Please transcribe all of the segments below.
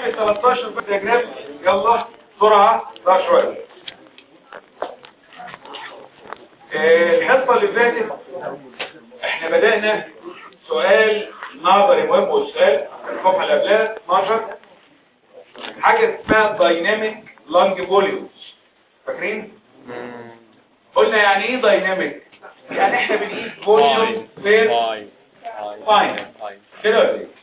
نكمل 13 بس يا جناب يلا بسرعة بقى شوية آه، الحصة اللي فاتت احنا بدأنا سؤال نظري مهم والسؤال الصفحة اللي قبلها 12 حاجة اسمها دايناميك لانج فوليومز فاكرين؟ قلنا يعني ايه دايناميك؟ يعني احنا بنقيس فوليوم بير فاين كده ولا ايه؟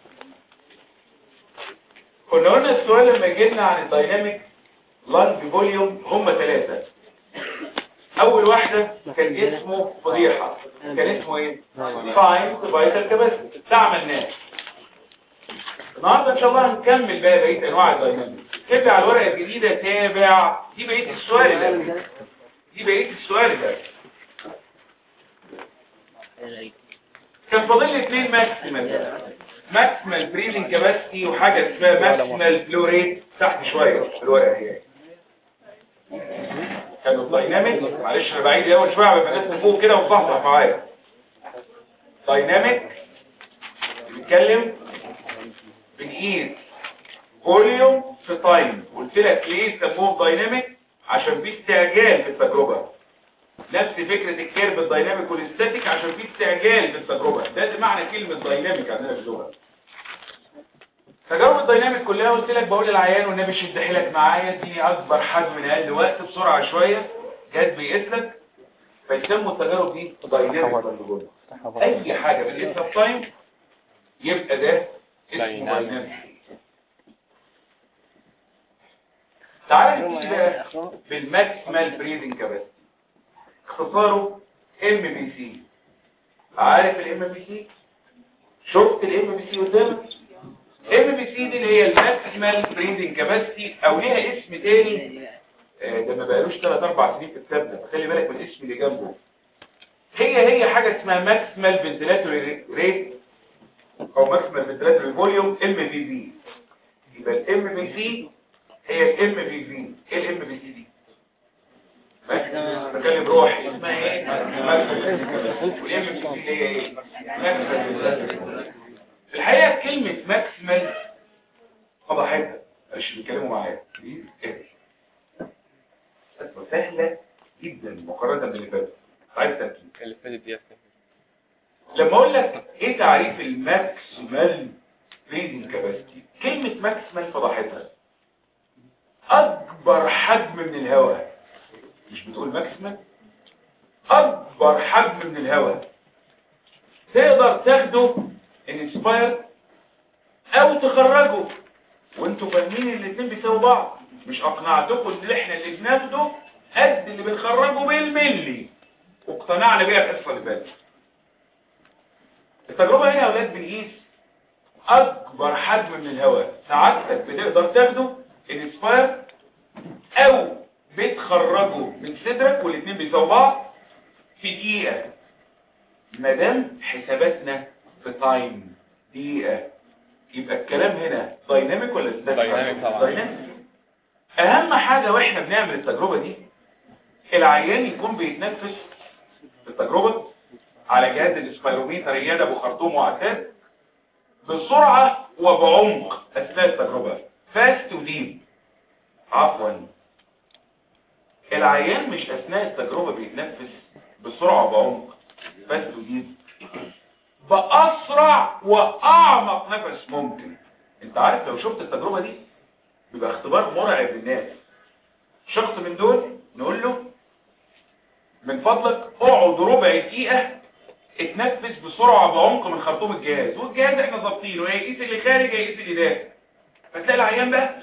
كنا قلنا السؤال لما يجي لنا عن الدايناميك لانج فوليوم هم ثلاثة اول واحدة كان اسمه فضيحة كان اسمه ايه فاين فايتال كاباسيتي ده عملناه النهارده ان شاء الله هنكمل بقى بقيه انواع الدايناميك تبع على الورقه الجديده تابع دي بقيه السؤال ده دي بقيه السؤال ده كان فاضل لي اثنين ماكسيمال ماكسيمال بريزنج كاباسيتي وحاجه اسمها ماكسيمال فلو ريت تحت شويه في الورقه هي كانوا دايناميك معلش انا بعيد اول شويه على البنات من فوق كده وصحصح معايا دايناميك بنتكلم بنقيس فوليوم في تايم قلت لك ليه سموهم دايناميك عشان في استعجال في التجربه نفس فكره الكيرف الدايناميك والاستاتيك عشان في استعجال في التجربه ده معنى كلمه دايناميك عندنا في اللغه تجارب الدايناميك كلها قلت لك بقول للعيان والنبي شد حيلك معايا اديني اكبر حجم من اقل وقت بسرعه شويه جهاز بيقيس لك فيسموا التجارب دي دايناميك اي حاجه بنقيسها في تايم يبقى ده اسمه دايناميك تعال نبتدي بقى بالماكسيمال بريدنج كاباسيتي اختصاره ام بي سي عارف الام بي سي شفت الام بي سي قدامك ام بي سي دي اللي هي الماكسيمال بريدنج كاباسيتي او ليها اسم تاني آه، ده ما بقالوش 3 4 سنين في الكتاب ده خلي بالك من الاسم اللي جنبه هي هي حاجه اسمها ماكسيمال فنتيلاتوري ريت او ماكسيمال فنتيلاتوري فوليوم ام بي في يبقى الام بي سي هي الام بي في ايه الام بي سي دي بكلم روحي اسمها ايه ماكسيمال والام بي سي اللي هي ايه ماكسيمال في الحقيقه كلمه ماكسيمال فضحتها مش بيتكلموا معايا ايه سهله جدا مقارنه باللي فات عايز تركيز اللي فاتت دي لما اقول لك ايه تعريف الماكسيمال بريدنج كاباسيتي كلمه ماكسيمال فضحتها اكبر حجم من الهواء مش بتقول ماكسيمال اكبر حجم من الهواء تقدر تاخده انسباير او تخرجه وانتوا فاهمين الاثنين بيساووا بعض مش اقنعتكم ان احنا اللي بناخده قد اللي بنخرجه بالملي واقتنعنا بيها الحصه اللي فاتت التجربه هنا يا اولاد بنقيس اكبر حجم من الهواء سعادتك بتقدر تاخده انسباير او بتخرجه من صدرك والاثنين بيساووا بعض في دقيقه ما دام حساباتنا في تايم دقيقه يبقى الكلام هنا دايناميك ولا static؟ دايناميك طبعا. دايناميك اهم حاجه واحنا بنعمل التجربه دي العيان يكون بيتنفس في التجربه على جهاز الاسبيروميتر يد ابو خرطوم وعتاد بسرعه وبعمق اثناء التجربه فاست وديب عفوا العيان مش اثناء التجربه بيتنفس بسرعه وبعمق فاست وديب باسرع واعمق نفس ممكن انت عارف لو شفت التجربه دي بيبقى اختبار مرعب للناس شخص من دول نقول له من فضلك اقعد ربع دقيقة اتنفس بسرعة بعمق من خرطوم الجهاز والجهاز احنا ظابطينه هيقيس اللي خارج هيقيس اللي داخل فتلاقي العيان بقى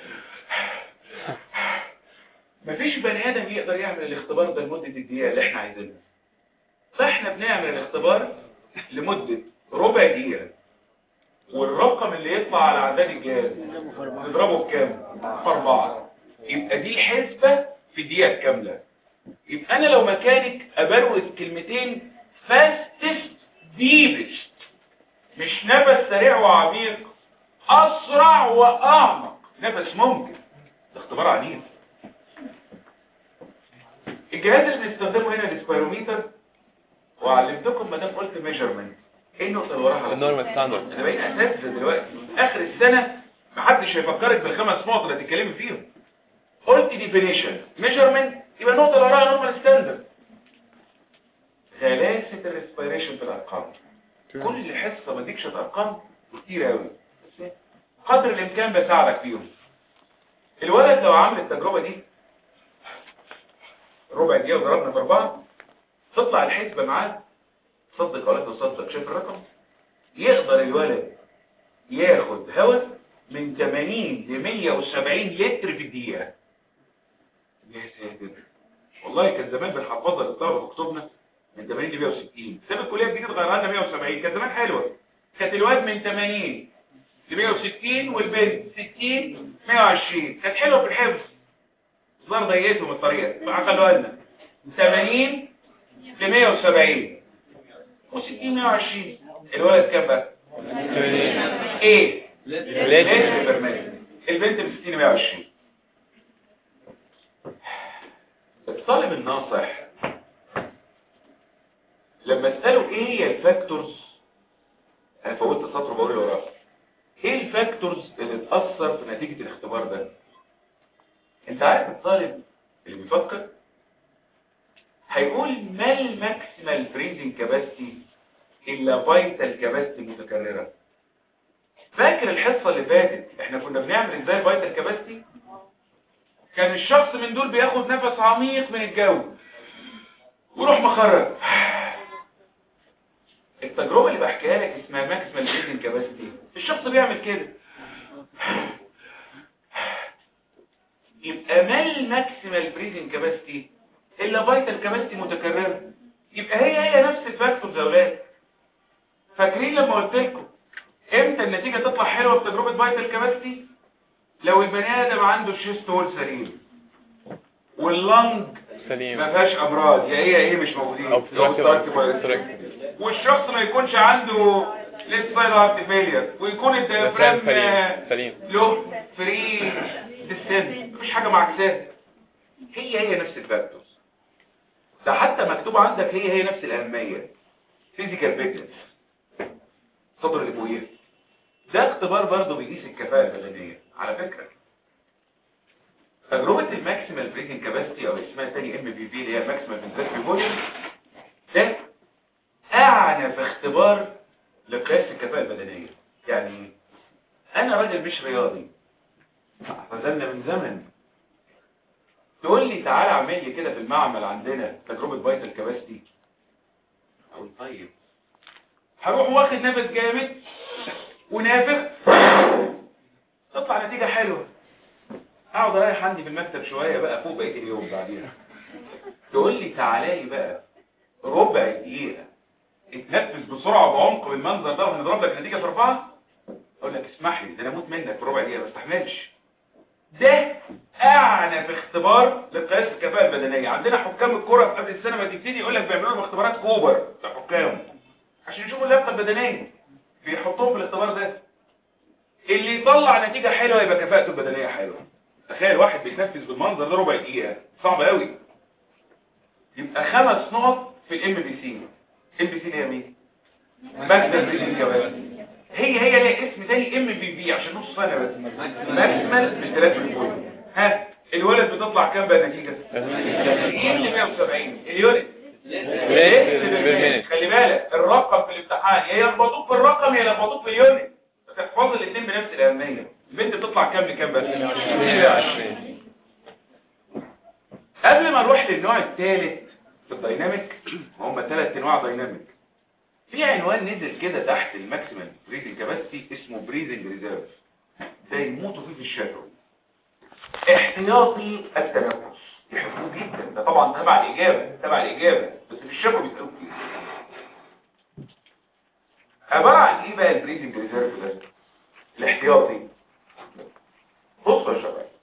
مفيش بني ادم يقدر يعمل الاختبار ده لمدة الدقيقة اللي احنا عايزينها فاحنا بنعمل الاختبار لمدة ربع دقيقة والرقم اللي يطلع على عداد الجهاز نضربه بكام؟ في أربعة يبقى دي الحسبة في الدقيقة الكاملة يبقى أنا لو مكانك أبروز كلمتين فاستست ديبست مش نفس سريع وعميق أسرع وأعمق نفس ممكن ده اختبار عنيف الجهاز اللي بنستخدمه هنا الاسبيروميتر وعلمتكم ما دام قلت ميجرمنت ايه النقطه اللي وراها على طول؟ النورمال ستاندرد انا بقيت اساتذه دلوقتي اخر السنه محدش هيفكرك بالخمس نقط اللي هتتكلمي فيهم قلت ديفينيشن ميجرمنت يبقى النقطه اللي وراها نورمال ستاندرد ثلاثه الريسبيريشن في الارقام كل حصه بديك شويه ارقام كتير قوي بس قدر الامكان بساعدك فيهم الولد لو عمل التجربه دي ربع دقيقه وضربنا في اربعه تطلع الحسبه معاه صدق ولا تصدق شايف الرقم يقدر الولد ياخد هواء من 80 ل 170 لتر في الدقيقه يا ساتر والله كان زمان بنحفظها للطلبه في كتبنا من 80 ل 160 ساب الكليه الجديده غيرها لنا 170 كانت زمان حلوه كانت الواد من 80 ل 160 والبنت 60 120 كانت حلوه في الحفظ ظهر ضيقتهم الطريقه فعقلوها لنا 80 ل 170 و60 120 الولد كام بقى؟ ايه؟ لتر برميل البنت ب 60 120 الطالب الناصح لما اساله ايه هي الفاكتورز انا فوتت سطر بقول اللي وراه ايه الفاكتورز اللي تاثر في نتيجه الاختبار ده انت عارف الطالب اللي بيفكر هيقول ما الماكسيمال بريزنج كاباسيتي الا فايتال كاباسيتي متكرره فاكر الحصه اللي فاتت احنا كنا بنعمل ازاي فايتال كاباسيتي كان الشخص من دول بياخد نفس عميق من الجو ويروح مخرج التجربه اللي بحكيها لك اسمها ماكسيمال بريزنج كاباسيتي الشخص بيعمل كده يبقى ما الماكسيمال بريزنج كاباسيتي الا فايتال كاباسيتي متكرره يبقى هي هي نفس الفاكتورز يا اولاد فاكرين لما قلت لكم امتى النتيجه تطلع حلوه في تجربه فايتال كاباسيتي لو البني ادم عنده الشيست هول سليم واللنج سليم ما فيهاش امراض يا ايه يا ايه مش موجودين او لو obstructive virus. obstructive. والشخص ما يكونش عنده ليت سايد هارت فيلير ويكون الديافرام سليم سليم له فري ديسنت مفيش حاجه معكساه هي هي نفس الفاكتورز ده حتى مكتوب عندك هي هي نفس الاهميه فيزيكال فيتنس صدر الابويه ده اختبار برضه بيقيس الكفاءه البدنيه على فكره تجربه الماكسيمال بريكنج كاباسيتي او اسمها تاني ام بي في اللي هي ماكسيمال فنتريكتيف فوليوم ده اعنف اختبار لقياس الكفاءه البدنيه يعني انا راجل مش رياضي اعتزلنا من زمن تقول لي تعالى اعمل لي كده في المعمل عندنا تجربه فايتال كاباسيتي اقول طيب هروح واخد نفس جامد ونافخ تطلع نتيجه حلوه اقعد اريح عندي في المكتب شويه بقى فوق بقيه اليوم بعديها تقول لي تعالى لي بقى ربع دقيقه اتنفس بسرعه وبعمق بالمنظر ده وهنضرب لك نتيجه في اربعه اقول لك اسمح لي ده انا اموت منك في ربع دقيقه ما استحملش ده اعنف اختبار لقياس الكفاءه البدنيه عندنا حكام الكره قبل السنه ما تبتدي يقول لك بيعملوا لهم اختبارات كوبر لحكام عشان يشوفوا اللياقه البدنيه بيحطوهم في الاختبار ده اللي يطلع نتيجه حلوه يبقى كفاءته البدنيه حلوه تخيل واحد بيتنفس بالمنظر ده ربع دقيقه صعب قوي يبقى خمس نقط في الام بي سي ام بي سي اللي هي مين ماكسيمال بريزنج كاباسيتي هي هي ليها اسم تاني ام بي في عشان نص سنه بس ماكسيمال مش الفوليوم ها الولد بتطلع كام بقى النتيجه 90 ل 170 الولد بالمينت. خلي بالك الرقم في الامتحان يا يربطوك بالرقم يا يربطوك باليونت تحفظ الاثنين بنفس الاهميه البنت بتطلع كام لكام بس 120 قبل ما نروح للنوع الثالث في الدايناميك هم ثلاث انواع دايناميك في عنوان نزل كده تحت الماكسيمم بريزنج كاباسيتي اسمه بريزنج ريزيرف ده يموتوا فيه في الشفوي احتياطي التنفس يحبوه جدا ده طبعا تبع الاجابه تبع الاجابه بس في الشفوي بيسالوه كتير عباره عن ايه بقى البريزنج ريزيرف ده الاحتياطي بصوا يا شباب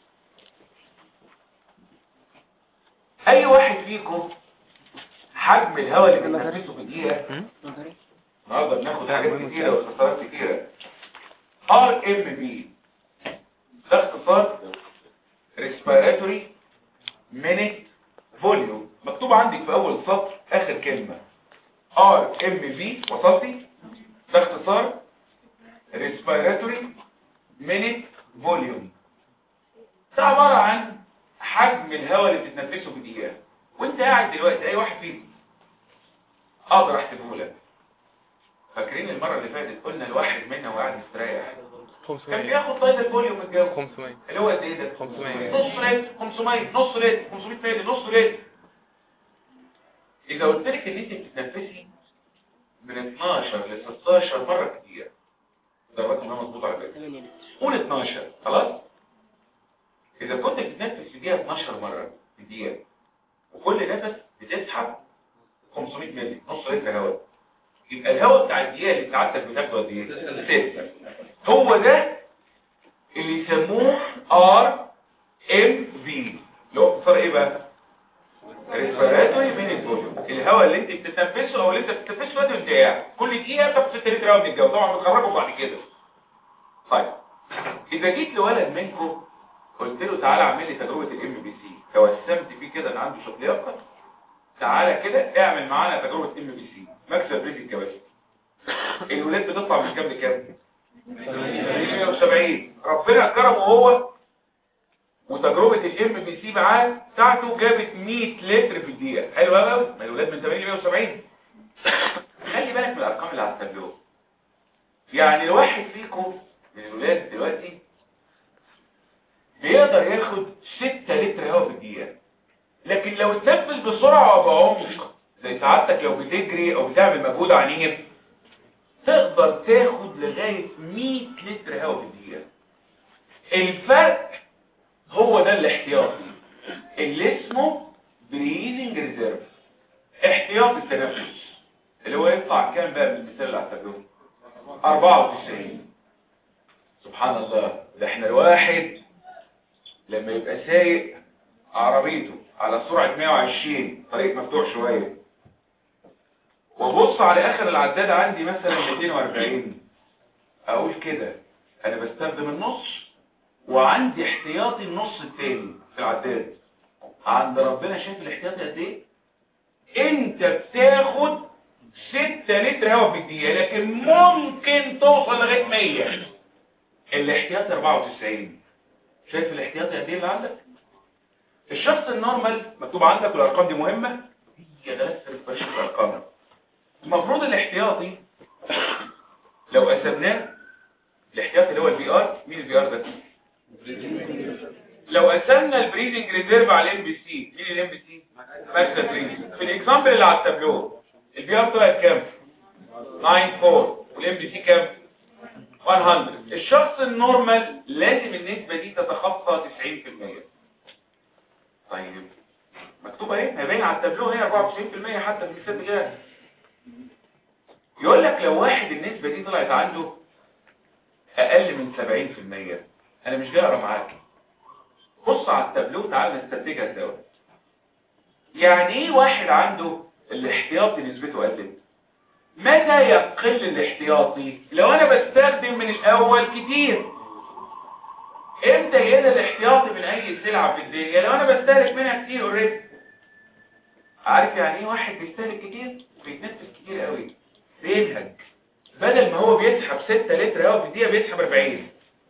اي واحد فيكم حجم الهواء اللي بنتنفسه في دقيقه النهارده بناخد حاجات كتيره واختصارات كتيره ار ام بي ده اختصار ريسبيراتوري مينيت فوليوم مكتوب عندك في اول سطر اخر كلمه ار ام في وصلتي ده اختصار ريسبيراتوري minute volume ده عبارة عن حجم الهواء اللي بتتنفسه في دقيقة وانت قاعد دلوقتي اي واحد فيكم اقدر احسبه لك فاكرين المرة اللي فاتت قلنا الواحد منا وقاعد مستريح كان 500 بياخد طيب الفوليوم من الجو 500 اللي هو قد ايه ده 500 نص لتر 500 نص لتر 500 مللي نص لتر اذا قلت لك ان انت بتتنفسي من 12 ل 16 مره كتير ده الرقم ده مظبوط على فكره قول 12 خلاص اذا كنت بتتنفس في دقيقه 12 مره في دقيقه وكل نفس بتسحب 500 مللي نص لتر هواء يبقى الهواء بتاع الدقيقه اللي سعادتك بتاخده قد ايه 6 هو ده اللي يسموه ار ام في اللي هو اختصار ايه بقى ريسبيراتوري مينيت فوليوم الهواء اللي انت بتتنفسه او اللي انت بتتنفسه دلوقتي وانت قاعد كل دقيقه بتاخد 6 لتر هواء من الجو طبعا بتخرجه بعد كده طيب اذا جيت لولد منكم قلت له تعالى اعمل لي تجربه الام بي سي توسمت فيه كده ان عنده شوط لياقه تعالى كده اعمل معانا تجربه ام بي سي مكسب بريد الكباسي الولاد بتطلع من كام لكام 170 ربنا كرمه هو وتجربة الام بي سي معاه بتاعته جابت 100 لتر في الدقيقة حلو قوي ما الولاد من 80 ل 170 خلي بالك من الارقام اللي على التابلو يعني الواحد فيكم من الولاد دلوقتي بيقدر ياخد 6 لتر هواء في الدقيقة لكن لو اتنفس بسرعة وبعمق زي سعادتك لو بتجري او بتعمل مجهود عنيف تقدر تاخد لغاية 100 لتر هواء في الدقيقة الفرق هو ده الاحتياطي اللي اسمه بريزنج ريزيرف احتياطي التنفس اللي هو يطلع كام بقى من المثال اللي هتقابلوه 94 سبحان الله ده احنا الواحد لما يبقى سايق عربيته على سرعة 120 طريق مفتوح شوية وابص على اخر العداد عندي مثلا 240 اقول كده انا بستخدم النص وعندي احتياطي النص التاني في العداد عند ربنا شايف الاحتياطي قد ايه انت بتاخد 6 لتر هواء في الدقيقه لكن ممكن توصل لغايه 100 الاحتياطي 94 شايف الاحتياطي قد ايه اللي عندك الشخص النورمال مكتوب عندك والارقام دي مهمه هي غلاسه الفريق الارقام المفروض الاحتياطي لو قسمناه الاحتياطي اللي هو البي ار مين البي ار ده لو قسمنا البريدنج ريزيرف على الام بي سي مين الام بي سي ماكسيمم بريدنج في الاكزامبل اللي على التابلو البي ار طلعت كام 94 والام بي سي كام 100 الشخص النورمال لازم النسبة دي تتخطى 90% طيب مكتوبة ايه ما بين على التابلو هي 94% حتى في المثال ده يقول لك لو واحد النسبة دي طلعت عنده اقل من 70% انا مش جاي اقرا معاك بص على التابلو تعال نستنتجها سوا يعني ايه واحد عنده الاحتياطي نسبته قلت متى يقل الاحتياطي لو انا بستخدم من الاول كتير امتى يقل الاحتياطي من اي سلعة في الدنيا لو انا بستهلك منها كتير اوريدي عارف يعني ايه واحد بيستهلك كتير بيتنفس كتير قوي بينهج بدل ما هو بيسحب 6 لتر هواء في الدقيقه بيسحب 40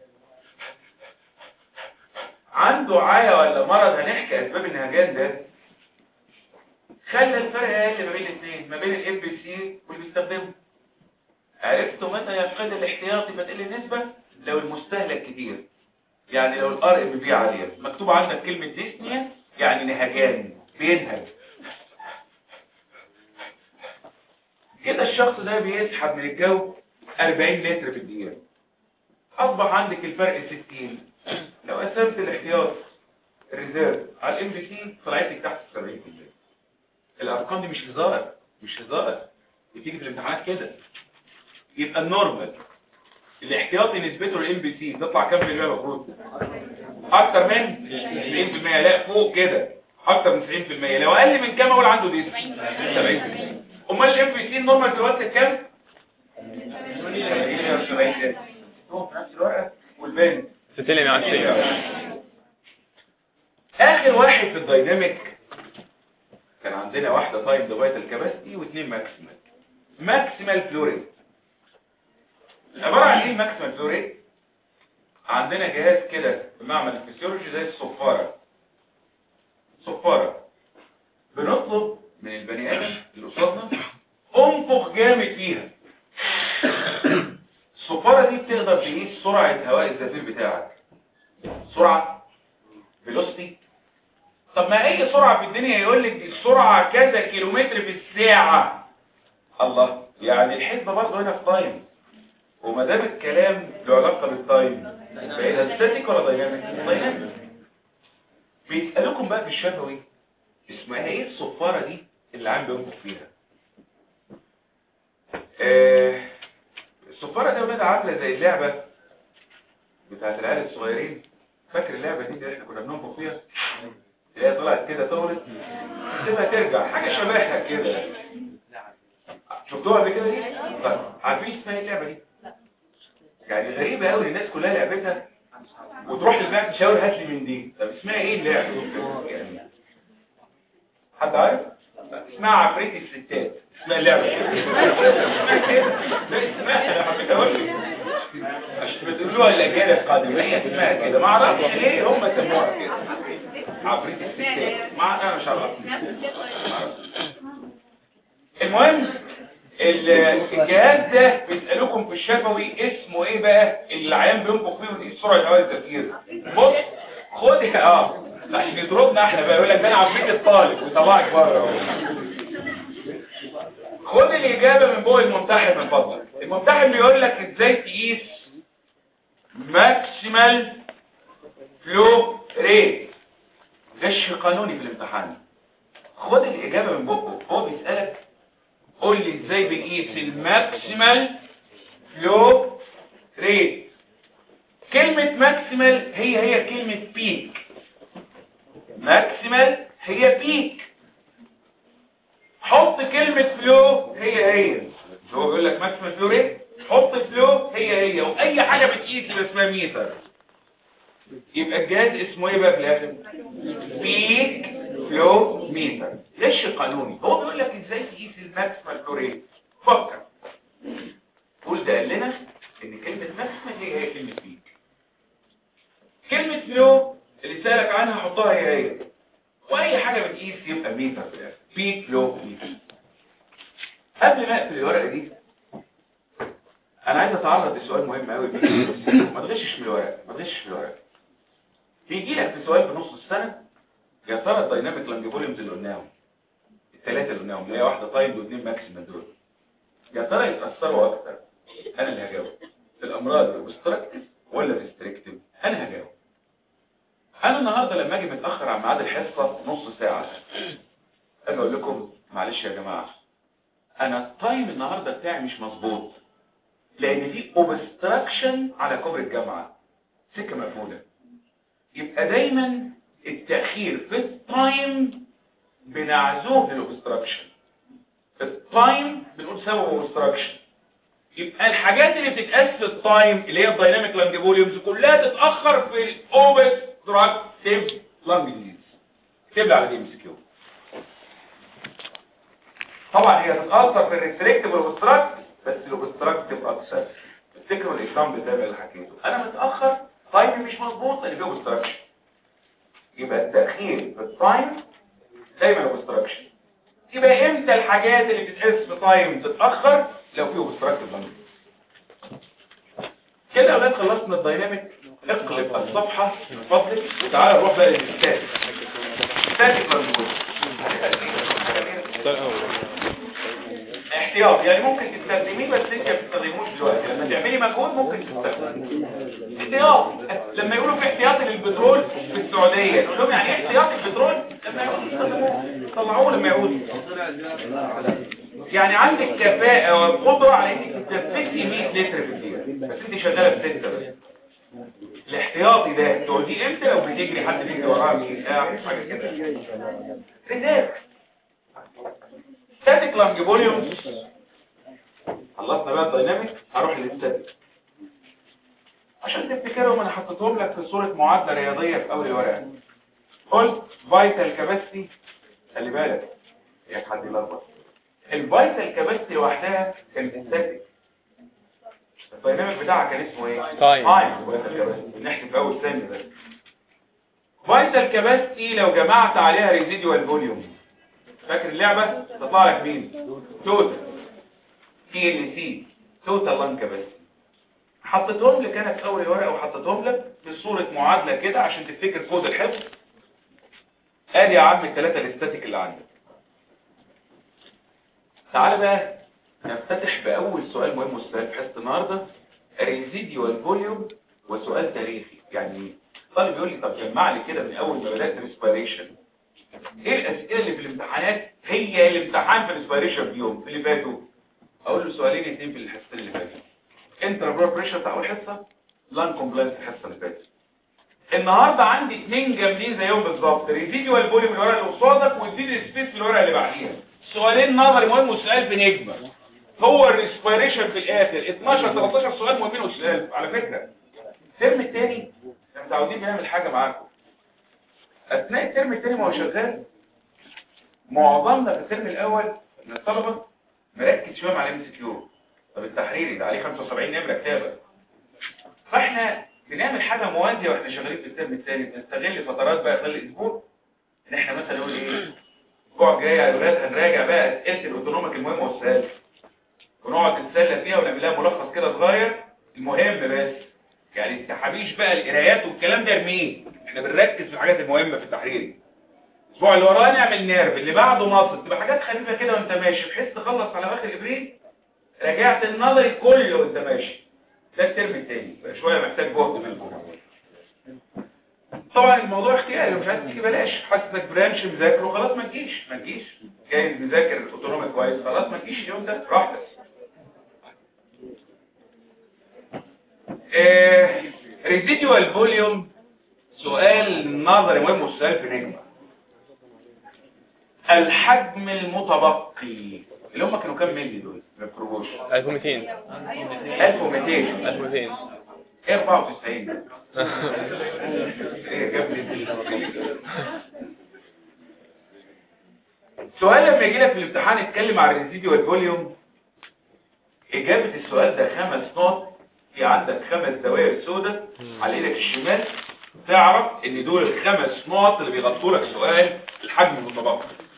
عنده عايه ولا مرض هنحكي اسباب النهجان ده خلى الفرق اقل ما بين الاثنين ما بين الام بي سي واللي بيستخدمه عرفتوا متى يقل الاحتياطي فتقل النسبه لو المستهلك كتير يعني لو الار ام بي عاليه مكتوب عندك كلمه ديسنيا يعني نهجان بينهج كده الشخص ده بيسحب من الجو 40 لتر في الدقيقة أصبح عندك الفرق 60 لو قسمت الاحتياط الريزيرف على الام بي سي طلعت لك تحت 70% الأرقام دي مش هزار مش هزار بتيجي في الامتحانات كده يبقى النورمال الاحتياطي نسبته للام بي سي تطلع كام في المية المفروض اكتر من 90% لا فوق كده اكتر من 90% لو اقل من كام اقول عنده دي 70% امال الام بي سي النورمال في الوقت كام 78 هو في نفس الورقه والبان ستلم على الشيء اخر واحد في الدايناميك كان عندنا واحده تايم ديفايتال كاباسيتي واثنين ماكسيمال ماكسيمال فلوريد عباره عن ايه ماكسيمال فلوريد عندنا جهاز كده في معمل الفسيولوجي زي الصفاره صفاره بنطلب من البني ادم اللي قصادنا انفخ جامد فيها الصفاره دي بتقدر تقيس سرعه هواء الزفير بتاعك سرعه فيلوسيتي طب ما اي سرعه في الدنيا يقول لك دي السرعه كذا كيلومتر في الساعه الله يعني الحسبه برضه هنا في تايم وما دام الكلام له علاقه بالتايم فاذا ستاتيك ولا دايناميك دايناميك بيسالوكم بقى في الشفوي اسمها ايه الصفاره دي اللي عم بينفخ فيها آه الصفاره دي يا ولاد عامله زي اللعبه بتاعت العيال الصغيرين فاكر اللعبه دي اللي احنا كنا بننفخ فيها اللي هي طلعت كده طولت سيبها ترجع حاجه شبهها كده شفتوها قبل كده دي طيب عارفين اسمها ايه اللعبه دي يعني غريبه قوي الناس كلها لعبتها وتروح للبنك تشاور هات لي من دي طب اسمها ايه اللعبه دي يعني حد عارف اسمها عفريت الستات اسمها اللعبه اسمها كده لا اسمها انا حبيت اقول لك عشان بتقولوها الاجيال القادميه اسمها كده ما اعرفش ليه هم سموها كده عفريت الستات ما انا مش عارف المهم الجهاز ده بيسألوكم في الشفوي اسمه ايه بقى اللي العيان بينفخ فيه ودي سرعة هواء التفكير بص خد اه عشان يضربنا احنا بقى يقول لك ده انا عفريت الطالب ويطلعك بره اهو خد الاجابه من بوق الممتحن من فضلك الممتحن بيقول لك ازاي تقيس ماكسيمال فلو ريت غش قانوني في الامتحان خد الاجابه من بقه هو بيسالك قول لي ازاي بنقيس الماكسيمال فلو ريت كلمة ماكسيمال هي هي كلمة بيك ماكسيمال هي بيك حط كلمة فلو هي هي هو بيقول لك ماكسيمال فلو ريت حط فلو هي هي واي حاجة بتقيس يبقى اسمها ميتر يبقى الجهاز اسمه ايه بقى في الاخر بيك فلو ميتر ليش قانوني هو بيقول لك ازاي تقيس الماكسيمال فلو ريت فكر قول ده قال لنا ان كلمه ماكسيمال هي هي كلمه بيك كلمه فلو اللي سالك عنها حطها هي هي واي حاجه بتقيس يبقى ميتر في الاخر بيك فلو ميتر قبل ما اقفل الورقه دي انا عايز اتعرض لسؤال مهم قوي ما تغشش من الورقه ما تغشش في الورقه بيجي لك في سؤال في نص السنه يا ترى الدايناميك لانج فوليومز اللي قلناهم الثلاثه اللي قلناهم اللي هي واحده تايم واثنين ماكسيمال دول يا ترى يتاثروا اكتر انا اللي هجاوب في الامراض الاوبستراكتيف ولا الريستريكتيف انا هجاوب انا النهارده لما اجي متاخر عن ميعاد الحصه نص ساعه اجي اقول لكم معلش يا جماعه انا التايم النهارده بتاعي مش مظبوط لان في اوبستراكشن على كوبري الجامعه سكه مقفوله يبقى دايما التأخير في التايم بنعزوه للأوبستراكشن التايم بنقول سبب اوبستراكشن يبقى الحاجات اللي بتتقاس في التايم اللي هي الدايناميك لانج فوليومز كلها تتأخر في الاوبستراكتيف لانج ديزيز اكتب لي على دي ام سي كيو طبعا هي تتأثر في الريستريكتيف والاوبستراكت بس الاوبستراكتيف اكثر افتكروا الاكزامبل ده اللي حكيته انا متأخر تايمي مش مظبوط اللي فيه اوبستراكشن يبقى التأخير في التايم دايما اوبستراكشن يبقى امتى الحاجات اللي بتتقاس في تايم تتأخر لو في اوبستراكتيف لانج كده يا اولاد خلصنا الدايناميك اقلب الصفحة من فضلك وتعالى نروح بقى للستاتيك ستاتيك لانج احتياط يعني ممكن تستخدميه بس انت ما بتستخدموش دلوقتي لما تعملي مجهود ممكن تستخدميه احتياط لما يقولوا في احتياط للبترول في السعودية نقول لهم يعني ايه احتياط البترول لما يقولوا يستخدموه طلعوه لما يعودوا يعني عندك كفاءة وقدرة على انك تنفذي 100 لتر في الدقيقة بس انت شغالة بستة بس الاحتياطي ده تقعديه امتى لو بتجري حد بيجري وراها من ساعة حاجة كده ريزيرف ستاتيك لانج فوليومز خلصنا بقى الدايناميك هروح للستاتيك عشان تفتكرهم انا حطيتهم لك في صورة معادلة رياضية في اول ورقة قلت فايتال كاباسيتي خلي بالك يا حد يلخبط الفايتال كاباسيتي لوحدها كانت ستاتيك الدايناميك بتاعها كان اسمه ايه تايم. تايم فايتال كاباسيتي نحكي في اول ثانيه بس فايتال كاباسيتي لو جمعت عليها ريزيديوال فوليوم فاكر اللعبه تطلع لك مين توتال تي ال سي توتال لان كاباسيتي حطيتهم لك انا في اول الورقه وحطيتهم لك بصوره معادله كده عشان تفتكر كود الحفظ ادي يا عم الثلاثه الاستاتيك اللي عندك تعال بقى نفتتح باول سؤال مهم والسؤال في حصه النهارده ريزيديوال فوليوم وسؤال تاريخي يعني ايه طالب يقول لي طب جمع لي كده من اول ما بدات ريسبيريشن ايه الاسئله اللي في الامتحانات هي الامتحان في الريسبيريشن فيهم اللي فاتوا اقول له سؤالين اثنين في الحصتين اللي فاتوا انترا بريشر بتاع اول حصه لان كومبلاينس الحصه اللي فاتت النهارده عندي اثنين جامدين زيهم بالظبط ريزيديوال فوليوم الورقه اللي قصادك والديد سبيس في الورقه اللي بعديها سؤالين نظري مهم وسؤال في نجمه هو الريسبيريشن في الاخر 12 13 سؤال مهمين وسؤال على فكره الترم الثاني احنا متعودين بنعمل حاجه معاكم اثناء الترم الثاني ما هو شغال معظمنا في الترم الاول من الطلبه مركز شويه مع الام سي كيو طب التحريري ده عليه 75 نمره كتابه فاحنا بنعمل حاجه موازيه واحنا شغالين في الترم الثاني بنستغل فترات بقى خلال الاسبوع ان احنا مثلا نقول ايه الاسبوع الجاي يا اولاد هنراجع بقى اسئله الاوتونوميك المهمه والسهل ونقعد نتسلى فيها ونعمل لها ملخص كده صغير المهم بس يعني التحابيش بقى القرايات والكلام ده ارميه احنا بنركز في الحاجات المهمه في التحريري الاسبوع اللي وراه نعمل نيرف اللي بعده نص تبقى حاجات خفيفه كده وانت ماشي بحيث تخلص على اخر ابريل راجعت النظري كله وانت ماشي ده الترم الثاني شويه محتاج جهد منكم طبعا الموضوع اختياري مش عايز تيجي بلاش حاسسك برانش مذاكر وخلاص ما تجيش ما تجيش جاي مذاكر الاوتونومي كويس خلاص ما تجيش اليوم ده راحتك ريزيديوال فوليوم سؤال نظري مهم والسؤال في نجمة الحجم المتبقي اللي هم كانوا كام ملي دول ما يفرقوش 1200 1200 1200 ايه 94 ايه جاب لي سؤال لما يجي لك في الامتحان يتكلم عن الريزيديوال فوليوم اجابه السؤال ده خمس نقط في عندك خمس دوائر سوداء على ايدك الشمال تعرف ان دول الخمس نقط اللي بيغطوا لك سؤال الحجم المتبقي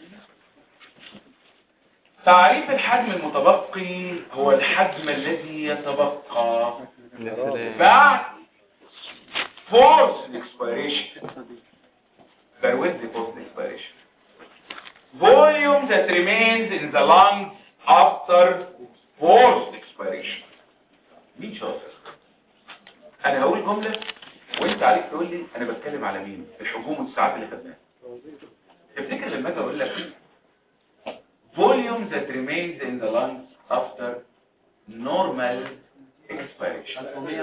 تعريف الحجم المتبقي هو الحجم الذي يتبقى بعد forced expiration there will be forced expiration volume that remains in the lungs after forced expiration مين شاطر انا هقول جملة وانت عليك تقول لي انا بتكلم على مين الحجوم والساعات اللي خدناها تفتكر لما اجي اقول لك volume that remains in the lungs after normal expiration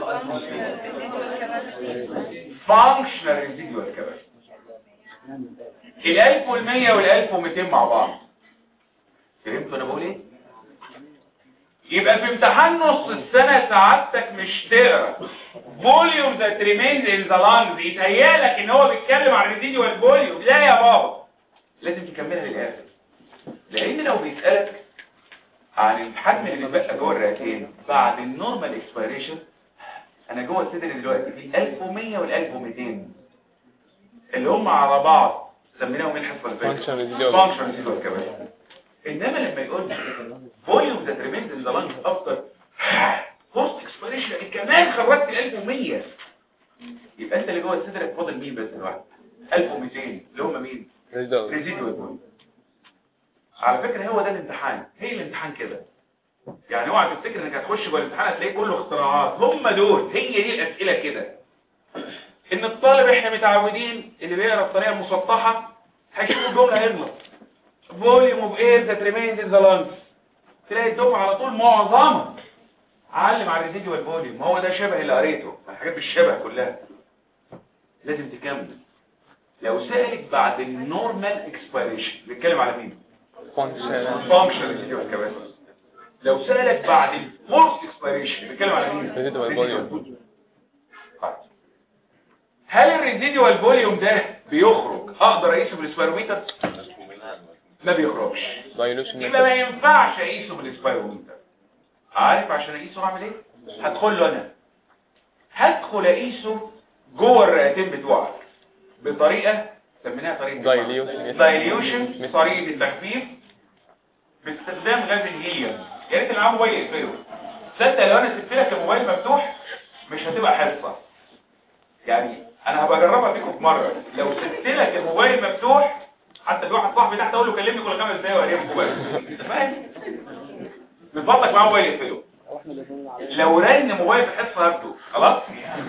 functional residual capacity ال 1100 وال 1200 مع بعض فهمتوا انا بقول ايه يبقى في امتحان نص السنة سعادتك مش تقرا فوليوم ذات ريمينز ان ذا لانجز يتهيألك ان هو بيتكلم عن الريزيديوال فوليوم لا يا بابا لازم تكملها للاخر لان لو بيسألك عن الحجم اللي بيتبقى جوه الرئتين بعد النورمال اكسبيريشن انا جوه الصدر دلوقتي في 1100 وال 1200 اللي هم على بعض سميناهم ايه الحصه اللي Function residual. فانكشن ريزيدوال كمان انما لما يقول لي فوليوم ذات ريمينز ان ذا لانج افتر بوست اكسبيريشن كمان خرجت ال 1100 يبقى انت اللي جوه صدرك فاضل مين بس لوحده 1200 اللي هم مين ريزيدوال ريزيدوال بوينت على فكرة هو ده الامتحان هي الامتحان كده يعني اوعى تفتكر انك هتخش جوه الامتحان هتلاقيه كله اختراعات هم دول هي دي الاسئله كده ان الطالب احنا متعودين اللي بيقرا بطريقه مسطحه هيشوف الجمله هيغلط فوليوم اوف اير ذات ريمينز ان ذا لانجز تلاقي الدفعه على طول معظمها علم على الريزيدوال فوليوم هو ده شبه اللي قريته الحاجات بالشبه كلها لازم تكمل لو سألك بعد النورمال اكسبيريشن بيتكلم على مين فانكشن فانكشن ريزيدوال كاباسيتي لو سألك بعد الفورس اكسبيريشن بيتكلم على مين Residual volume. طيب. هل الريزيدوال فوليوم ده بيخرج اقدر اقيسه بالسبيروميتر ما بيخرجش دايلوشن يبقى ما ينفعش اقيسه بالسبيروميتر عارف عشان اقيسه اعمل ايه هدخل له انا هدخل اقيسه جوه الرئتين بتوعك بطريقه سميناها طريقه Dilution. دايليوشن طريقه التخفيف باستخدام غاز الهيليوم يا ريت العام موبايل يقفله تصدق لو انا سبت لك الموبايل مفتوح مش هتبقى حصه يعني انا هبقى اجربها فيكم في مره لو سبت لك الموبايل مفتوح حتى في واحد صاحبي تحت اقول له كلمني كل خمس دقايق واريح الموبايل انت فاهم من فضلك معاه موبايل يقفله لو رن موبايل في حصه هبده خلاص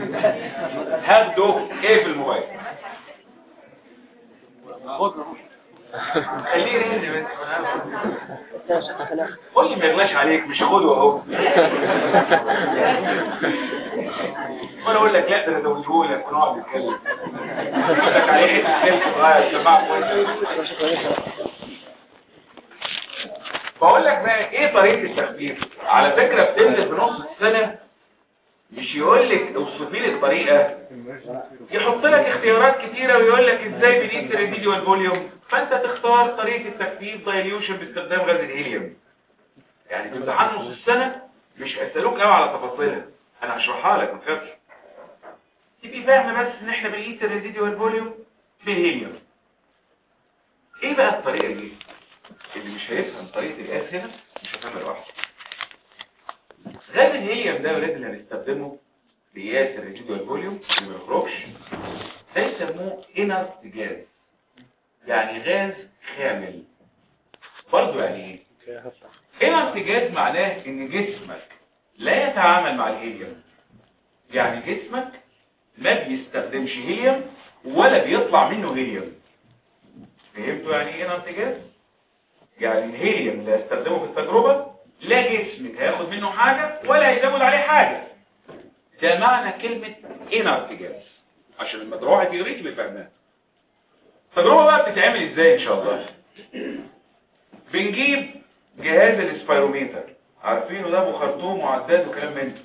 هبده ايه في الموبايل خليه يرن بس قول لي ما يغلاش عليك مش هاخده اهو وانا اقول لك لا ده انا زودته لك ونقعد نتكلم اقول لك عليه حته صغير سماع كويس بقول لك بقى ايه طريقه التخفيف على فكره بتنزل بنص السنه مش يقول لك اوصفي لي الطريقه يحط لك اختيارات كتيره ويقول لك ازاي بنقيس الريزيديوال فوليوم فانت تختار طريقه التخفيف دايليوشن باستخدام غاز الهيليوم يعني في امتحان نص السنه مش هيسالوك قوي على تفاصيلها انا هشرحها لك ما تخافش تبقي فاهمه بس ان احنا بنقيس الريزيديوال فوليوم بالهيليوم ايه بقى الطريقه دي اللي مش هيفهم طريقه القياس هنا مش هيفهمها لوحده غاز الهيليوم ده يا ولاد اللي هنستخدمه لقياس الريزيديوال فوليوم اللي ما يخرجش ده يسموه انرت جاز يعني غاز خامل برضه يعني ايه انرت جاز معناه ان جسمك لا يتعامل مع الهيليوم يعني جسمك ما بيستخدمش هيليوم ولا بيطلع منه هيليوم فهمتوا يعني ايه انرت جاز يعني الهيليوم اللي هستخدمه في التجربة لا جسمك هياخد منه حاجة ولا هيزود عليه حاجة ده معنى كلمة inert gas عشان لما تروح تقريك بفهمها التجربة بقى بتتعمل ازاي ان شاء الله بنجيب جهاز الاسبيروميتر عارفينه ده ابو خرطوم وعداد وكلام من ده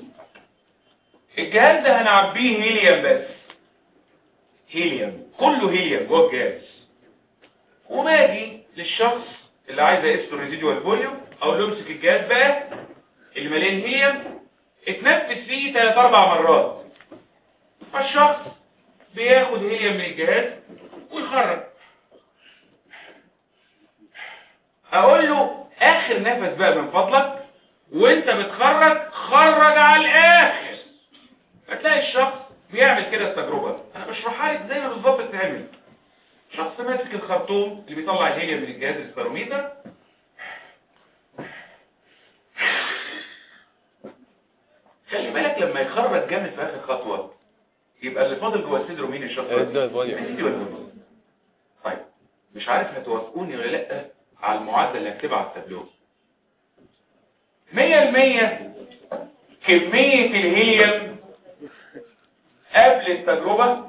الجهاز ده هنعبيه هيليوم بس هيليوم كله هيليوم جوه الجهاز وباجي للشخص اللي عايز اقيس له الريزيديوال فوليوم او له امسك الجهاز بقى اللي مليان هيليوم اتنفس فيه 3 4 مرات فالشخص بياخد هيليوم من الجهاز ويخرج اقول له اخر نفس بقى من فضلك وانت بتخرج خرج على الاخر فتلاقي الشخص بيعمل كده التجربة انا بشرحها لك زي ما بالظبط بتعمل شخص ماسك الخرطوم اللي بيطلع الهيليوم من الجهاز السباروميتر خلي بالك لما يخرج جامد في اخر خطوة يبقى اللي فاضل جوه الصدر مين الشخص ده؟ الريزيديوال فوليوم. الريزيديوال فوليوم. طيب مش عارف هتوافقوني ولا لا على المعادلة اللي هكتبها على التابلو 100% كمية الهيليوم قبل التجربة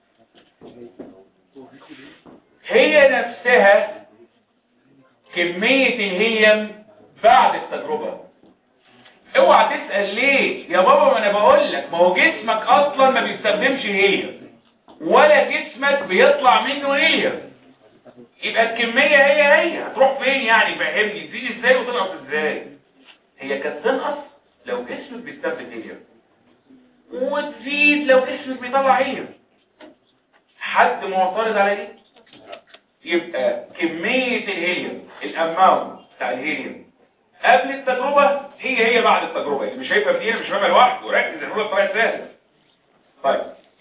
هي نفسها كمية الهيليوم بعد التجربة اوعى تسأل ليه يا بابا ما انا بقول لك ما هو جسمك اصلا ما بيستخدمش هيليوم ولا جسمك بيطلع منه هيليوم يبقى الكمية هي هي هتروح فين يعني فهمني تزيد ازاي وتنقص ازاي هي كانت تنقص لو جسمك بيستخدم هيليوم وتزيد لو جسمك بيطلع هيليوم حد معترض على دي يبقى كمية الهيليوم الاماونت بتاع الهيليوم قبل التجربة هي هي بعد التجربة اللي مش هيفهم دي أنا مش فاهمها لوحده ركز الرولة بطريقة سهلة طيب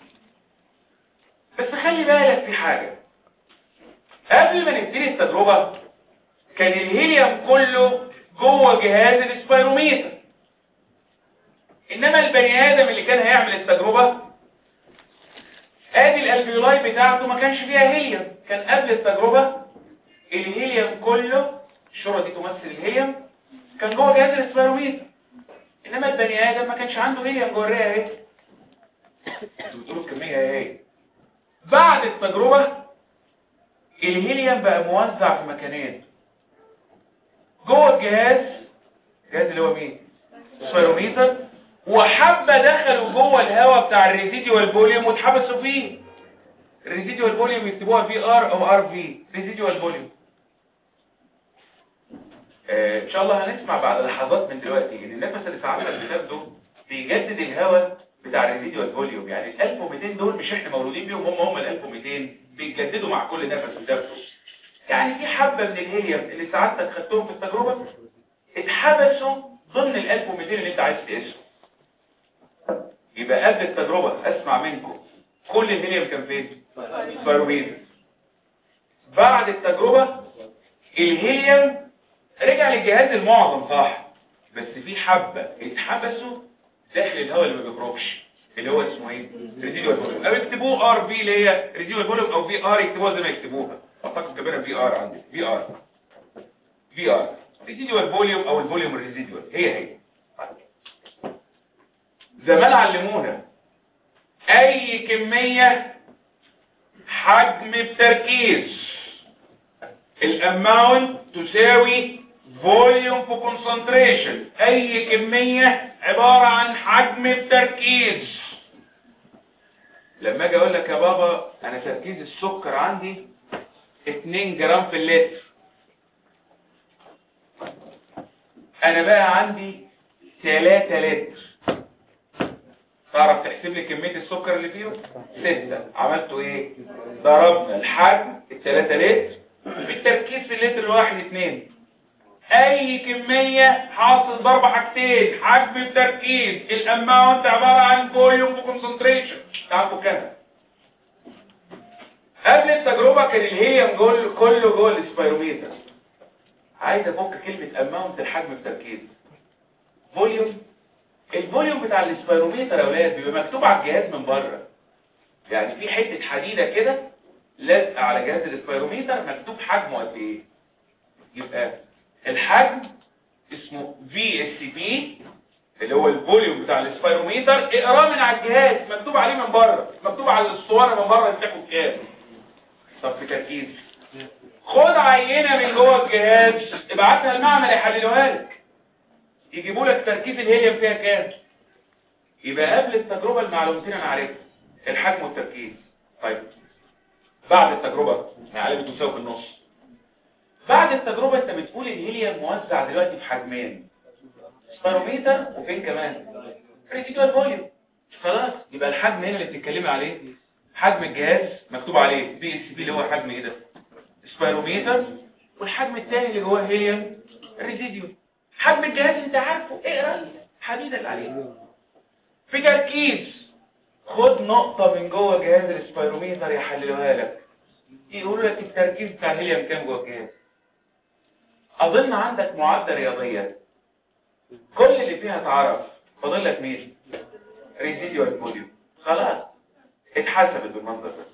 بس خلي بالك في حاجة قبل ما نبتدي التجربة كان الهيليوم كله جوه جهاز الاسبيروميتر انما البني ادم اللي كان هيعمل التجربة ادي الالفيولاي بتاعته ما كانش فيها هيليوم كان قبل التجربة الهيليوم كله الشرة دي تمثل الهيليوم كان جوه جهاز الاسبيروميتر انما البني ادم ما كانش عنده هيليوم جوه الرئه اهي انتوا بتقولوا الكميه اهي بعد التجربه الهيليوم بقى موزع في مكانين جوه الجهاز الجهاز اللي هو مين السبيروميتر وحبه دخلوا جوه الهواء بتاع الريزيديوال فوليوم واتحبسوا فيه الريزيديوال فوليوم يكتبوها في ار او ار في ريزيديوال فوليوم آه، ان شاء الله هنسمع بعد لحظات من دلوقتي ان النفس اللي ساعات بتاخده بيجدد الهواء بتاع الريزيدوال فوليوم يعني ال 1200 دول مش احنا مولودين بيهم هم هم ال 1200 بيتجددوا مع كل نفس بتاخده يعني في حبه من الهيليوم اللي ساعات خدتهم في التجربه اتحبسوا ضمن ال 1200 اللي انت عايز تقيسهم يبقى قبل التجربه اسمع منكم كل الهيليوم كان فين؟ سبايروميتر بعد التجربه الهيليوم رجع للجهاز المعظم صح بس في حبة اتحبسوا داخل الهواء اللي ما بيخرجش اللي هو اسمه ايه ريزيدوال فوليوم او يكتبوه ار بي اللي هي ريزيدوال فوليوم او في ار يكتبوها زي ما يكتبوها اعتقد كمان في ار عندي في ار في ار ريزيدوال فوليوم او الفوليوم الريزيدوال هي هي زمان علمونا اي كمية حجم بتركيز الاماونت تساوي فوليوم في كونسنتريشن اي كمية عبارة عن حجم بتركيز لما اجي اقول لك يا بابا انا تركيز السكر عندي 2 جرام في اللتر انا بقى عندي 3 لتر تعرف تحسب لي كمية السكر اللي فيهم 6 عملتوا ايه ضربنا الحجم ال 3 لتر بالتركيز في اللتر الواحد اتنين اي كمية حاصل ضرب حاجتين حجم التركيز الاماونت عبارة عن فوليوم وكونسنتريشن تعرفوا كده قبل التجربة كان الهيليوم جول كله جوه السبايروميتر عايز افك كلمة اماونت الحجم التركيز فوليوم الفوليوم بتاع السبايروميتر يا اولاد بيبقى مكتوب على الجهاز من بره يعني في حتة حديدة كده لازقه على جهاز السبايروميتر مكتوب حجمه قد ايه يبقى الحجم اسمه في اس بي اللي هو الفوليوم بتاع السبايروميتر اقراه من على الجهاز مكتوب عليه من بره مكتوب على الاسطوانه من بره بتاخد كام طب في تركيز خد عينه من جوه الجهاز ابعتها المعمل يحللوها لك يجيبوا لك تركيز الهيليوم فيها كام يبقى قبل التجربه المعلومتين انا عارفها الحجم والتركيز طيب بعد التجربة يعني بتساوي في النص بعد التجربة انت بتقول الهيليوم موزع دلوقتي في حجمين سباروميتر وفين كمان ريزيدوال فوليوم خلاص يبقى الحجم هنا اللي بتتكلمي عليه حجم الجهاز مكتوب عليه بي اس بي اللي هو حجم ايه ده سباروميتر والحجم الثاني اللي جواه هيليوم ريزيديو حجم الجهاز انت عارفه اقرا حديدة اللي عليه في تركيز خد نقطة من جوه جهاز السبايروميتر يحللوها لك يقول لك التركيز بتاع الهيليوم كام جوه الجهاز اظن عندك معادلة رياضية كل اللي فيها تعرف فاضل لك مين ريزيديوال فوليوم خلاص اتحسبت بالمنظر ده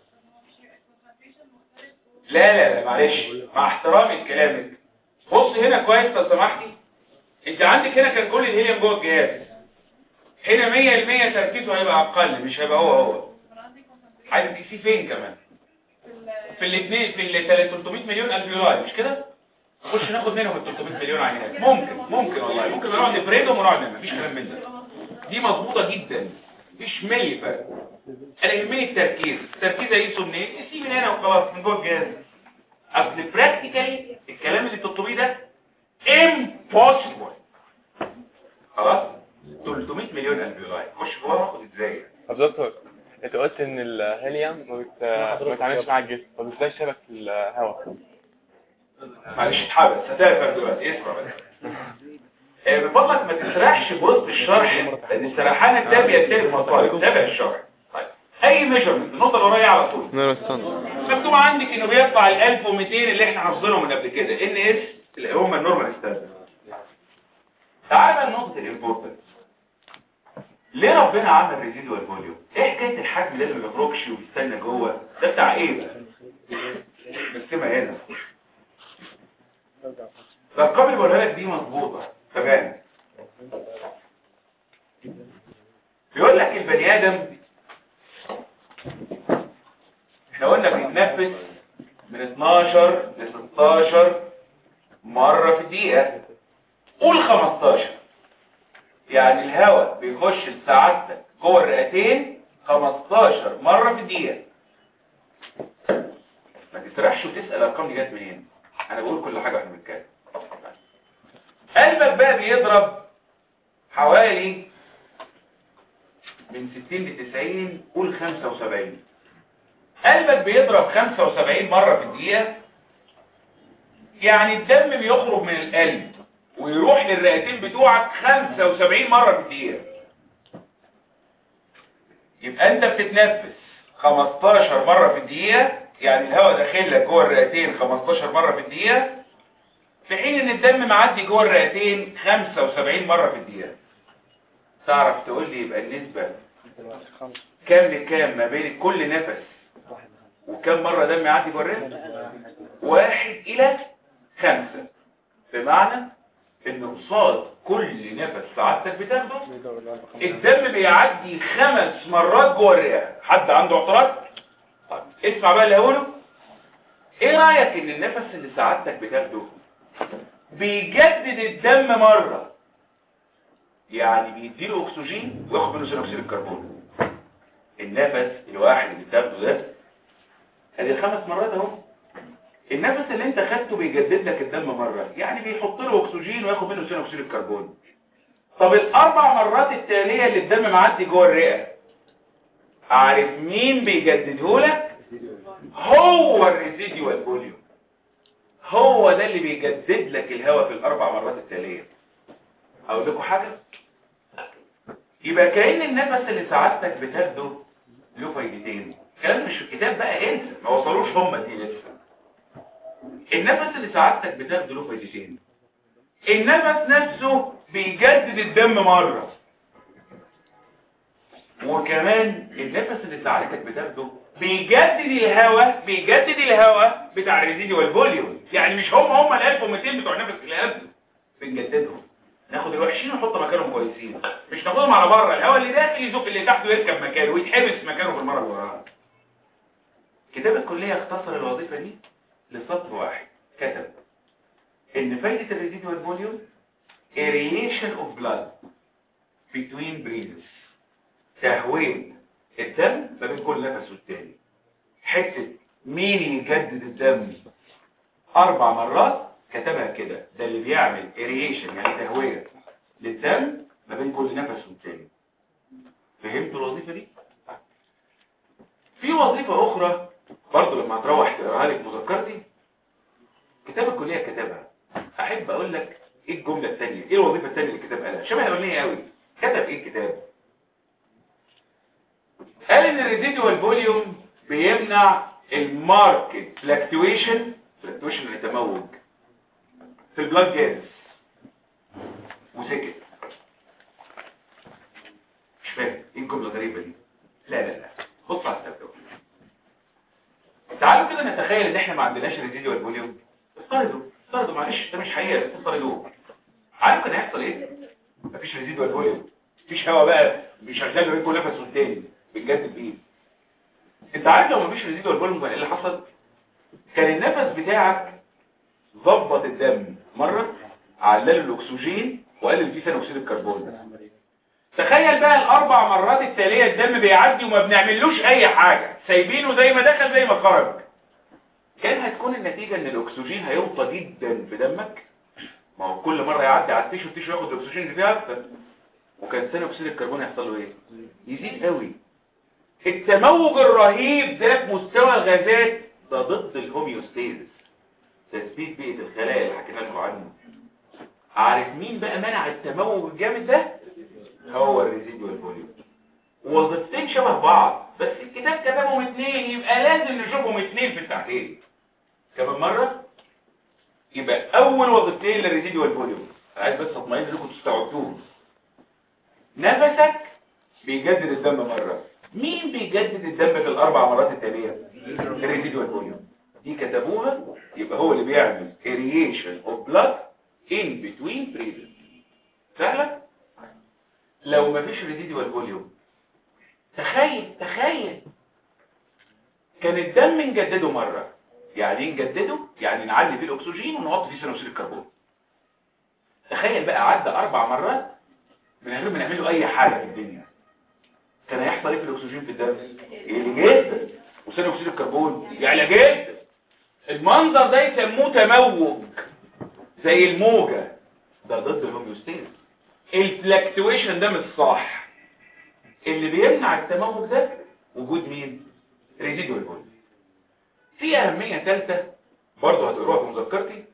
لا لا لا معلش مع احترامي لكلامك بص هنا كويس لو سمحتي انت عندك هنا كان كل الهيليوم جوه الجهاز هنا 100% تركيزه هيبقى اقل مش هيبقى هو هو عايز تقيسيه فين كمان في الاثنين في ال 300 مليون الفيولاي مش كده نخش ناخد منهم ال 300 مليون عينات ممكن ممكن والله ممكن نقعد نفردهم ونقعد نعمل مفيش كلام من ده دي مظبوطه جدا مفيش ملي فرق انا يهمني التركيز التركيز اقيسه منين اسيب من هنا وخلاص من جوه الجهاز اصل براكتيكالي الكلام اللي بتطلبيه ده impossible خلاص 300 مليون الفيولاي خش جوه واخد ازاي طب دكتور انت قلت ان الهيليوم ما بت- ما بيتعاملش مع الجسم طب ازاي شبك في الهواء معلش اتحبس هتعرف دلوقتي اسمع بس آه، من فضلك ما تسرحش بوسط الشرح لان السرحان التابع ينتهي المطالب تابع الشرح طيب اي ميجرمنت النقطه اللي ورايا على طول نور الصن مكتوب عندك انه بيطلع ال 1200 اللي احنا حافظينهم من قبل كده ان اس اللي هم النورمال ستاندرد تعال بقى لنقطه الامبورتنس ليه ربنا عمل ريزيدوال فوليوم ايه حكايه الحجم ده اللي ما بيخرجش وبيستنى جوه ده بتاع ايه بقى نقسمها هنا الارقام اللي بقولها لك دي مظبوطه تمام بيقول لك البني ادم احنا قلنا بيتنفس من 12 ل 16 مرة في الدقيقة قول 15 يعني الهواء بيخش لسعادتك جوه الرئتين 15 مرة في الدقيقة ما تسرحش وتسأل الارقام دي جت منين انا بقول كل حاجة واحنا بنتكلم قلبك بقى بيضرب حوالي من 60 ل 90 قول 75 قلبك بيضرب 75 مرة في الدقيقة يعني الدم بيخرج من القلب ويروح للرئتين بتوعك 75 مرة في الدقيقة يبقى انت بتتنفس 15 مرة في الدقيقة يعني الهواء داخل لك جوه الرئتين 15 مرة في الدقيقة في حين ان الدم معدي جوه الرئتين 75 مرة في الدقيقة تعرف تقول لي يبقى النسبة كام لكام ما بين كل نفس وكم مرة دم يعدي جوه الرئة واحد الى خمسة بمعنى ان قصاد كل نفس سعادتك بتاخده الدم بيعدي خمس مرات جوه الرئة حد عنده اعتراض طيب اسمع بقى اللي هقوله ايه رأيك ان النفس اللي سعادتك بتاخده بيجدد الدم مرة يعني بيديله اكسجين وياخد منه ثاني اكسيد الكربون النفس الواحد اللي بتاخده ده ادي خمس مرات اهو النفس اللي انت خدته بيجدد لك الدم مرة يعني بيحط له اكسجين وياخد منه ثاني اكسيد الكربون طب الاربع مرات التالية اللي الدم معدي جوه الرئة عارف مين بيجدده لك هو الريزيديوال فوليوم هو ده اللي بيجدد لك الهواء في الاربع مرات التالية اقول لكم حاجة يبقى كأن النفس اللي سعادتك بتاخده له فايدتين الكلام مش في الكتاب بقى انسى ما وصلوش هم دي لسه النفس اللي سعادتك بتاخده له فايدتين النفس نفسه بيجدد الدم مرة وكمان النفس اللي سعادتك بتاخده بيجدد الهواء بيجدد الهواء بتاع الريزيديوال فوليوم يعني مش هم هم ال 1200 بتوع النفس اللي قبله بنجددهم ناخد الوحشين ونحط مكانهم كويسين مش ناخدهم على بره الهواء اللي داخل يزق اللي تحته يركب مكانه ويتحبس مكانه في المره اللي وراها كتاب الكليه اختصر الوظيفه دي لسطر واحد كتب ان فايده الريزيديوال فوليوم aeration of blood between breaths تهويه الدم ما بين كل نفس والتاني حته مين يجدد الدم اربع مرات كتبها كده ده اللي بيعمل اريشن يعني تهويه للدم ما بين كل نفس والتاني فهمتوا الوظيفه دي في وظيفه اخرى برضه لما هتروح تقراها لك مذكرتي كتاب الكليه كتبها احب اقول لك ايه الجمله الثانيه ايه الوظيفه الثانيه اللي الكتاب قالها شبه الاولانيه قوي كتب ايه الكتاب قال ان الريزيدوال فوليوم بيمنع الماركت فلكتويشن فلكتويشن التموج في البلاد جاز وسكت مش فاهم ايه الجمله الغريبه دي لا لا لا بص على الكتاب تعالوا كده نتخيل ان احنا ما عندناش ريزيدوال فوليوم افترضوا افترضوا معلش ده مش حقيقه بس افترضوه عارف كان هيحصل ايه مفيش ريزيدوال فوليوم مفيش هواء بقى بيشغل له كل نفس والتاني بتجدد بيه انت عارف لو مفيش ريزيدوال فوليوم كان ايه اللي حصل كان النفس بتاعك ظبط الدم مرة علل الاكسجين وقلل فيه ثاني اكسيد الكربون تخيل بقى الاربع مرات التالية الدم بيعدي وما بنعملوش اي حاجة سايبينه زي ما دخل زي ما خرج كان هتكون النتيجة ان الاكسجين هيوطى جدا في دمك ما هو كل مرة يعدي على التيشو التيشو ياخد الاكسجين اللي فيها اكتر وكان ثاني اكسيد الكربون يحصل له ايه يزيد قوي التموج الرهيب ده في مستوى الغازات ده ضد الهوميوستيزس تثبيت بيئة الخلايا اللي حكينا لكم عنه عارف مين بقى منع التموج الجامد ده هو الريزيدوال فوليوم وظيفتين شبه بعض بس الكتاب كتبهم اتنين يبقى لازم نشوفهم اتنين في التحليل كمان مرة يبقى اول وظيفتين للريزيدوال فوليوم عايز بس اطمئن لكم تستوعبوهم نفسك بيجدد الدم مرة مين بيجدد الدم في الاربع مرات التالية الريزيدوال فوليوم دي كتبوها يبقى هو اللي بيعمل aeration of blood in between breaths سهلة لو مفيش ريزيدوال فوليوم تخيل تخيل كان الدم نجدده مرة يعني ايه نجدده يعني نعلي فيه الاكسجين ونحط فيه ثاني اكسيد الكربون تخيل بقى عدى اربع مرات من غير ما نعمل له اي حاجه في الدنيا كان هيحصل ايه في الاكسجين في الدم يعلى جدا وثاني اكسيد الكربون يعلى جدا المنظر ده يسموه تموج زي الموجة ده ضد الهوميوستيز الفلكتويشن ده مش صح اللي بيمنع التموج ده وجود مين ريزيدوال فوليوم في اهميه ثالثه برضه هتقروها في مذكرتي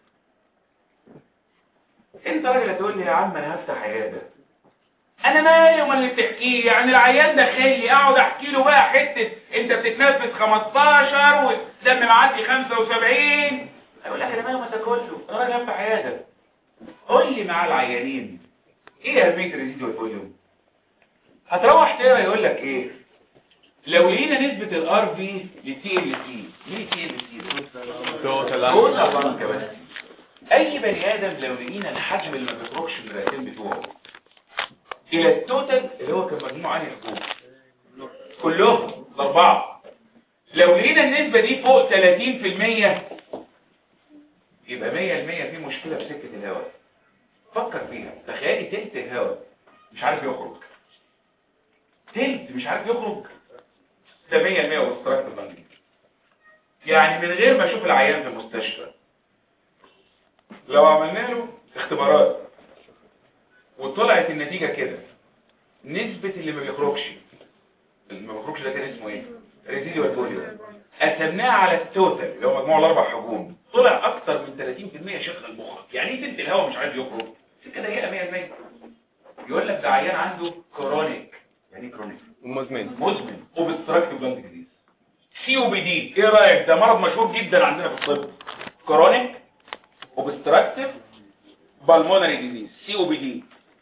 انت راجل هتقول لي يا عم انا هفتح عياده انا مالي وما اللي بتحكيه يعني العيان داخل لي اقعد احكي له بقى حته انت بتتنفس 15 والدم معدي 75 اقول لك انا مالي وما كله انا راجل هفتح عياده قول لي مع العيانين ايه اهميه الريزيدوال فوليوم هتروح تقرا يقول لك ايه لو لقينا نسبه الار في لتي ال سي مين تي ال سي ده توتال توتال لانج كباسيتي اي بني ادم لو لقينا الحجم اللي ما بيخرجش من الرئتين بتوعه الى التوتال اللي هو كان مجموع عن الحقوق كلهم الاربعه لو لقينا النسبه دي فوق 30% يبقى 100% في مشكله في سكه الهواء فكر فيها تخيلي تلت الهواء مش عارف يخرج تلت مش عارف يخرج ده 100% واستراكت البنجي يعني من غير ما اشوف العيان في المستشفى لو عملنا له اختبارات وطلعت النتيجة كده نسبة اللي ما بيخرجش اللي ما بيخرجش ده كان اسمه ايه ريزيديوال فوليوم قسمناها على التوتال اللي هو مجموع الاربع حجوم طلع اكتر من 30% شغل مخرج يعني ايه تلت الهواء مش عايز يخرج سكه ضيقه 100% يقول لك ده عيان عنده كرونيك يعني ايه كرونيك مزمن مزمن اوبستراكتيف لانج ديزيز سي او بي دي ايه رايك ده مرض مشهور جدا عندنا في الطب كرونيك اوبستراكتيف بالمونري ديزيز سي او بي دي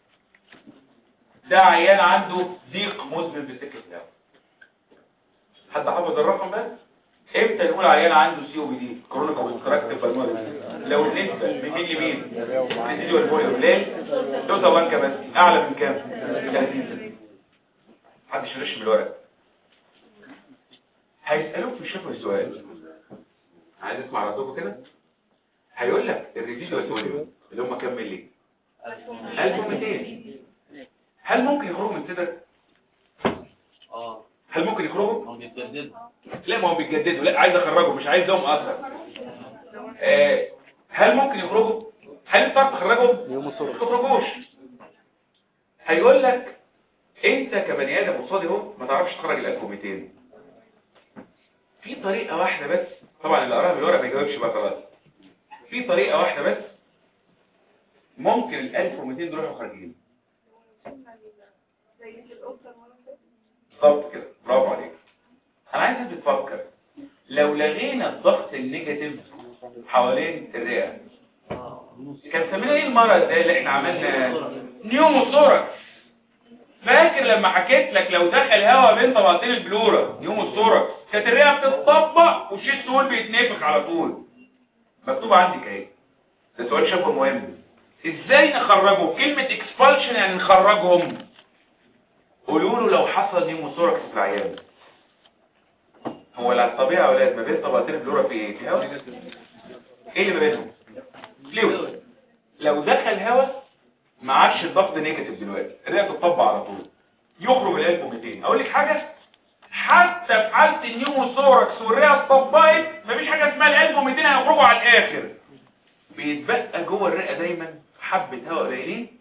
ده عيان عنده ضيق مزمن في سكه الهواء حد حافظ الرقم بس امتى نقول عيان عنده سي او بي دي كرونيك اوبستراكتيف بالمونري لو النسبه من مين لمين ريزيديوال فوليوم ليه توتال لانج بس اعلى من كام 30 محدش يرش من الورق هيسألوك في الشفوي سؤال عايز اسمع ردكم كده هيقول لك الريزيدوال فوليوم اللي هم كام ملي 1200 هل ممكن يخرجوا من صدرك اه هل ممكن يخرجوا هم بيتجددوا لا ما هم بيتجددوا لا عايز اخرجه مش عايز لهم اثر آه هل ممكن يخرجوا هل انت تعرف تخرجهم يوم ما الصبح تخرجوش هيقول لك انت كبني ادم قصادي اهو ما تعرفش تخرج ال 1200 في طريقه واحده بس طبعا اللي قراها بالورق ما يجاوبش بقى خلاص في طريقه واحده بس ممكن ال 1200 دول يروحوا خارجين بالظبط كده برافو عليك انا عايزك تفكر لو لغينا الضغط النيجاتيف حوالين الرئه كان سمينا ايه المرض ده اللي احنا عملنا نيوموثوركس فاكر لما حكيت لك لو دخل هواء بين طبقتين البلورة نيوموثوركس كانت الرئه بتتطبق والشيء السؤال بيتنفخ على طول مكتوب عندك اهي ده سؤال شبه مهم ازاي نخرجه كلمة اكسبالشن يعني نخرجهم قولوا له لو حصل نيوموثوركس في العيان هو لا الطبيعة يا اولاد ما بين طبقتين البلورة في ايه في هواء ايه اللي ما بينهم فلويد لو دخل هواء ما عادش الضغط نيجاتيف دلوقتي الرئه تطبق على طول يخرج ال 1200 اقول لك حاجه حتى في حاله النيوموثوركس والرئه اتطبقت مفيش حاجه اسمها ال 1200 هيخرجوا على الاخر بيتبقى جوه الرئه دايما حبه هواء قليلين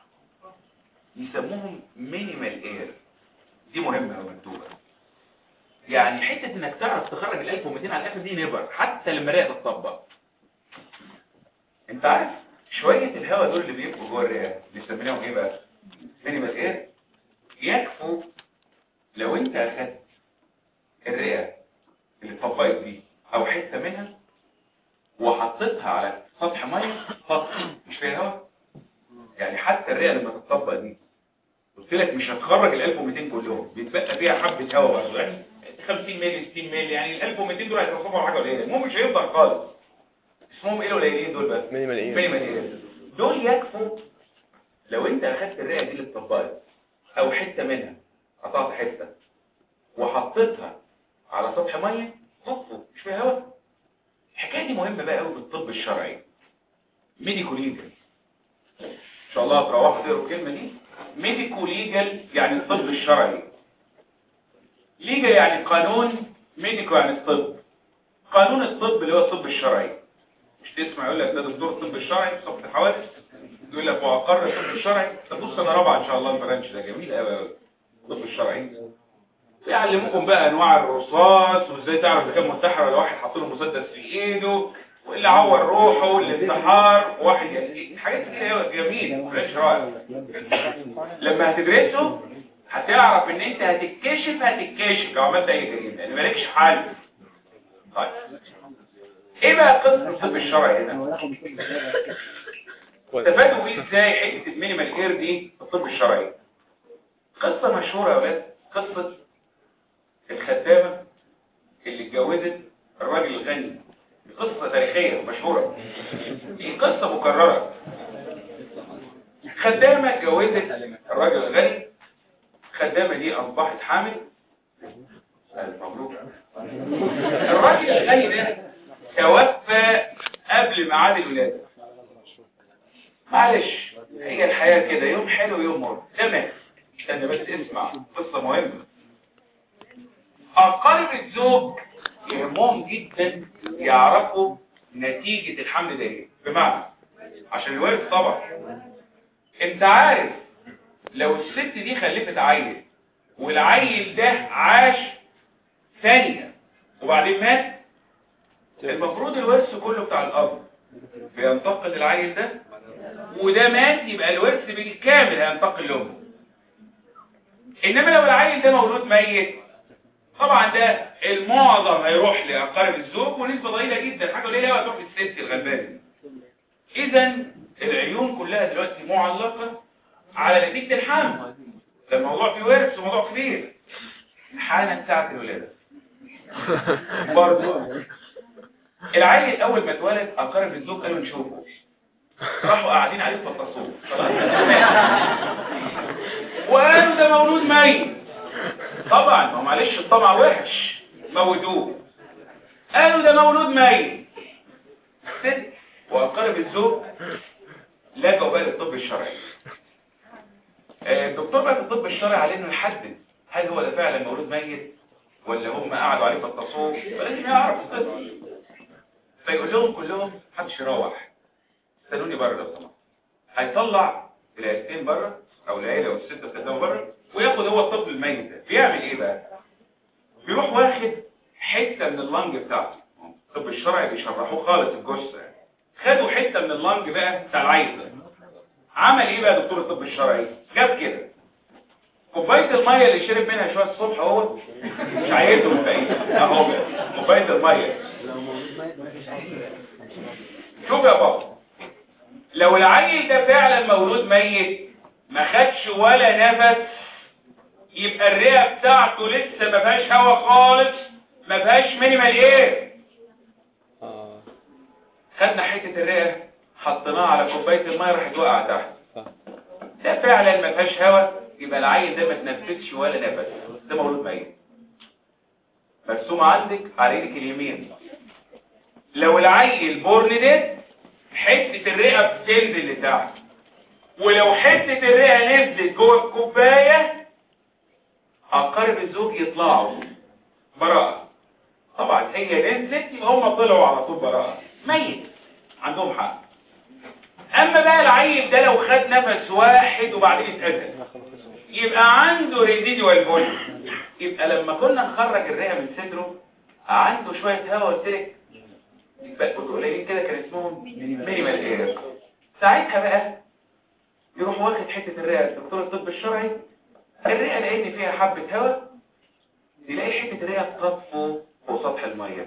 يسموهم مينيمال اير دي مهمه قوي مكتوبه يعني حته انك تعرف تخرج ال 1200 على الاخر دي نيفر حتى لما الرئه تتطبق انت عارف شوية الهواء دول اللي بيبقوا جوه الرئة بنسميهم ايه بقى مينيمال اير يكفوا لو انت اخدت الرئة اللي اتطبقت دي او حتة منها وحطيتها على سطح ميه سطح مش فيها هواء يعني حتى الرئة لما تتطبق دي قلت لك مش هتخرج ال 1200 كلهم بيتبقى فيها حبة هواء برضه يعني 50 مللي 60 مللي يعني ال 1200 دول هيتصرفوا حاجة قليلة المهم مش هيفضل خالص اسمهم ايه القليلين دول بقى مينيمال ايه مينيمال اير دول يكفوا لو انت اخدت الرئه دي اللي اتطبقت او حته منها قطعت حته وحطيتها على سطح ميه صفه مش فيها هواء الحكايه دي مهمه بقى قوي في الطب الشرعي ميديكو ليجل ان شاء الله تروحوا تقروا الكلمه دي ميديكو ليجل يعني الطب الشرعي ليجل يعني قانون ميديكو يعني الطب قانون الطب اللي هو الطب الشرعي مش تسمع يقول لك ده دكتور الطب الشرعي في صفحه الحوادث يقول لك وأقر الطب الشرعي طب بص أنا رابعة إن شاء الله البرانش ده جميل قوي قوي الطب الشرعي بيعلموكم بقى أنواع الرصاص وإزاي تعرف إذا كان منتحر ولا واحد حاط له مسدس في إيده واللي عور روحه والانتحار وواحد يسيء حاجات كتير قوي جميل برانش رائع لما هتدرسه هتعرف ان انت هتتكشف هتتكشف لو عملت اي جريمه لان مالكش حل طيب ايه بقى قصه الطب الشرعي هنا استفادوا بيه ازاي حته المينيمال اير دي في الطب الشرعي قصه مشهوره يا ولاد قصه الخدامه اللي اتجوزت الراجل الغني دي قصه تاريخيه مشهوره دي قصه مكرره خدامه اتجوزت الراجل الغني الخدامه دي اصبحت حامل ألف مبروك الراجل الغني ده توفى قبل ميعاد الولاده معلش هي الحياه كده يوم حلو ويوم مر تمام استنى بس اسمع قصه مهمه اقارب الزوج يهمهم جدا يعرفوا نتيجه الحمل ده ايه بمعنى عشان الوارث طبعا انت عارف لو الست دي خلفت عيل والعيل ده عاش ثانية وبعدين مات المفروض الورث كله بتاع الأب بينتقل العيل ده وده مات يبقى الورث بالكامل هينتقل لأمه إنما لو العيل ده مولود ميت طبعا ده المعظم هيروح لأقارب الزوج ونسبة ضئيلة جدا حاجة قليلة قوي هتروح للست الغلبانة إذا العيون كلها دلوقتي معلقة على نتيجة الحمل ده الموضوع فيه ورث وموضوع كبير حالا ساعة الولادة برضه العيل اول ما اتولد اقارب الزوج قالوا نشوفه راحوا قاعدين عليه فطسوه خلاص وقالوا ده مولود ميت طبعا ما معلش الطمع وحش موتوه قالوا ده مولود ميت ست واقارب الزوج لجوا بقى للطب الشرعي الدكتور بقى في الطب الشرعي عليه انه يحدد هل هو ده فعلا مولود ميت ولا هم قعدوا عليه فالتصوف فلازم يعرف الطب فيقول لهم كلهم محدش يروح استنوني بره لو سمحت هيطلع العيلتين بره او العيله والست استخدموا بره وياخد هو الطفل الميت ده بيعمل ايه بقى بيروح واخد حته من اللنج بتاعته الطب الشرعي بيشرحوه خالص الجثه خدوا حته من اللنج بقى بتاع العيل ده عمل ايه بقى دكتور الطب الشرعي جاب كده كوبايه الميه اللي شرب منها شويه الصبح اهو مش عايزه من بعيد اهو بقى كوبايه الميه شوف يا بابا لو العيل ده فعلا مولود ميت ما خدش ولا نفس يبقى الرئه بتاعته لسه ما فيهاش هواء خالص ما فيهاش مينيمال ايه اه خدنا حته الرئه حطيناها على كوبايه الميه راحت وقع تحت صح ده فعلا ما فيهاش هواء يبقى العيل ده ما تنفسش ولا نفس ده مولود ميت مرسوم عندك على ايدك اليمين لو العيل بورن ده حته الرئه بتنزل لتحت ولو حته الرئه نزلت جوه الكوبايه اقارب الزوج يطلعوا براءه طبعا هي نزلت يبقى هم طلعوا على طول براءه ميت عندهم حق اما بقى العيل ده لو خد نفس واحد وبعدين اتقتل يبقى عنده ريزيدوال فوليوم يبقى لما كنا نخرج الرئه من صدره عنده شويه هواء قلت لك يبقى قليلين كده كان اسمهم مينيمال اير ساعتها بقى يروح واخد حته الرئه دكتور الطب الشرعي الرئه لان فيها حبه هواء يلاقي حته الرئه تطفو فوق سطح الميه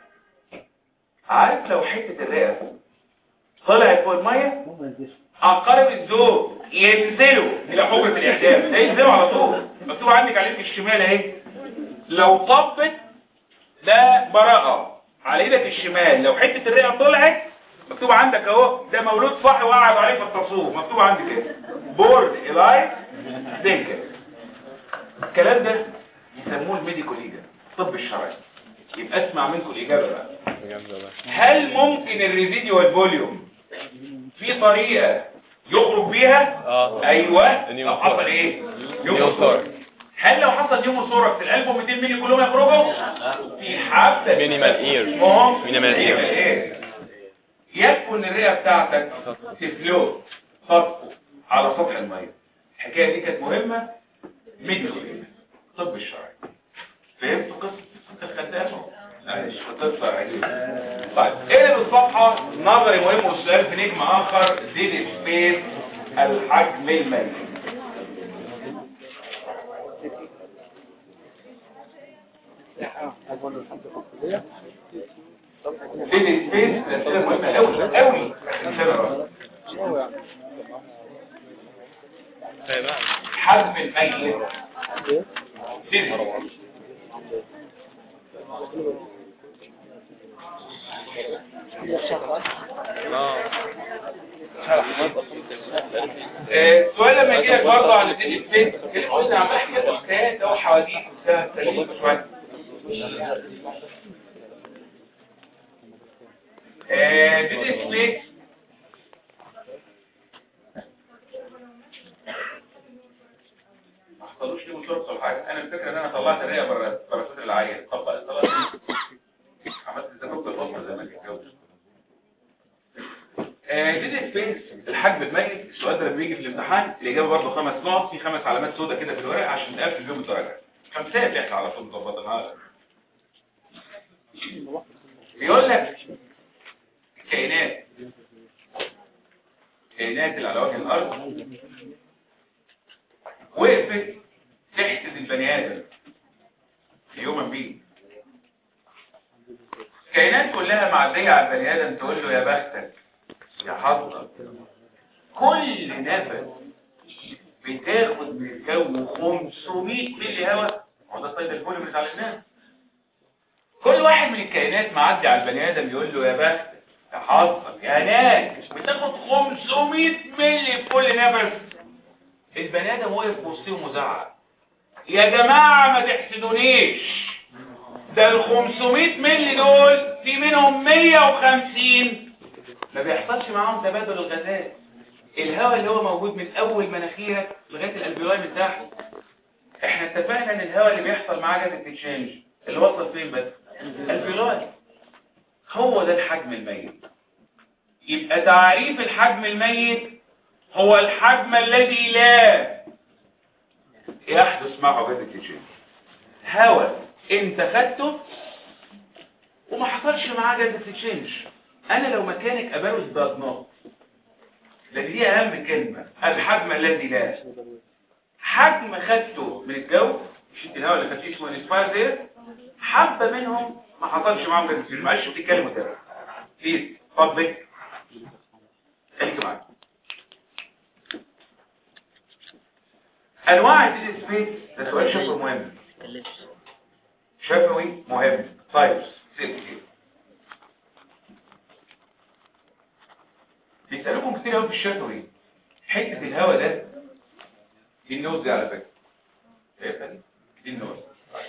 عارف لو حته الرئه طلعت فوق الميه اقارب الزوج ينزلوا الى حجرة الاعدام ده ينزلوا على طول مكتوب عندك على ايدك الشمال اهي لو طبت ده براءة على ايدك الشمال لو حتة الرئة طلعت مكتوب عندك اهو ده مولود صح وقعد عليه في التصوف مكتوب عندك كده بورد الاي دينكر الكلام ده يسموه الميديكال ليجا الطب الشرعي يبقى اسمع منكم الاجابه بقى بجد والله هل ممكن الريزيديوال فوليوم في طريقة يخرج بيها اه ايوه النيوم لو حصل ثورة. ايه نيوم ثورة. هل لو حصل نيوم ثورة في القلب و200 مللي كلهم يخرجوا في حبة Minimal ear. اسمهم Minimal ear. ear. يكفي ان الرئة بتاعتك تفلوت تطفو على سطح الميه الحكايه دي كانت مهمه من الطب الشرعي فهمت قصه الخدامه معلش قصه عجيبه طيب اقلب الصفحه نظري مهم والسؤال في نجم اخر ديد سبيس الحجم الميت ديد سبيس الاسئله مهمه قوي قوي حجم الميت ديد السؤال لما يجي لك برضه عن الديد سبيس اللي قلنا عمال حكايه الحكايات ده وحواديت وبتاع سليم شويه ديد سبيس ما حصلوش لي وشرط ولا حاجه انا الفكره ان انا طلعت الرئه بره بره صدر العيل طبق الطلاق عملت الزفاف البصر زي ما اتجوز دي سبيس الحجم الميت السؤال ده لما بيجي في الامتحان الاجابه برضه خمس نقط في خمس علامات سوداء كده في الورق عشان نقفل بيهم الدرجه خمسات احنا على طول مظبطينها بيقول لك الكائنات الكائنات اللي على وجه الارض وقفت تحت البني ادم الهيومن بينج الكائنات كلها معديه على البني ادم تقول له يا بختك يا حظك كل نفس بتاخد من الجو 500 ملي هواء هو ده الطيب الفول اللي اتعلمناه كل واحد من الكائنات معدي على البني ادم يقول له يا بختك يا حظك يا هناك بتاخد 500 ملي في كل نفس البني ادم واقف في وسطهم وزعق يا جماعه ما تحسدونيش ده ال 500 ملي دول في منهم 150 ما بيحصلش معاهم تبادل الغازات الهواء اللي هو موجود من اول مناخيرك لغايه الالفيولاي من تحت احنا اتفقنا ان الهواء اللي بيحصل معاه جاز التشينج اللي وصل فين بس الالفيولاي هو ده الحجم الميت يبقى تعريف الحجم الميت هو الحجم الذي لا يحدث معه جاز التشينج هواء انت خدته وما حصلش معاه جاز التشينج انا لو مكانك ابروز بطنات لان دي اهم كلمة الحجم الذي لا حجم خدته من الجو شفت الهواء اللي خدتيه اسمه انسباير ده حبة منهم ما حصلش معاهم جاز التشينج معلش بتتكلموا ده بليز فضلك خليك معايا انواع الديد سبيس ده سؤال شفوي مهم شفوي مهم طيب سيبتي بيسألوكم كتير قوي في الشفوي حتة الهواء ده دي النوز دي على فكرة شايفها دي دي النوز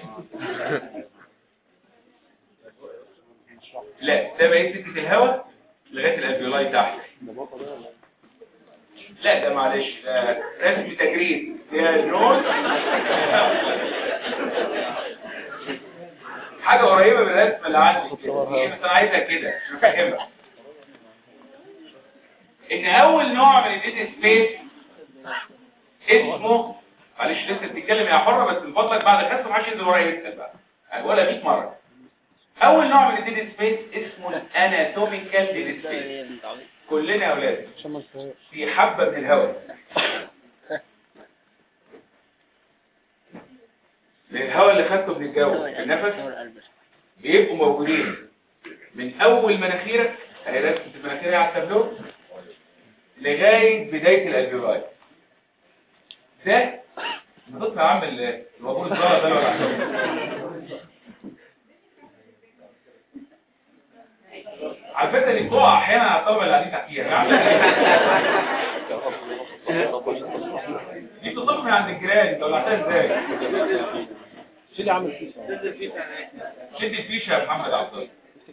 لا ده بقى سكة الهواء لغاية الالفيولاي تحت لا ده معلش ده رسم تجريد يا النوز حاجة قريبة من الرسم اللي عندي كده. هي بس انا عايزها كده عشان افهمها ان اول نوع من الديت سبيس اسمه معلش لسه بتتكلم يا حرة بس من فضلك بعد الحصه ما حدش ينزل ورايا يكتب بقى هقولها 100 مره اول نوع من الديت سبيس اسمه الاناتوميكال ديت سبيس كلنا يا اولاد في حبه من الهواء من الهواء اللي خدته من الجو النفس بيبقوا موجودين من اول مناخيرك اهي رسمه المناخير على التابلو لغايه بدايه الالفيولاي ده بتطلع عامل الوابور الزرع ده ولا على فكره دي بتقع احيانا على الطبقه اللي قاعدين تحتيها دي بتطلع من عند الجيران انت طلعتها ازاي شيلي عامل فيسا شد الفيشه يا محمد عبد الله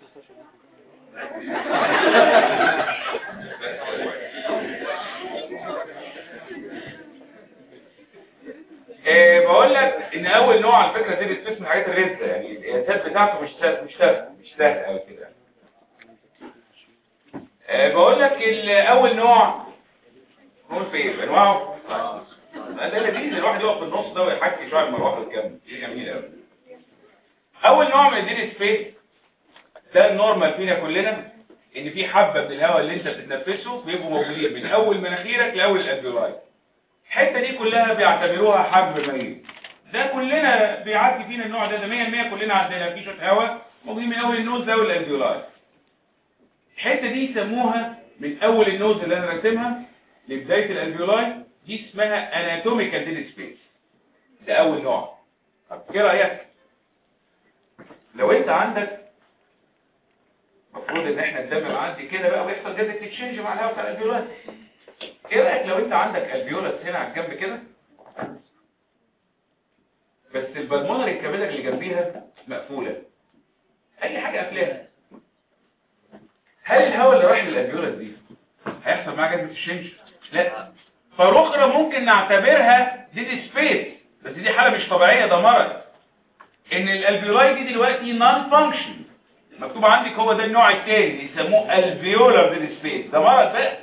إيه بقول لك ان اول نوع على فكره دي بتسمى من حاجات الرزه يعني القياسات بتاعته مش سهل مش سهل مش سهل قوي كده إيه بقول لك ال- اول نوع نقول في ايه انواعه ده لذيذ الواحد يقف في النص ده ويحكي شويه المروحه ويكمل دي جميل قوي اول نوع من الدين سبيس ده النورمال فينا كلنا ان في حبه من الهواء اللي انت بتتنفسه بيبقوا موجودين من اول مناخيرك لاول الالفيولاي الحته دي كلها بيعتبروها حجم ميت ده كلنا بيعدي فينا النوع ده ده 100% كلنا عندنا في شويه هواء موجودين من اول النوز لاول الالفيولاي الحته دي يسموها من اول النوز اللي انا راسمها لبدايه الالفيولاي دي اسمها اناتوميكال ديد سبيس ده اول نوع طب ايه رايك لو انت عندك المفروض ان احنا الدم معدي كده بقى ويحصل جذب تتشنج مع الهواء بتاع الالفيولاس ايه رايك لو انت عندك الفيولاس هنا على الجنب كده بس البلمونري الكابيلر اللي جنبيها مقفوله اي حاجه قافلاها هل الهواء اللي رايح للالفيولاس دي هيحصل معاه جذب تتشنج لا فالاخرى ممكن نعتبرها دي سبيس بس دي حاله مش طبيعيه ده مرض ان الالفيولاي دي دلوقتي نون فانكشن مكتوب عندك هو ده النوع الثاني يسموه الفيولار ديد سبيس ده مرض بقى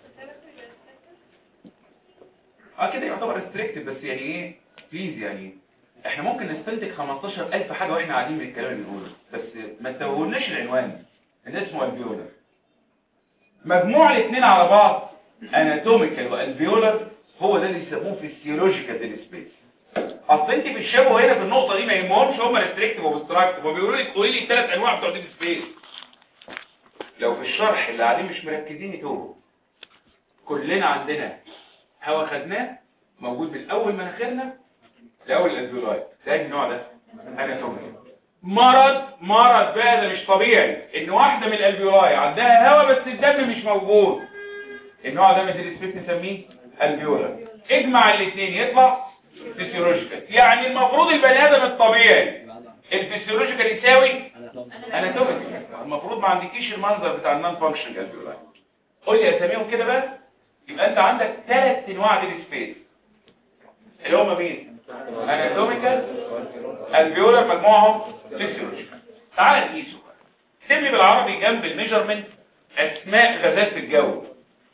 اه كده يعتبر ريستريكتيف بس يعني ايه بليز يعني احنا ممكن نستنتج 15000 حاجه واحنا قاعدين من الكلام اللي بنقوله بس ما تتوهولناش العنوان ان اسمه الفيولار مجموع الاثنين على بعض اناتوميكال والفيولار هو ده اللي يسموه فيسيولوجيكال ديد سبيس اصل انت في الشبه هنا في النقطه دي ما يهمهمش هم ريستريكتيف وبستراكتيف وبيقولوا لك قولي لي الثلاث انواع بتوع ديد سبيس لو في الشرح اللي قاعدين مش مركزين يتوهوا كلنا عندنا هوا خدناه موجود من اول مناخيرنا لاول الالفيولاي ده النوع ده اناتومي مرض مرض بقى ده مش طبيعي ان واحده من الالفيولاي عندها هوا بس الدم مش موجود النوع ده من الديد سبيس نسميه الفيولا اجمع الاثنين يطلع فيسيولوجيكال يعني المفروض البني ادم الطبيعي الفيسيولوجيكال يساوي اناتوميكال المفروض ما عندكيش المنظر بتاع النون فانكشن الفيولاي قول لي اساميهم كده بقى يبقى انت عندك ثلاث انواع دي سبيس اللي هم مين اناتوميكال الفيولار مجموعهم فيسيولوجيكال تعال نقيسه اكتب لي بالعربي جنب الميجرمنت اسماء غازات في الجو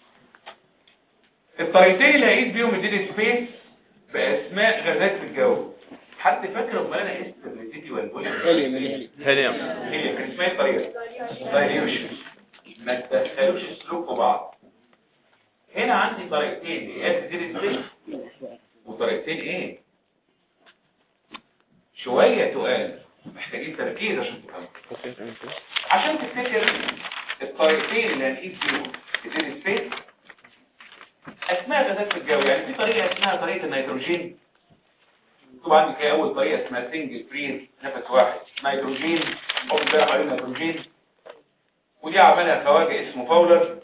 الطريقتين اللي هقيس بيهم الديد سبيس باسماء غازات في الجو حد فاكر امال انا قست الريديتي والبوليوم هيليوم هيليوم هيليوم هي كان اسمها إيه الطريقه دايليوشن ما تدخلوش السلوك في بعض هنا عندي طريقتين قياس الديد سبيس وطريقتين ايه شويه تقال محتاجين تركيز عشان تفهموا عشان تفتكر الطريقتين اللي هنقيس بيهم الديد سبيس اسماء غازات في الجو يعني في طريقه اسمها طريقه النيتروجين طبعا عندك هي اول طريقه اسمها سنجل فريز نفس واحد نيتروجين او امبارح عليه نيتروجين ودي عملها خواجه اسمه فاولر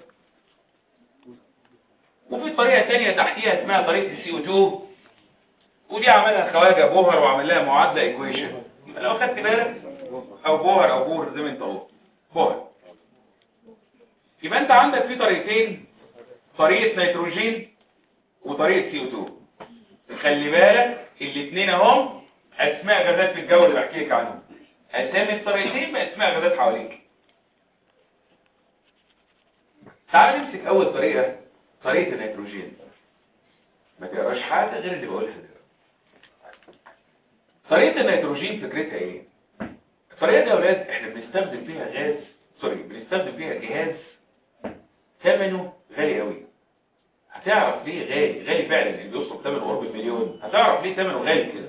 وفي طريقه ثانيه تحتيها اسمها طريقه السي او 2 ودي عملها خواجه بوهر وعمل لها معادله ايكويشن لو خدت بالك او بوهر او بوهر زي ما انت قلت بوهر يبقى انت عندك في طريقتين طريقة نيتروجين وطريقة سي او 2 خلي بالك الاثنين اهم اسماء غازات في الجو اللي بحكي لك عنهم اسامي الطريقتين باسماء غازات حواليك تعال نمسك اول طريقة طريقة النيتروجين ما تقراش حاجة غير اللي بقولها دلوقتي طريقة النيتروجين فكرتها ايه الطريقة دي يا اولاد احنا بنستخدم فيها غاز سوري بنستخدم فيها جهاز ثمنه غالي قوي هتعرف ليه غالي غالي فعلا اللي بيوصل ثمنه قرب المليون هتعرف ليه ثمنه غالي كده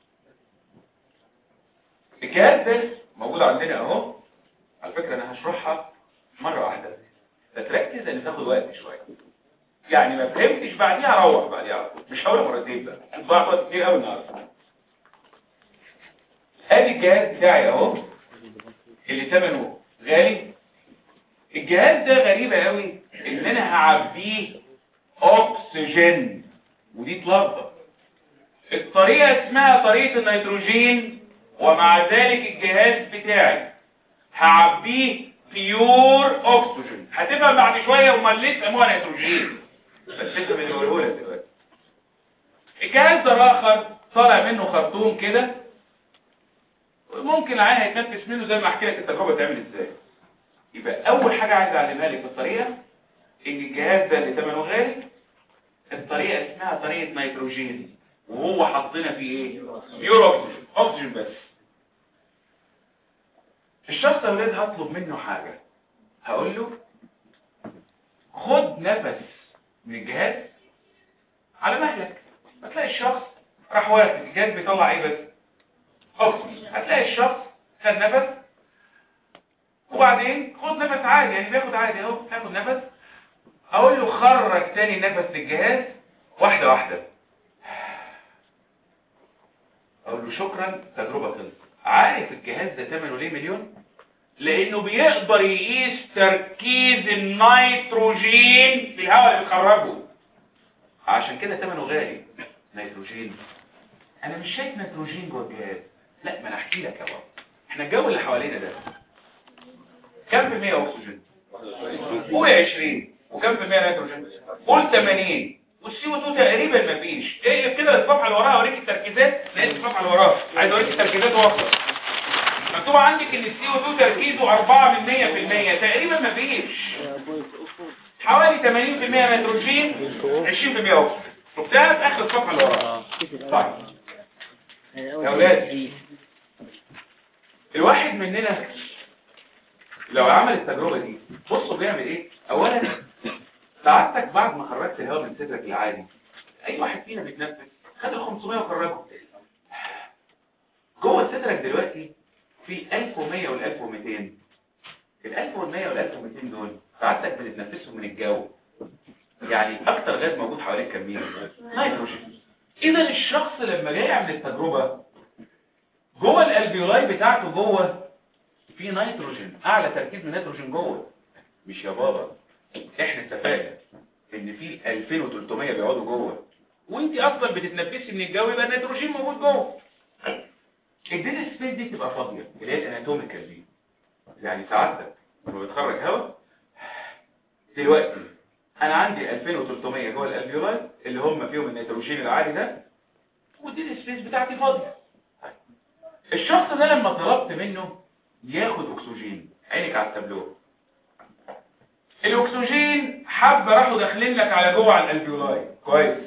الجهاز ده موجود عندنا اهو على فكرة انا هشرحها مرة واحدة بس ركز ان تاخد وقت شوية يعني ما فهمتش بعديها اروح بعديها على طول مش هقولها مرتين بقى ضاع وقت كتير قوي النهارده ادي الجهاز بتاعي اهو اللي ثمنه غالي الجهاز ده غريبة قوي ان انا هعبيه اكسجين ودي تلخبط الطريقة اسمها طريقة النيتروجين ومع ذلك الجهاز بتاعي هعبيه بيور اكسجين هتبقى بعد شوية امال ليه سموها نيتروجين بس انت بنقوله لك دلوقتي الجهاز ده الاخر طالع منه خرطوم كده ممكن العين هيتنفس منه زي ما احكي لك التجربه تعمل ازاي يبقى اول حاجه عايز اعلمها لك في الطريقه ان الجهاز ده اللي ثمنه غالي الطريقة اسمها طريقة نيتروجين وهو حطنا فيه ايه بيور اكسجين اكسجين بس الشخص يا ولاد هطلب منه حاجة هقول له خد نفس من الجهاز على مهلك هتلاقي الشخص راح واقف الجهاز بيطلع ايه بس اكسجين هتلاقي الشخص خد نفس وبعدين خد نفس عادي يعني بياخد عادي اهو هاخد نفس اقول له خرج تاني نفس للجهاز واحدة واحدة اقول له شكرا تجربة خلصت عارف الجهاز ده ثمنه ليه مليون لانه بيقدر يقيس تركيز النيتروجين في الهواء اللي بيخرجه عشان كده ثمنه غالي نيتروجين انا مش شايف نيتروجين جوه الجهاز لا ما انا احكي لك يا بابا احنا الجو اللي حوالينا ده كم في المية اكسجين قول 20 وكم في المية نيتروجين قول 80 والسي او 2 تقريبا ما فيش اقلب كده الصفحه اللي وراها اوريك التركيزات لقيت الصفحه اللي وراها عايز اوريك التركيزات واكتر مكتوب عندك ان السي او 2 تركيزه 4 من 100% تقريبا ما فيش حوالي 80% نيتروجين 20% اكسجين شفتها في اخر الصفحه اللي وراها طيب يا اولاد الواحد مننا لو عمل التجربة دي بصوا بيعمل ايه اولا سعادتك بعد ما خرجت الهواء من صدرك العادي اي واحد فينا بيتنفس خد ال 500 وخرجه جوه صدرك دلوقتي في 1100 وال 1200 ال 1100 وال 1200 دول سعادتك بتتنفسهم من الجو يعني اكتر غاز موجود حواليك كان مين نيتروجين اذا الشخص لما جاي يعمل التجربة جوه الالفيولاي بتاعته جوه في نيتروجين اعلى تركيز من نيتروجين جوه مش يا بابا احنا اتفقنا ان في 2300 بيقعدوا جوه وانت اصلا بتتنفسي من الجو يبقى النيتروجين موجود جوه الديد سبيس دي تبقى فاضيه اللي هي الاناتوميكال دي يعني سعادتك لما بتخرج هواء دلوقتي انا عندي 2300 جوه الالفيولاي اللي هم فيهم النيتروجين العالي ده والديد سبيس بتاعتي فاضيه الشخص ده لما طلبت منه ياخد اكسجين عينك على التابلو الاكسجين حبه راحوا داخلين لك على جوه على الالفيولاي كويس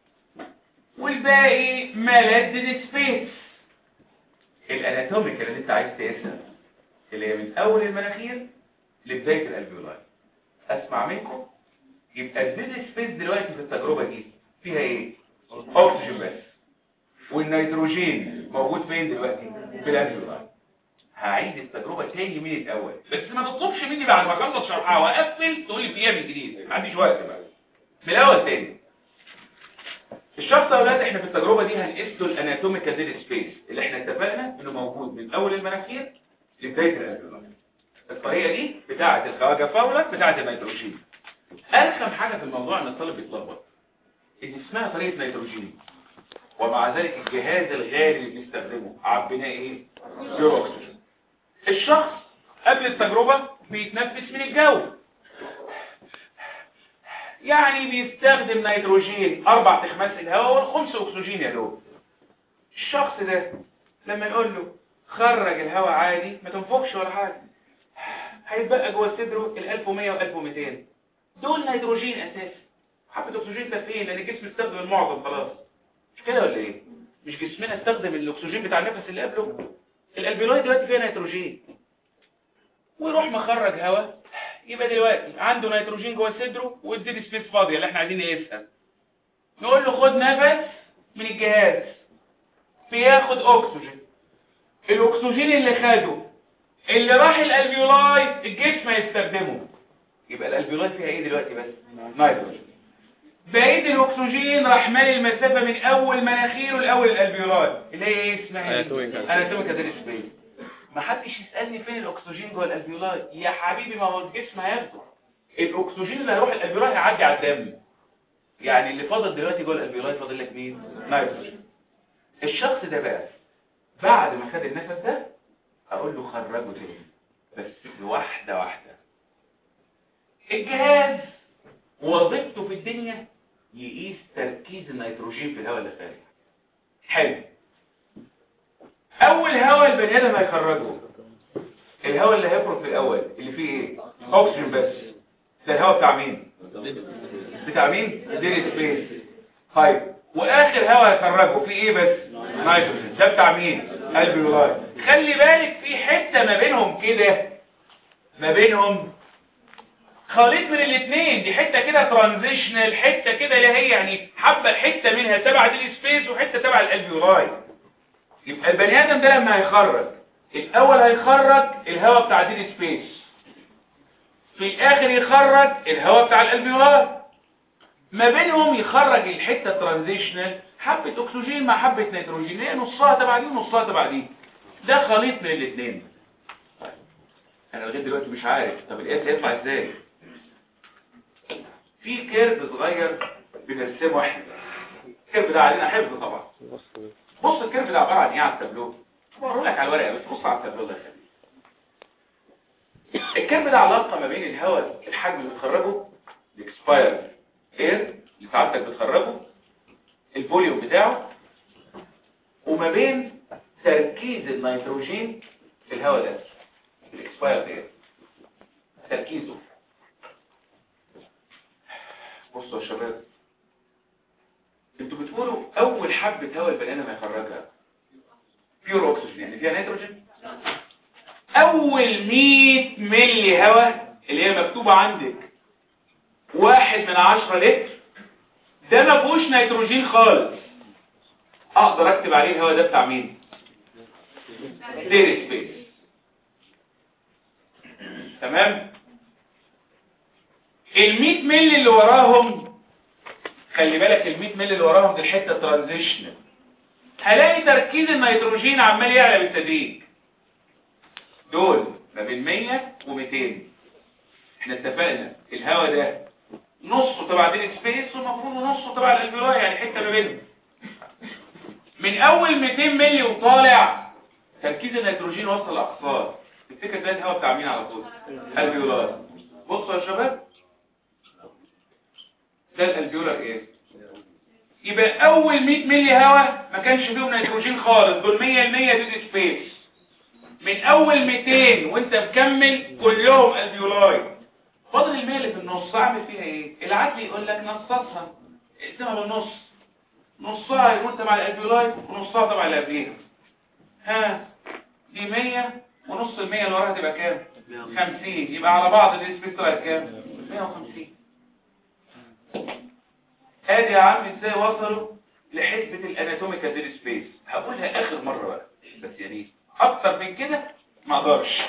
والباقي ملاد سبيس الاناتوميكال اللي انت عايز تقيسها اللي هي من اول المناخير لبدايه الالفيولاي اسمع منكم يبقى الديد سبيس دلوقتي في التجربه دي فيها ايه اكسجين بس والنيتروجين موجود فين دلوقتي في الالفيولاي هعيد التجربة تاني من الأول بس ما تطلبش مني بعد ما اخلص شرحها وأقفل تقول لي فيها من جديد ما عنديش وقت بقى من الأول تاني الشخص يا أولاد احنا في التجربة دي هنقيس له الاناتوميكال ديد سبيس اللي احنا اتفقنا انه موجود من أول المناخير لبداية الألفيولاي الطريقة دي بتاعة الخواجة فاولة بتاعة النيتروجين أرخم حاجة في الموضوع ان الطالب بيتلخبط ان اسمها طريقة نيتروجين ومع ذلك الجهاز الغالي اللي بنستخدمه عبيناه ايه؟ بيور اكسجين الشخص قبل التجربة بيتنفس من الجو يعني بيستخدم نيتروجين اربع تخماس الهواء والخمس اكسجين يا دوب الشخص ده لما نقول له خرج الهواء عادي ما تنفخش ولا حاجة هيتبقى جوه صدره ال 1100 وال 1200 دول نيتروجين اساسي حبة اكسجين تافهين لان الجسم استخدم المعظم خلاص مش كده ولا ايه مش جسمنا استخدم الاكسجين بتاع النفس اللي قبله الالبيلويد دلوقتي فيها نيتروجين ويروح مخرج هواء يبقى دلوقتي عنده نيتروجين جوه صدره والديد سبيس فاضيه اللي احنا عايزين نقيسها نقول له خد نفس من الجهاز بياخد اكسجين الاكسجين اللي خده اللي راح الالفيولاي الجسم هيستخدمه يبقى الالفيولاي فيها ايه دلوقتي بس نيتروجين بقيه الاكسجين راح مالي المسافه من اول مناخيره لاول الالفيولاي اللي هي ايه اسمها ايه Anatomical. اناتوميكال ديد سبيس ما حدش يسالني فين الاكسجين جوه الالفيولاي يا حبيبي ما هو الجسم هياخده الاكسجين اللي هيروح الالفيولاي هيعدي على الدم يعني اللي فاضل دلوقتي جوه الالفيولاي فاضل لك مين نيتروجين الشخص ده بقى بعد ما خد النفس ده اقول له خرجه تاني بس واحده واحده الجهاز وظيفته في الدنيا يقيس تركيز النيتروجين في الهواء اللي خارج حلو اول هواء البني ادم هيخرجه الهواء اللي هيخرج في الاول اللي فيه ايه اكسجين بس ده الهواء بتاع مين بتاع مين دير سبيس طيب واخر هواء يخرجه في ايه بس نيتروجين ده بتاع مين الفيولاي خلي بالك في حته ما بينهم كده ما بينهم خليط من الاثنين دي حته كده ترانزيشنال حته كده اللي هي يعني حبه حته منها تبع دي سبيس وحته تبع الالفيولاي يبقى البني ادم ده لما هيخرج الاول هيخرج الهواء بتاع دي سبيس في الاخر يخرج الهواء بتاع الالفيولاي ما بينهم يخرج الحته ترانزيشنال حبه اكسجين مع حبه نيتروجين هي نصها تبع دي ونصها تبع دي ده خليط من الاثنين انا لغايه دلوقتي مش عارف طب القياس هيطلع ازاي في كيرف صغير بنرسمه احنا الكيرف ده علينا حفظ طبعا بص الكيرف ده عباره عن ايه على التابلو بقول لك على الورقه بس بص على التابلو ده خلي الكيرف ده علاقه ما بين الهواء الحجم اللي بتخرجه الاكسباير اير اللي سعادتك بتخرجه الفوليوم بتاعه وما بين تركيز النيتروجين في الهواء ده الاكسباير اير تركيزه بصوا يا شباب انتوا بتقولوا اول حبة هواء البني ادم هيخرجها بيور اوكسجين يعني فيها نيتروجين اول 100 ملي هواء اللي هي مكتوبة عندك واحد من عشرة لتر ده ما فيهوش نيتروجين خالص اقدر اكتب عليه الهواء ده بتاع مين دير سبيس تمام ال 100 ملي اللي وراهم خلي بالك ال 100 ملي اللي وراهم دي الحته ترانزيشنال هلاقي تركيز النيتروجين عمال يعلى بالتدريج دول ما بين 100 و200 احنا اتفقنا الهواء ده نصه تبع ديل سبيس والمفروض نصه تبع الالفيولاي يعني حته ما بينهم من اول 200 ملي وطالع تركيز النيتروجين وصل لاقصاه تفتكر ده الهواء بتاع مين على طول الالفيولاي بصوا يا شباب ده الالفيولار ايه يبقى اول 100 ملي هواء ما كانش فيهم نيتروجين خالص دول 100% ديد سبيس من اول 200 وانت مكمل كلهم الفيولاي فاضل ال 100 اللي في النص اعمل فيها ايه العدل يقول لك نصصها اقسمها بالنص نصها يكون تبع الالفيولاي ونصها تبع اللي قبليها ها دي 100 ونص ال 100 اللي وراها تبقى كام 50 يبقى على بعض دي سبيس طلعت كام 150 ادي يا عم ازاي وصلوا لحسبة الاناتوميكال ديل سبيس هقولها اخر مرة بقى بس يعني اكتر من كده ما اقدرش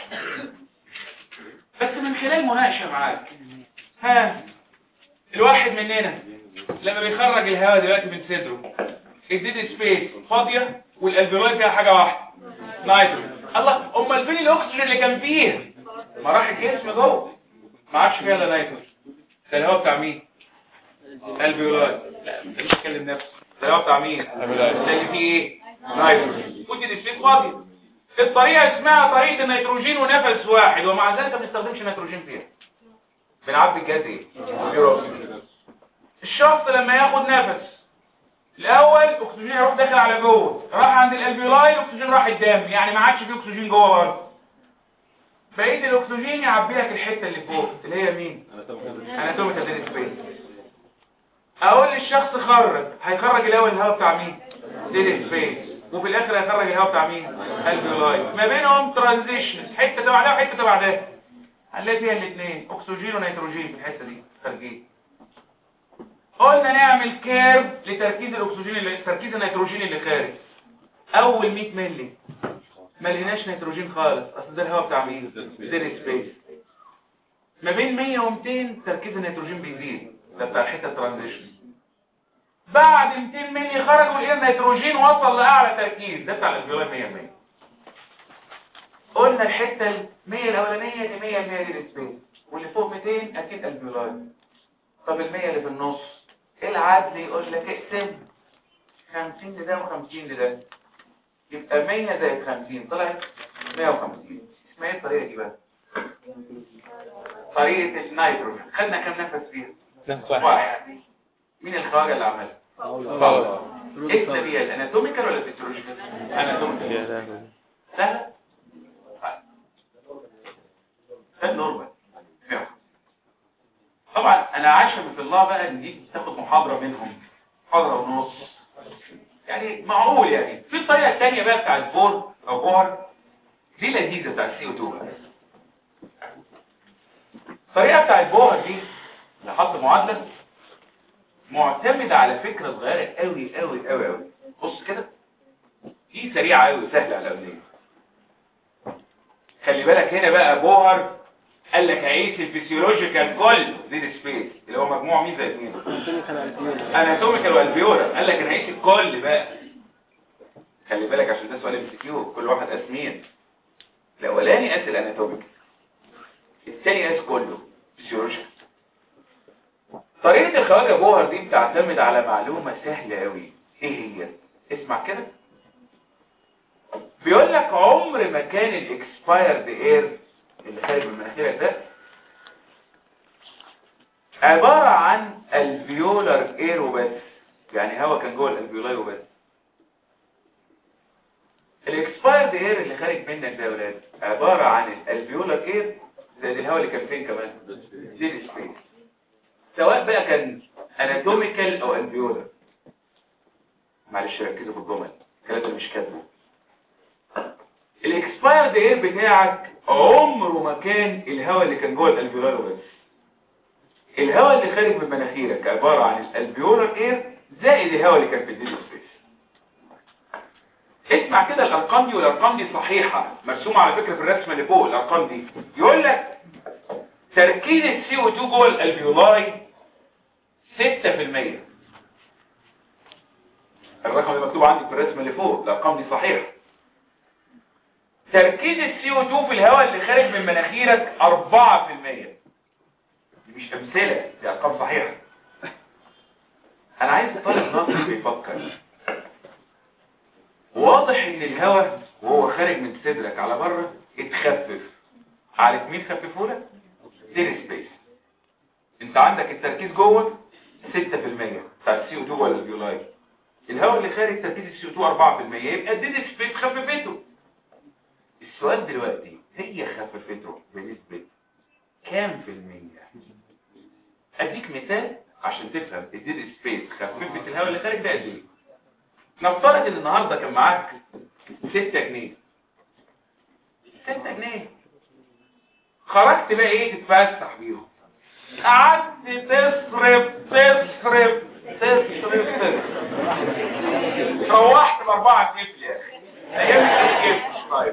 بس من خلال مناقشة معاك ها الواحد مننا لما بيخرج الهواء دلوقتي من صدره الديد سبيس فاضية والالفيولاي فيها حاجة واحدة نايتروجين الله امال فين الاكسجين اللي كان فيها ما راح الجسم جوه ما عادش فيها الا نايتروجين ده الهواء بتاع مين الفيولاي لا انت مش بتكلم نفسك ده الهواء بتاع مين الفيولاي. ده اللي فيه ايه نايتروجين ودي السبيس فاضية الطريقة اسمها طريقة النيتروجين ونفس واحد ومع ذلك ما بنستخدمش نيتروجين فيها بنعبي الجاز ايه بيروكسيد. الشخص لما ياخد نفس الاول اكسجين يروح داخل على جوه راح عند الالفيولاي الاكسجين راح الدم يعني ما عادش فيه اكسجين جوه برضه بقيه الاكسجين يعبي لك الحته اللي فوق اللي هي مين اناتوميكال ديل سبيس اقول للشخص خرج هيخرج الاول الهواء بتاع مين ديل سبيس وفي الاخر هيخرج الهواء بتاع مين الفيولاي ما بينهم ترانزيشن حته تبع ده وحته تبع ده هنلاقي فيها الاثنين اكسجين ونيتروجين في الحته دي خارجين قلنا نعمل كيرف لتركيز الاكسجين اللي تركيز النيتروجين اللي خارج اول 100 مللي ما لقيناش نيتروجين خالص اصل ده الهواء بتاع مين دير سبيس ما بين 100 و200 تركيز النيتروجين بيزيد ده بتاع الحته ترانزيشن بعد 200 مللي خرجوا لقينا النيتروجين وصل لاعلى تركيز ده بتاع الالفيولاي 100 قلنا الحته ال 100 الاولانيه دي 100 دير سبيس واللي فوق 200 اكيد الفيولاي طب ال 100 اللي في النص العدل يقول لك اقسم 50 لده و50 لده يبقى 100 زائد 50 طلعت 150 اسمها ايه الطريقه دي بقى طريقه النيتروجين خدنا كام نفس فيها نفس واحد واحد مين الخواجه اللي عملها خلاص اكتب هي الاناتوميكال ولا الفيسيولوجيكال اناتوميكال يا لهوي. سهله طيب. ده النورمال طبعا انا عاشم في الله بقى ان دي تاخد محاضرة منهم محاضرة ونص يعني معقول يعني في الطريقة الثانية بقى بتاعت بور او بوهر دي لذيذة بتاعت سي او 2 الطريقة بتاعت بوهر دي لحط معادلة معتمدة على فكرة صغيرة قوي قوي قوي قوي بص كده دي سريعة قوي وسهلة على الأولية خلي بالك هنا بقى بوهر قال لك عيش الفسيولوجيكال كل دي سبيس اللي هو مجموع مين زي مين اناتوميكال والفيولا قال لك انا عيش الكل بقى خلي بالك عشان ده سؤال ام كيو كل واحد قاس مين الاولاني قاس الاناتوميكال الثاني قاس كله فسيولوجيكال طريقة الخواجة بوهر دي بتعتمد على معلومة سهلة قوي ايه هي اسمع كده بيقول لك عمر ما كان الاكسبايرد اير اللي خارج من مناخيرك ده عبارة عن الفيولر اير وبس يعني هوا كان جوه الالفيولاي وبس الاكسبايرد اير اللي خارج منك ده يا ولاد عبارة عن الالفيولر اير زائد الهواء اللي كان فين كمان زي السبيس سواء بقى كان اناتوميكال او الفيولر معلش ركزوا في الجمل الكلام ده مش كاتبه الاكسبايرد اير بتاعك عمره ما كان الهواء اللي كان جوه الالفيولار بس الهواء اللي خارج من مناخيرك عبارة عن الالفيولار اير زائد الهواء اللي كان في الديل سبيس اسمع كده الارقام دي والارقام دي صحيحة مرسومة على فكرة في الرسمة اللي فوق الارقام دي يقول لك تركيز السي او 2 جوه الالفيولاي 6% الرقم اللي مكتوب عندك في الرسمة اللي فوق الارقام دي صحيحة تركيز السي او 2 في الهواء اللي خارج من مناخيرك 4% دي مش امثله دي ارقام صحيحه انا عايز طالب ناصر بيفكر واضح ان الهواء وهو خارج من صدرك على بره اتخفف عارف مين خففه لك دير سبيس انت عندك التركيز جوه 6% بتاع السي او 2 ولا البيولاي الهواء اللي خارج تركيز السي او 2 4% يبقى الديد سبيس خففته السؤال دلوقتي هي خففته بنسبة كام في المية اديك مثال عشان تفهم الديد سبيس خففت الهواء اللي خارج ده قد ايه نفترض ان النهارده كان معاك 6 جنيه 6 جنيه خرجت بقى ايه تتفسح بيهم قعدت تصرف تصرف تصرف تصرف روحت باربعة كيف يا اخي ايام الكيف مش طيب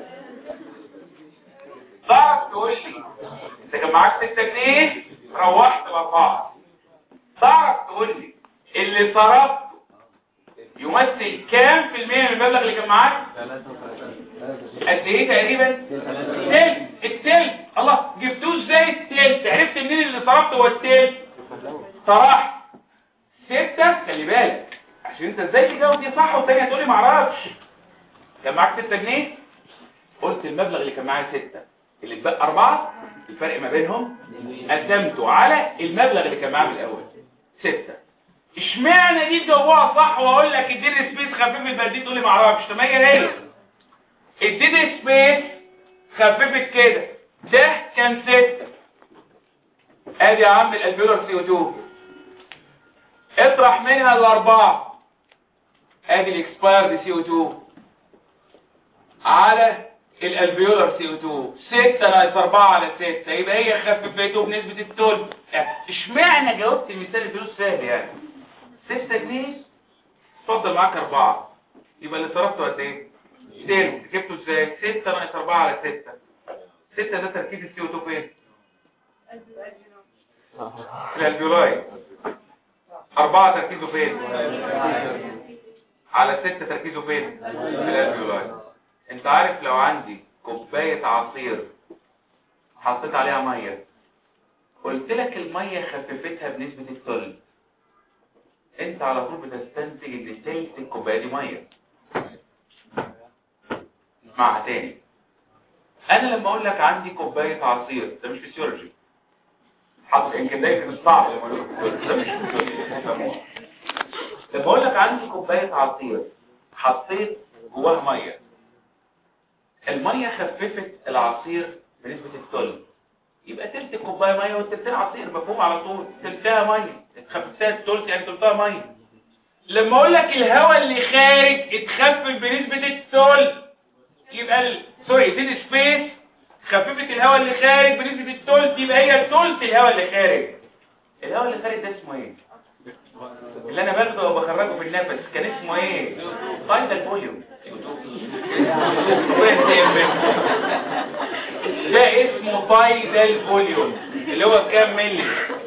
تعرف تقول لي انت كان معاك 6 جنيه روحت باربعة تعرف تقول لي اللي صرفته يمثل كام في المية من المبلغ اللي كان معاك قد ايه تقريبا تلت التلت الله جبتوه ازاي التلت عرفت منين اللي صرفته هو التلت صرحت ستة خلي بالك عشان انت ازاي تجاوب دي صح والتانية تقول لي معرفش كان معاك 6 جنيه قلت المبلغ اللي كان معايا 6 اللي اتبقى 4 الفرق ما بينهم قسمته على المبلغ اللي كان معايا من الاول 6 اشمعنى دي تجاوبها صح واقول لك اديني سبيس خففت بقى دي تقول لي معرفش طب ما هي هي اديني سبيس خففت كده ده كان 6 ادي يا عم الالفيولار سي او 2 اطرح منها الاربعه ادي الاكسبايرد سي او 2 على الالفيولار سي او 2 6 ناقص 4 على 6 يبقى هي خففته بنسبه التل اشمعنى جاوبت المثال الفلوس سهل يعني 6 جنيه اتفضل معاك 4 يبقى اللي صرفته قد ايه؟ تلت جبته ازاي؟ 6 ناقص 4 على 6 6 ده تركيز السي او 2 فين؟ الالفيولاي 4 تركيزه فين؟ على 6 تركيزه فين؟ في الالفيولاي انت عارف لو عندي كوباية عصير حطيت عليها مية قلت لك المية خففتها بنسبة الثلث انت على طول بتستنتج ان تلت الكوباية دي مية اسمعها تاني انا لما اقول لك عندي كوباية عصير ده مش فيسيولوجي حط يمكن ده يمكن صعب لما اقول لك ده مش فيسيولوجي لما اقول لك عندي كوباية عصير حطيت جواها مية المية خففت العصير بنسبة الثلث يبقى تلت كوبايه ميه والتلتين عصير مفهوم على طول تلتها ميه اتخففتها التلت يعني تلتها ميه لما اقول لك الهواء اللي خارج اتخفف بنسبه التلت يبقى ال... سوري دي سبيس خففت الهواء اللي خارج بنسبه التلت يبقى هي التلت الهواء اللي خارج الهواء اللي خارج ده اسمه ايه اللي انا باخده وبخرجه في النفس كان اسمه ايه فايدال فوليوم ده اسمه فايدال فوليوم اللي هو كام ملي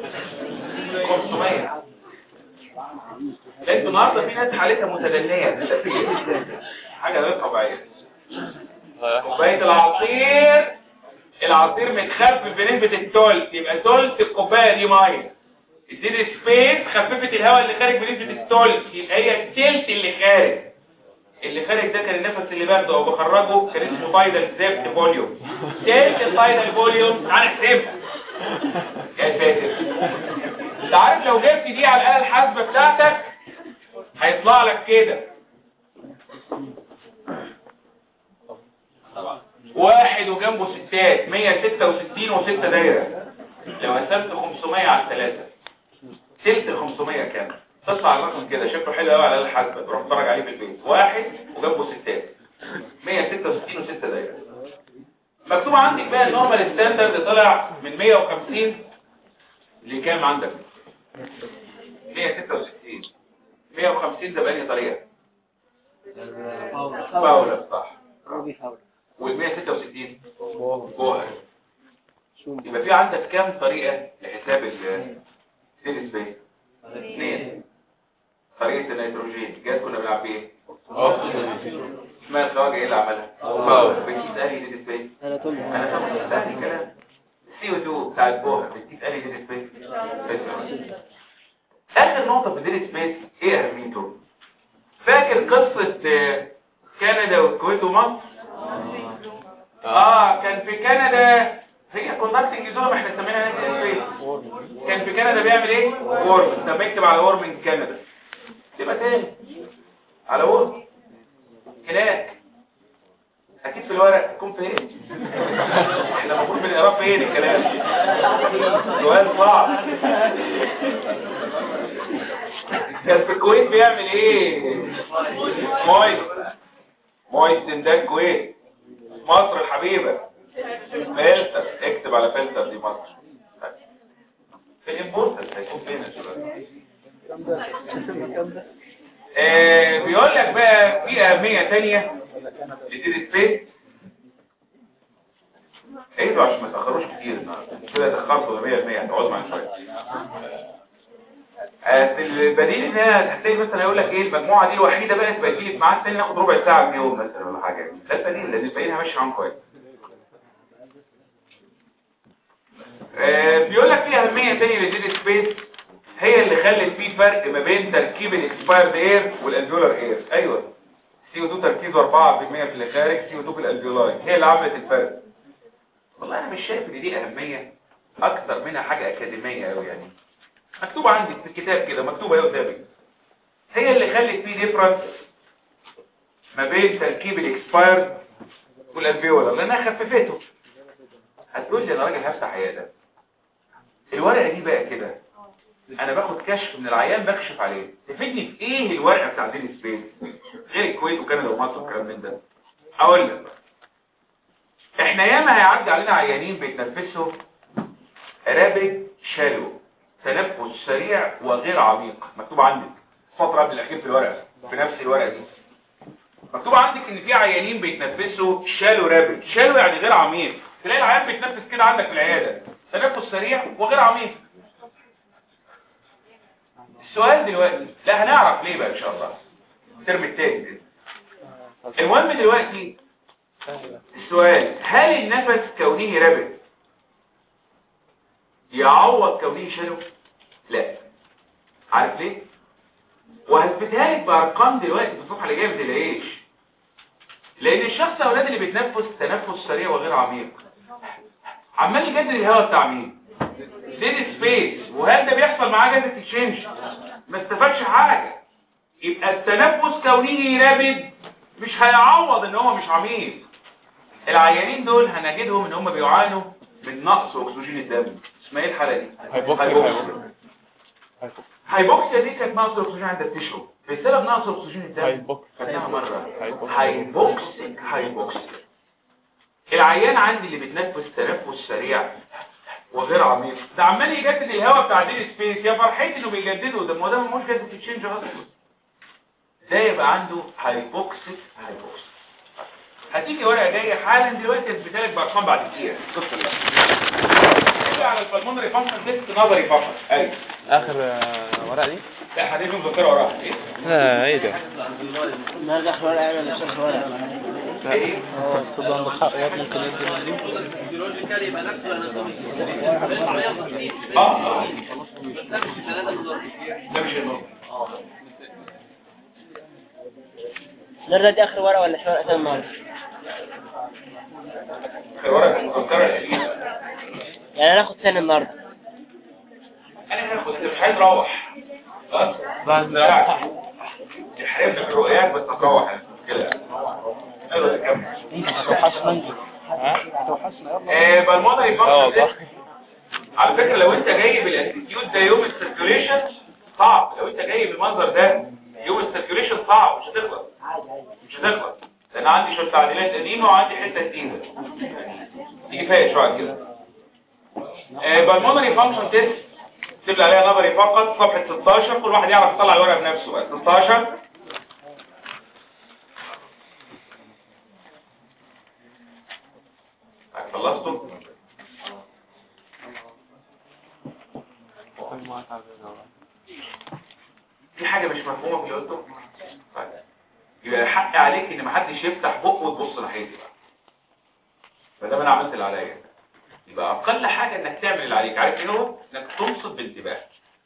500 انتوا النهارده في ناس حالتها متدنيه حاجه غير طبيعيه كوبايه العصير العصير متخفف بنسبه التلت يبقى تلت الكوبايه دي ميه اديني سبيس خففت الهواء اللي خارج بنسبه التلت يبقى هي التلت اللي خارج اللي خارج ده كان النفس اللي باخده او بخرجه كان اسمه فايدال زفت فوليوم تلت الفايدال فوليوم تعالى احسبها يا ساتر انت عارف لو جبت دي على الاله الحاسبه بتاعتك هيطلع لك كده واحد وجنبه ستات 166 وستة دايرة لو قسمت 500 على الثلاثة تلت ال 500 كام تطلع الرقم كده شكله حلو قوي على الاله الحاسبه تروح تتفرج عليه في البيت واحد وجنبه ستات 166 وستة دايرة مكتوب عندك بقى النورمال ستاندرد طلع من 150 لكام عندك 166 150 ده بأني طريقة باولة صح وال 166 بوهر يبقى في عندك كام طريقة لحساب السيل سبيس اثنين طريقة النيتروجين جاز كنا بنلعب بايه اسمها الخواجة ايه اللي عملها باولة بتجيب قالي دي سبيس انا طبعا سهل كلام السي او 2 بتاع البوهر بتجيب قالي دي سبيس اخر نقطة في ديل سبيس ايه اهميته فاكر قصة كندا والكويت ومصر اه كان في كندا هي كونتاكتنج زون ما احنا سميناها نادي سبيس كان في كندا بيعمل ايه وورم طب اكتب على وورم من كندا تبقى تاني على وورم هناك اكيد في الورق يكون فين احنا المفروض بنقراه فين الكلام سؤال صعب كان في الكويت بيعمل ايه مويست مويست ده الكويت مصر الحبيبة فلتر اكتب على فلتر دي مصر في الامبورتر هيكون فين الشباب آه بيقول لك بقى في اهمية تانية لدير سبيس ايدوا عشان ما تاخروش كتير النهارده كده تاخرتوا 100% هتقعدوا معايا شويه في البديل ان هي هتحتاج مثلا يقول لك ايه المجموعه دي الوحيده بقى تبقى تيجي معاك تاني ناخد ربع ساعه في اليوم مثلا ولا حاجه ده البديل لان الباقيين ماشي معاهم كويس آه بيقول لك في اهميه تانية للديد سبيس هي اللي خلت فيه فرق ما بين تركيب الاكسبايرد اير والالفيولار اير ايوه سي او 2 تركيزه 4% في اللي خارج سي او 2 في الالفيولاي هي اللي عملت الفرق والله انا مش شايف ان دي اهميه اكتر منها حاجه اكاديميه قوي يعني مكتوبة عندك في الكتاب كده مكتوبة اهي قدامك هي اللي خلت فيه ديفرنس ما بين تركيب الاكسبايرد والالفيولا لانها خففته هتقول لي انا راجل هفتح عياده الورقه دي بقى كده انا باخد كشف من العيان بكشف عليه تفيدني في ايه الورقه بتاع دين سبيس غير الكويت وكندا ومصر والكلام من ده اقول لك احنا ياما هيعدي علينا عيانين بيتنفسوا رابد شالو تنفس سريع وغير عميق مكتوب عندك السطر قبل الاخير في الورقه في نفس الورقه دي مكتوب عندك ان في عيانين بيتنفسوا شالو رابد شالو يعني غير عميق تلاقي العيان بيتنفس كده عندك في العياده تنفس سريع وغير عميق السؤال دلوقتي لا هنعرف ليه بقى ان شاء الله الترم التاني كده المهم دلوقتي السؤال هل النفس كونه رابد يعوض كونه شالو لا عارف ليه وهثبتها لك بارقام دلوقتي في الصفحه اللي جايه ما تلاقيش لان الشخص يا اولاد اللي بيتنفس تنفس سريع وغير عميق عمال يجدد الهواء بتاع مين ديد سبيس وهل ده بيحصل معاه جدد اكسشينج ما استفادش حاجه يبقى التنفس كونه رابد مش هيعوض ان هو مش عميق العيانين دول هنجدهم ان هم بيعانوا من نقص اكسجين الدم اسمها ايه الحاله دي هايبوكسيا هايبوكسيا هايبوكسيا هايبوكسيا دي كانت نقص اكسجين عند التشرب بسبب نقص اكسجين الدم هايبوكسيا خدناها مره هايبوكسيا. هايبوكسيك هايبوكسيا العيان عندي اللي بيتنفس تنفس سريع وغير عميق ده عمال يجدد الهواء بتاع دي سبيس يا فرحتي انه بيجدده ده ما هو ده ملوش جدد تشينج اصلا ده يبقى عنده هايبوكسيك هايبوكسيا هتيجي ورقه جايه حالا دلوقتي اثبتها لك بارقام بعد كتير بص نرجع على البلمونري فانكشن تيست نظري فقط ايوه اخر آه، ورقه دي لا هتيجي مذكره وراها ايه لا ايه ده النهارده اخر ورقه انا اللي شايف ورقه ايه اه تصدق عندك حق يا ابني ممكن يدي من دي فيزيولوجيكال يبقى نفس الاناتومي اه اه نفس الثلاثه دول ده مش النقطه النهارده دي اخر ورقه ولا في ورقه ثانيه النهارده الورقه المذكره القديمه يعني هناخد ثاني النهارده انا هاخد انت مش عايز تروح خلاص بعد نروح يحرمنا في الرؤيات بس هتروح مش مشكله يلا نكمل هتوحشنا انت ها هتوحشنا يلا آه، بالمونري اه فانكشن صح على فكره لو انت جاي بالاتيتيود ده يوم السيركيوليشن صعب لو انت جاي بالمنظر ده يوم السيركيوليشن صعب مش هتخلص مش هتخلص لان عندي شويه تعديلات قديمه وعندي حته جديده دي كفايه شويه كده بالمونري فانكشن تيست تكتب لي عليها نظري فقط صفحه 16 كل واحد يعرف يطلع الورقه بنفسه بقى 16 خلصتوا في حاجة مش مفهومة في اللي قلته طيب. يبقى حق عليك ان محدش يفتح بق وتبص ناحيتي بقى فده انا عملت اللي عليا يبقى اقل حاجة انك تعمل اللي عليك عارف ايه هو انك تنصت بانتباه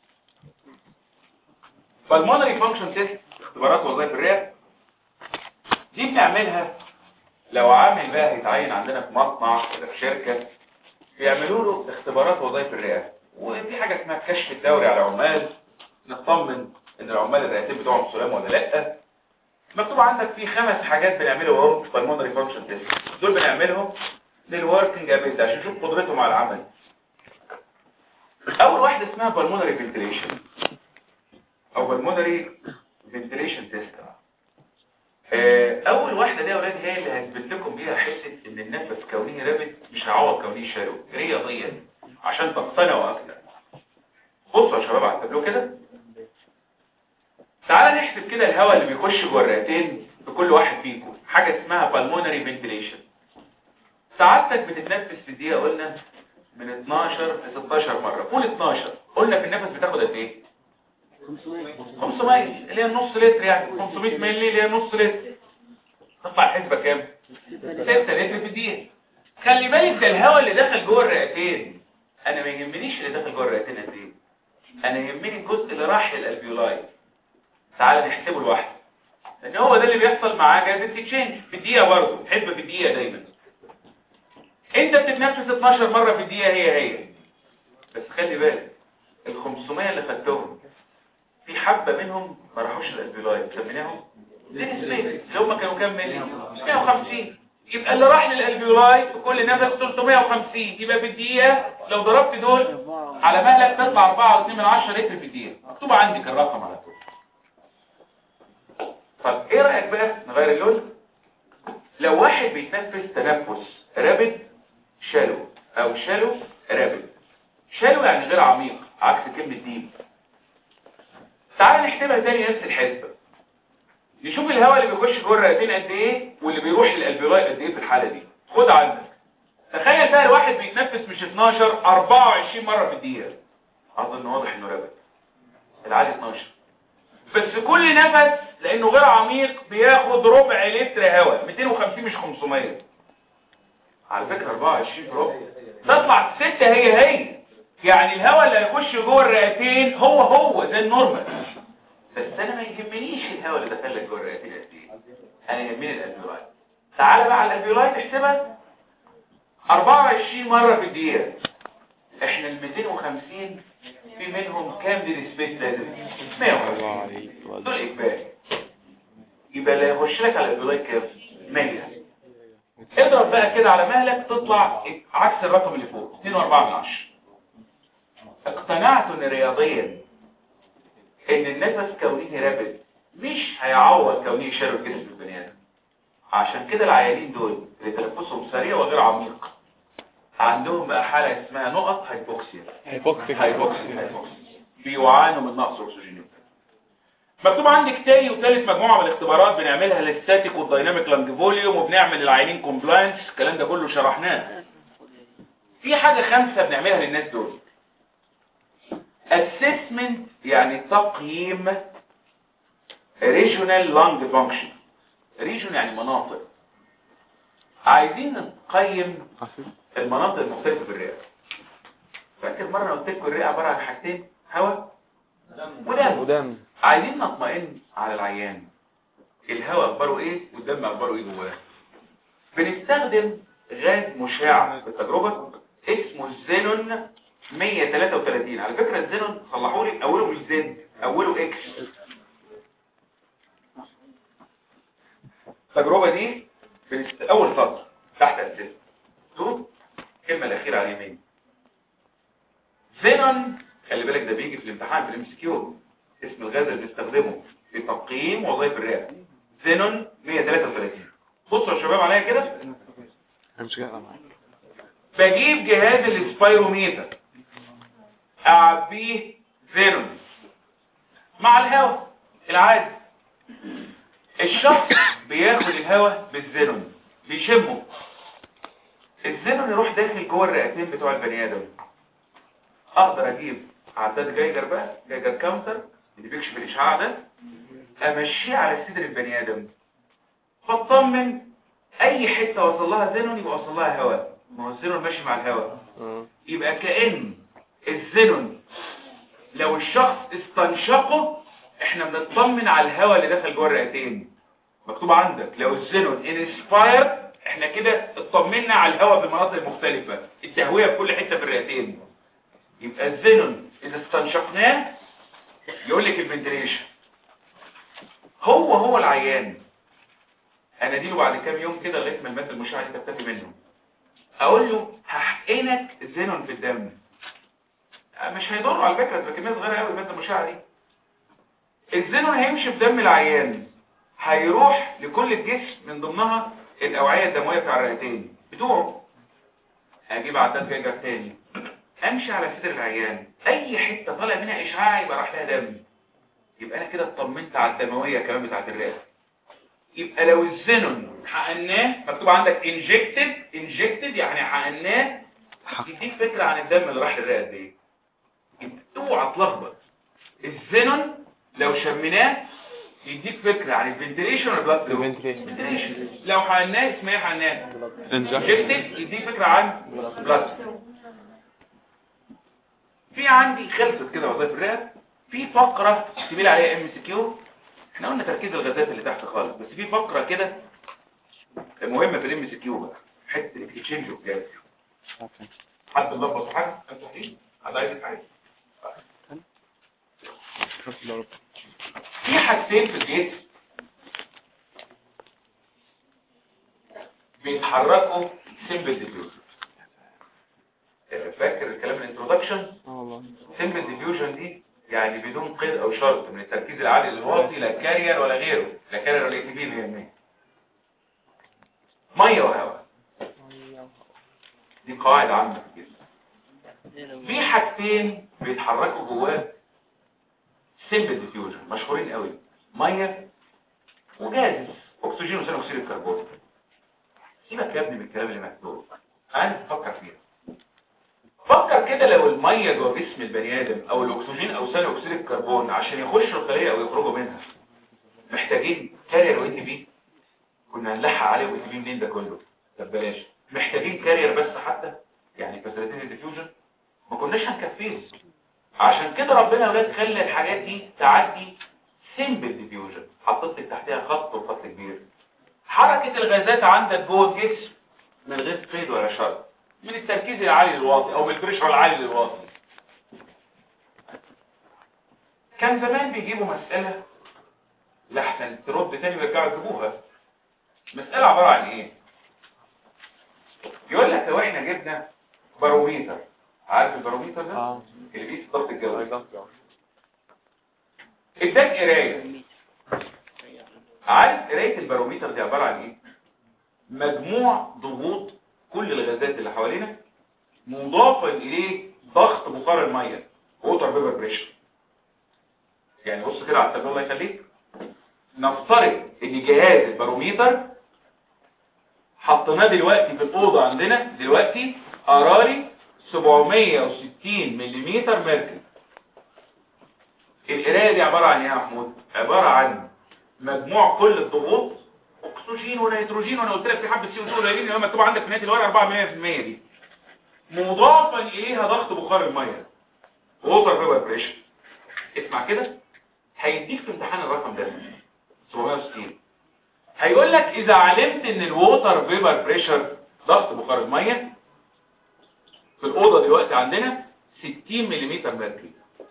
فالمونري فانكشن تيست اختبارات وظائف الرئه دي بنعملها لو عامل بقى هيتعين عندنا في مصنع ولا في شركة بيعملوا له اختبارات وظائف الرئه وفي حاجة اسمها الكشف الدوري على العمال نطمن ان العمال الرئاسيين بتوعهم سلام ولا لا مكتوب عندك في خمس حاجات بنعملهم اهو في المونري فانكشن تيست دول بنعملهم للوركينج ابيلتي عشان نشوف قدرتهم على العمل اول واحده اسمها بالمونري فنتليشن او بالمونري فنتليشن تيست اول واحده دي يا اولاد هي اللي هثبت لكم بيها حته ان النفس كونيه رابط مش هيعوض كونيه شالو رياضيا عشان تقتنعوا اكتر بصوا يا شباب على التابلو كده تعالى نحسب كده الهواء اللي بيخش جوه الرئتين بكل واحد فيكم حاجه اسمها بالمونري فنتليشن سعادتك بتتنفس في دقيقه قلنا من 12 ل 16 مره قول 12 قلنا في النفس بتاخد قد ايه 500 اللي هي نص لتر يعني 500 مللي اللي هي نص لتر تطلع الحسبه كام 6 لتر في الدقيقه خلي بالك ده الهواء اللي دخل جوه الرئتين انا ما يهمنيش اللي دخل جوه الرئتين قد ايه انا يهمني الجزء اللي راح للالفيولاي تعال نحسبه لوحده لان هو ده اللي بيحصل معاه جاز التشينج في الدقيقه برضه حسبه في الدقيقه دايما انت بتتنفس 12 مره في الدقيقه هي هي بس خلي بالك ال 500 اللي خدتهم في حبه منهم ما راحوش للالفيولاي سميناهم دي سبيس اللي هم كانوا كام ملي 150 يبقى اللي راح للالفيولاي في كل نفس 350 يبقى في الدقيقه لو ضربت دول على مهلك تطلع 4.2 من 10 لتر في الدقيقه مكتوب عندك الرقم على طول طب ايه رايك بقى نغير اللون لو واحد بيتنفس تنفس رابد شالو او شالو رابد شالو يعني غير عميق عكس كلمه ديب تعال نحسبها تاني نفس الحسبه نشوف الهواء اللي بيخش جوه الرئتين قد ايه واللي بيروح للالفيولاي قد ايه في الحاله دي خد عندك تخيل بقى الواحد بيتنفس مش 12 24 مره في الدقيقه اظن واضح انه رابد العادي 12 بس كل نفس لانه غير عميق بياخد ربع لتر هواء 250 مش 500 على فكرة 24 ربع تطلع 6 هي هي يعني الهواء اللي هيخش جوه الرئتين هو هو زي النورمال بس انا ما يهمنيش الهواء اللي دخل لك جوه الرئتين قد ايه انا يهمني الالفيولاي تعالى بقى على الالفيولاي تحسبها 24 مرة في الدقيقة احنا ال 250 في منهم كام دي ريسبكت لازم 150 دول اجباري يبقى اللي هيخش لك على الالفيولاي كام 100 اضرب بقى كده على مهلك تطلع عكس الرقم اللي فوق 2.4 من 10 اقتنعت ان رياضيا ان النفس كونيه رابد مش هيعوض كونيه شر جسم البني ادم عشان كده العيانين دول اللي تنفسهم سريع وغير عميق عندهم بقى حالة اسمها نقط هايبوكسيا هيفوكسي هايبوكسيا هايبوكسيا بيعانوا من نقص اكسجين مكتوب عندك تاني وثالث مجموعة من الاختبارات بنعملها للستاتيك والدايناميك لانج فوليوم وبنعمل العينين كومبلاينس الكلام ده كله شرحناه في حاجة خامسة بنعملها للناس دول assessment يعني تقييم regional lung function region يعني مناطق عايزين نقيم المناطق المختلفة في الرئة فاكر مرة قلت لكم الرئة عبارة عن حاجتين هواء ودم ودم عايزين نطمئن على العيان الهواء اخباره ايه والدم اخباره ايه جواه بنستخدم غاز مشع في التجربة اسمه الزينون 133 على فكرة الزينون صلحوا لي اوله مش زين اوله اكس التجربة دي بنست... اول سطر تحت الزينون شوف الكلمة الاخيرة على اليمين زينون خلي بالك ده بيجي في الامتحان في الام سي كيو اسم الغاز اللي بنستخدمه في تقييم وظائف الرئه زينون 133 بصوا يا شباب عليا كده مش كده معاك بجيب جهاز السبايروميتر اعبيه زينون مع الهواء العادي الشخص بياخد الهواء بالزينون بيشمه الزينون يروح داخل جوه الرئتين بتوع البني ادم اقدر اجيب عداد جايجر بقى جايجر كاونتر اللي بيكشف الاشعاع ده امشيه على صدر البني ادم فاطمن اي حته وصل لها زينون يبقى وصل لها هواء ما هو الزينون ماشي مع الهواء اه يبقى كأن الزينون لو الشخص استنشقه احنا بنطمن على الهواء اللي دخل جوه الرئتين مكتوب عندك لو الزينون انسباير احنا كده اطمنا على الهواء بالمناطق المختلفة التهوية في كل حتة في الرئتين يبقى الزينون اذا استنشقناه يقول لك الفنتريشن هو هو العيان انا اديله بعد كام يوم كده لغايه ما الماده المشعه دي تختفي منه اقول له هحقنك زينون في الدم مش هيضر على فكره تبقى كميه صغيره قوي الماده المشعه دي الزينون هيمشي في دم العيان هيروح لكل الجسم من ضمنها الاوعيه الدمويه بتاع الرئتين بتوعه هجيب عداد جاجر تاني امشي على صدر العيان اي حته طالع منها اشعاع يبقى راح لها دم يبقى انا كده اطمنت على الدمويه كمان بتاعت الرئه يبقى لو الزينون حقناه مكتوب عندك انجكتد انجكتد يعني حقناه يديك فكره عن الدم اللي راح للرئه قد ايه يبقى اوعى تلخبط الزينون لو شميناه يديك فكره عن الفنتريشن ولا البلاد فلو الفنتريشن. الفنتريشن لو حقناه اسمها حقناه انجكشن انجكتد يديك فكره عن بلاد فلو في عندي خلصت كده وظائف الرئه في فقره تميل عليها ام سي كيو احنا قلنا تركيز الغازات اللي تحت خالص بس في فقره كده مهمه في الام سي كيو بقى حته الاكسشينج اوف جاز حد ملخبط في حاجه انت صحيح حد عايز حاجه في حاجتين في الجسم بيتحركوا سيمبل ديفيوجن فاكر الكلام الانترودكشن اه والله سيمبل ديفيوجن دي يعني بدون قيد او شرط من التركيز العالي للواطي لا كارير ولا غيره لا كارير ولا اي تي بي اللي هي المية. ميه وهواء دي قواعد عامه في الجسم في حاجتين بيتحركوا جواه سيمبل ديفيوجن مشهورين قوي ميه وجاز اكسجين وثاني اكسيد الكربون سيبك يا ابني من الكلام اللي مكتوب انا تفكر فيها فكر كده لو الميه جوه جسم البني ادم او الاكسجين او ثاني اكسيد الكربون عشان يخشوا الخليه او يخرجوا منها محتاجين كارير وان بي كنا هنلحق عليه وان بي منين ده كله طب بلاش محتاجين كارير بس حتى يعني فاسيليتيد ديفيوجن ما كناش هنكفيه عشان كده ربنا يا ولاد خلى الحاجات دي تعدي سيمبل ديفيوجن حطيت لك تحتها خط وخط كبير حركة الغازات عندك جوه الجسم من غير قيد ولا شرط من التركيز العالي للواطي او من البريشر العالي للواطي كان زمان بيجيبوا مسألة لحسن ترد تاني ويرجعوا يجيبوها مسألة عبارة عن ايه يقول لك لو احنا جبنا باروميتر عارف الباروميتر ده اه اللي بيقيس الضغط الجوي بالظبط اداك قرايه عارف قرايه الباروميتر دي عباره عن ايه مجموع ضغوط كل الغازات اللي حوالينا مضافا اليه ضغط بخار الميه ووتر بيبر بريشر يعني بص كده على التابلو الله يخليك نفترض ان جهاز الباروميتر حطيناه دلوقتي في الاوضه عندنا دلوقتي قراري 760 ملم ميركوري القرايه دي عباره عن ايه يا محمود عباره عن مجموع كل الضغوط اكسجين ونيتروجين وانا قلت لك في حبه سي او 2 قليلين اللي هم مكتوب عندك في نهايه الورقه 400% دي مضافا اليها ضغط بخار الميه ووتر بيبر بريشر اسمع كده هيديك في امتحان الرقم ده 760 هيقول لك اذا علمت ان الووتر بيبر بريشر ضغط بخار الميه في الاوضه دلوقتي عندنا 60 ملم ميركوري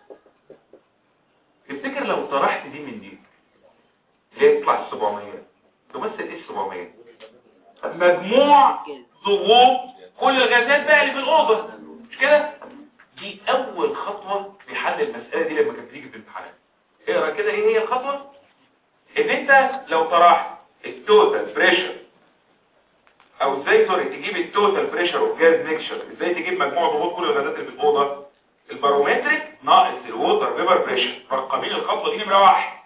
تفتكر لو طرحت دي من دي ليه تطلع 700 تمثل ايه 700 مجموع ضغوط كل الغازات بقى اللي في الاوضه مش كده دي اول خطوه في حل المساله دي لما كانت بتيجي في الامتحانات اقرا كده ايه هي الخطوه ان انت لو طرحت التوتال بريشر او ازاي سوري تجيب التوتال بريشر اوف جاز ميكشر ازاي تجيب مجموع ضغوط كل الغازات اللي في الاوضه البارومتريك ناقص الووتر بيبر بريشر مرقمين الخطوه دي نمره واحد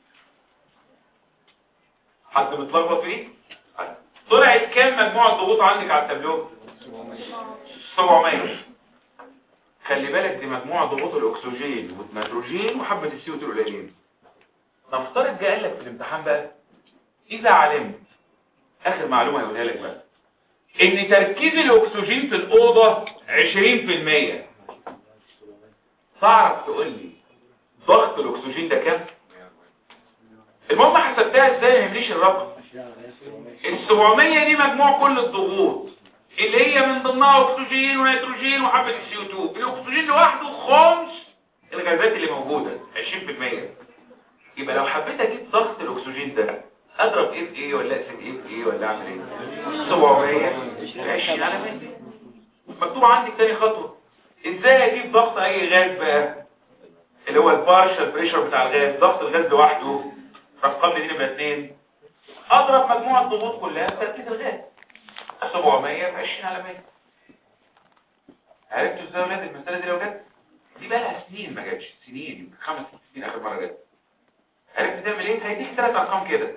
حد متلخبط في دي طيب. طلعت كام مجموع الضغوط عندك على التابلو 700 خلي بالك دي مجموع ضغوط الاكسجين والنيتروجين وحبه السي او 2 القليلين نفترض جه قال لك في الامتحان بقى اذا علمت اخر معلومه هقولها لك بقى ان تركيز الاكسجين في الاوضه 20% تعرف تقول لي ضغط الاكسجين ده كام المهم حسبتها ازاي ما يمليش الرقم ال 700 دي مجموع كل الضغوط اللي هي من ضمنها اكسجين ونيتروجين وحبه السي او 2 الاكسجين لوحده خمس الغازات اللي موجوده 20% يبقى لو حبيت اجيب ضغط الاكسجين ده اضرب ايه في ايه ولا اقسم ايه في ايه ولا اعمل ايه 700 20 على 100 مكتوب عندك تاني خطوه ازاي اجيب ضغط اي غاز بقى اللي هو البارشال بريشر بتاع الغاز ضغط الغاز لوحده رقم لي دي نبقى 2 اضرب مجموع الضغوط كلها بتركيز الغاز 700 في 20 على 100 عرفتوا ازاي يا ولاد المساله دي لو جت دي بقى لها سنين ما جاتش سنين خمس ست سنين اخر مره جت عرفت تعمل ايه هيديك ثلاث ارقام كده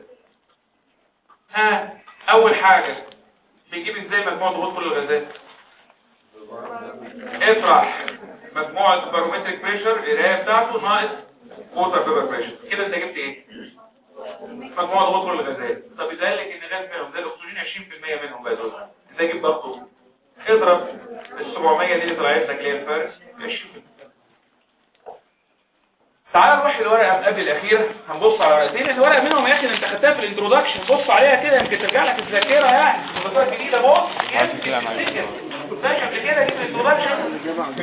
ها اول حاجه بيجيب ازاي مجموع ضغوط كل الغازات اطرح مجموعة بارومتريك بريشر القرايه بتاعته ناقص ووتر بيبر بريشر كده انت جبت ايه مجموعة ضغوط كل الغازات طب اذا قال لك ان غاز منهم زي الاكسجين 20% منهم بقى دول ازاي اجيب ضغطه اضرب ال 700 دي اللي طلعت لك اللي هي الفرق 20% تعال نروح للورقه قبل الاخيره هنبص على ورقتين الورقه منهم يا اخي اللي انت خدتها في الانترودكشن بص عليها كده يمكن ترجع لك الذاكره يعني مذكره جديده بص عارف كده يا معلم. كنتش قبل كده دي في الانترودكشن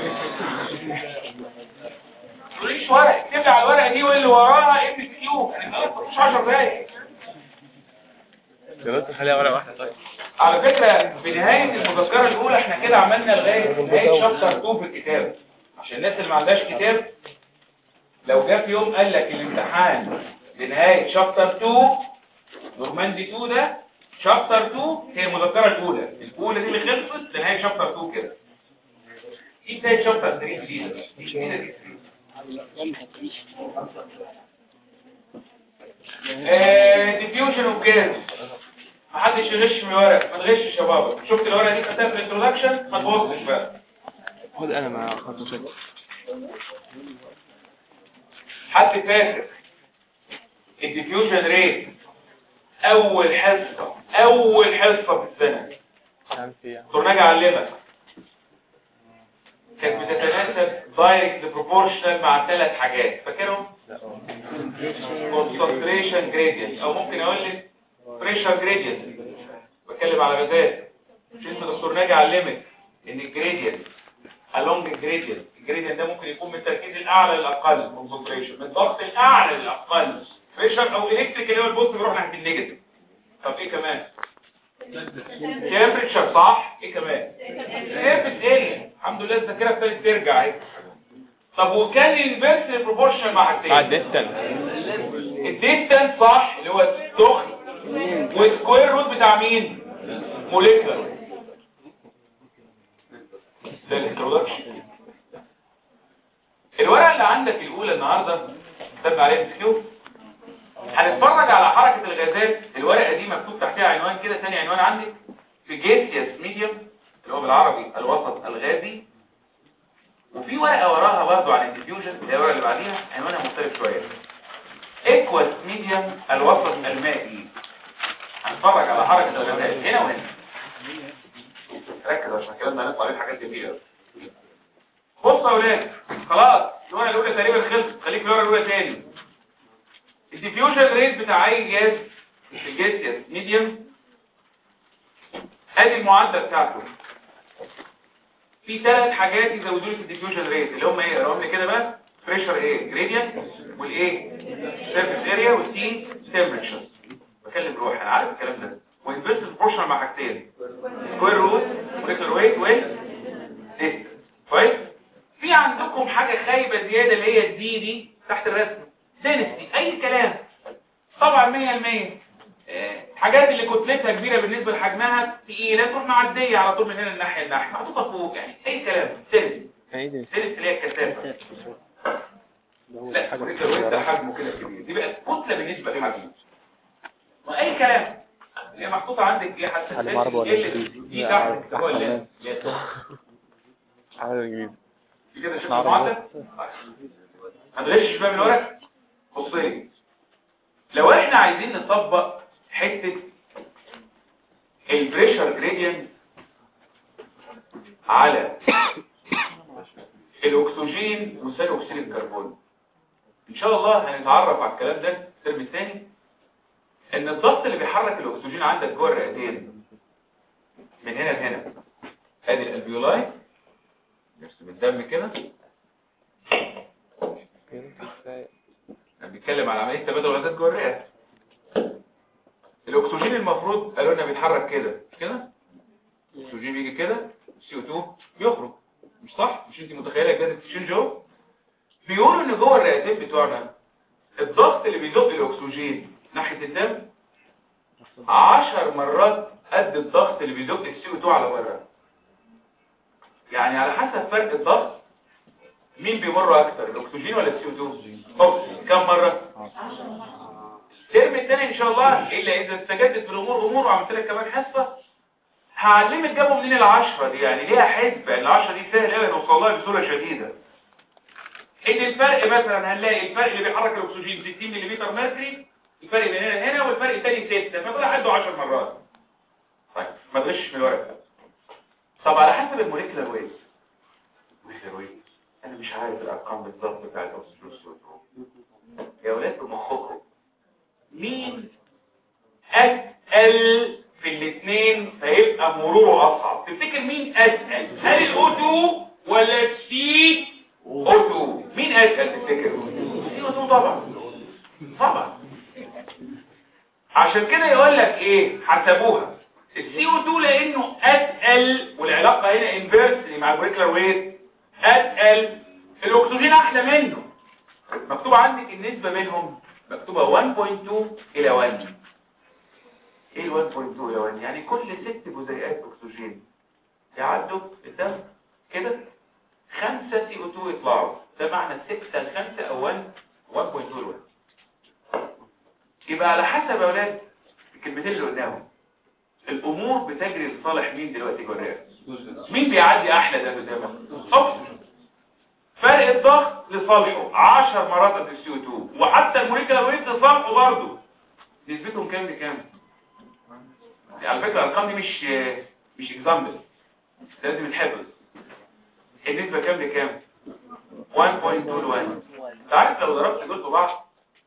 تقوليش ورقه اكتب لي على الورقه دي واللي وراها ام كيو انا خلاص مش 10 دقايق جربت تخليها ورقة واحدة طيب على فكرة في نهاية المذكرة الأولى احنا كده عملنا لغاية نهاية شابتر 2 في الكتاب عشان الناس اللي ما عندهاش كتاب لو جه في يوم قال لك الامتحان لنهاية شابتر 2 نورماندي 2 ده شابتر 2 هي المذكرة الأولى الأولى دي اللي خلصت لنهاية شابتر 2 كده دي بداية شابتر 3 جديدة دي جديدة دي 3 ديفيوجن اوف جاز محدش يغش من الورق ما تغشش يا بابا شفت الورقه دي خدتها في الانترودكشن ما تبصش بقى خد انا ما خدت شكل حد فاكر الديفيوجن ريت اول حصه اول حصه في السنه كان فيها دكتور ناجي علمك كانت بتتناسب دايركت بروبورشنال مع ثلاث حاجات فاكرهم concentration gradient او ممكن اقول لك pressure gradient بتكلم على غازات مش انت دكتور ناجي علمك ان الجريدينت along الجريدينت الجريدينت ده ممكن يكون من التركيز الاعلى للاقل concentration من الضغط الاعلى للاقل pressure او electric اللي هو البوست بيروح ناحيه النيجاتيف طب ايه كمان تمبريتشر صح ايه كمان سيرفيس اريا الحمد لله الذاكره ابتدت ترجع اهي طب وكان الانفيرس بروبورشن مع مع التاني الديستنس الديستانس صح اللي هو السخن والسكوير روت بتاع مين موليكولر ده الانترودكشن الورقه اللي عندك الاولى النهارده كتبنا عليها مسكيو هنتفرج على حركه الغازات الورقه دي مكتوب تحتها عنوان كده ثاني عنوان عندك في جيسيوس ميديوم اللي هو بالعربي الوسط الغازي وفي ورقه وراها برضه عن الديفيوجن اللي هي الورقه اللي بعديها عنوانها مختلف شويه اكواس ميديوم الوسط المائي هنتفرج على حركة الغازات هنا وهنا ركز عشان الكلام ده هنطلع عليه حاجات كتير بصوا يا اولاد خلاص الورقه الاولى تقريبا خلصت خليك في الورقه الاولى تاني الديفيوجن ريت بتاع اي جاز الجاز ميديوم ادي المعدل بتاعته في ثلاث حاجات يزودوا لي في الديفيوجن ريت اللي هم ايه اقراهم لي كده بقى بريشر ايه جريدينت والايه سيرفيس اريا والتي تمبريتشر بكلم روحي انا عارف الكلام ده وانفيرس بروبورشنال مع حاجتين سكوير روت موليكولر ويت وال ديستنس كويس في عندكم حاجه خايبه زياده اللي هي الدي دي تحت الرسم دينستي اي كلام طبعا 100% آه، حاجات اللي كتلتها كبيره بالنسبه لحجمها تقيله تروح معديه على طول من هنا الناحيه الناحيه محطوطه فوق يعني اي كلام دينستي ايه دي دينستي اللي هي الكثافه لا موليكولر ويت ده حجمه كده كبير دي بقت كتله بالنسبه لحجمه واي كلام هي محطوطه عندك ايه حتى تعليم عربي ولا ال- إنجليزي؟ دي تحت هو اللي عدد انجليزي في كده شفت عربي. المعدل ما تغشش بقى من الورق بص لي لو احنا عايزين نطبق حته البريشر جريدينت على الاكسجين وثاني اكسيد الكربون ان شاء الله هنتعرف على الكلام ده الترم الثاني ان الضغط اللي بيحرك الاكسجين عندك جوه الرئتين من هنا لهنا ادي الالفيولاي نرسم الدم كده انا بيتكلم على عمليه تبادل غازات جوه الرئه الاكسجين المفروض قالوا لنا بيتحرك كده مش كده الاكسجين بيجي كده سي او 2 بيخرج مش صح مش انت متخيله جهاز الاكسجين جوه بيقولوا ان جوه الرئتين بتوعنا الضغط اللي بيزق الاكسجين ناحيه الدم 10 مرات قد الضغط اللي بيزق السي او 2 على بره يعني على حسب فرق الضغط مين بيمر اكتر الاكسجين ولا السي او 2 اكسجين كم مره الترم الثاني ان شاء الله الا اذا استجدت في الامور امور وعملت لك كمان حصه هعلمك جابوا منين العشرة دي يعني ليها حسبة العشرة دي سهل قوي نوصل لها بصورة شديدة ان الفرق مثلا هنلاقي الفرق اللي بيحرك الاكسجين 60 ملم ميركوري الفرق بين هنا لهنا والفرق الثاني 6 فكل عنده 10 مرات طيب ما تغشش من الورق طب على حسب الموليكولار ويت موليكولار ويت انا مش عارف الارقام بالظبط بتاع الاكسجين يا ولاد بمخكم مين اتقل في الاثنين فيبقى مروره اصعب تفتكر مين اتقل هل الاو 2 ولا السي او 2 مين اتقل تفتكر السي او 2 طبعا طبعا عشان كده يقول لك ايه حسبوها السي او 2 لانه اتقل والعلاقه هنا انفيرسلي مع الموليكولار ويت اتقل الاكسجين احلى منه مكتوب عندك النسبه بينهم مكتوبه 1.2 الى 1 ايه ال 1.2 الى 1 يعني كل ست جزيئات اكسجين يعدوا الدم كده 5 سي او 2 يطلعوا ده معنى 6 ل 5 او 1 1.2 ل 1 يبقى على حسب يا اولاد الكلمتين اللي قلناهم الامور بتجري لصالح مين دلوقتي جوه الرئه مين بيعدي احلى ده قدامك اكسجين فرق الضغط لصالحه 10 مرات قد السي او 2 وحتى الموليكولار ويت لصالحه برضه نسبتهم كام لكام على فكره الارقام دي مش مش اكزامبل لازم يتحفظ النسبه كام لكام 1.2 ل 1 انت عارف لو ضربت دول في بعض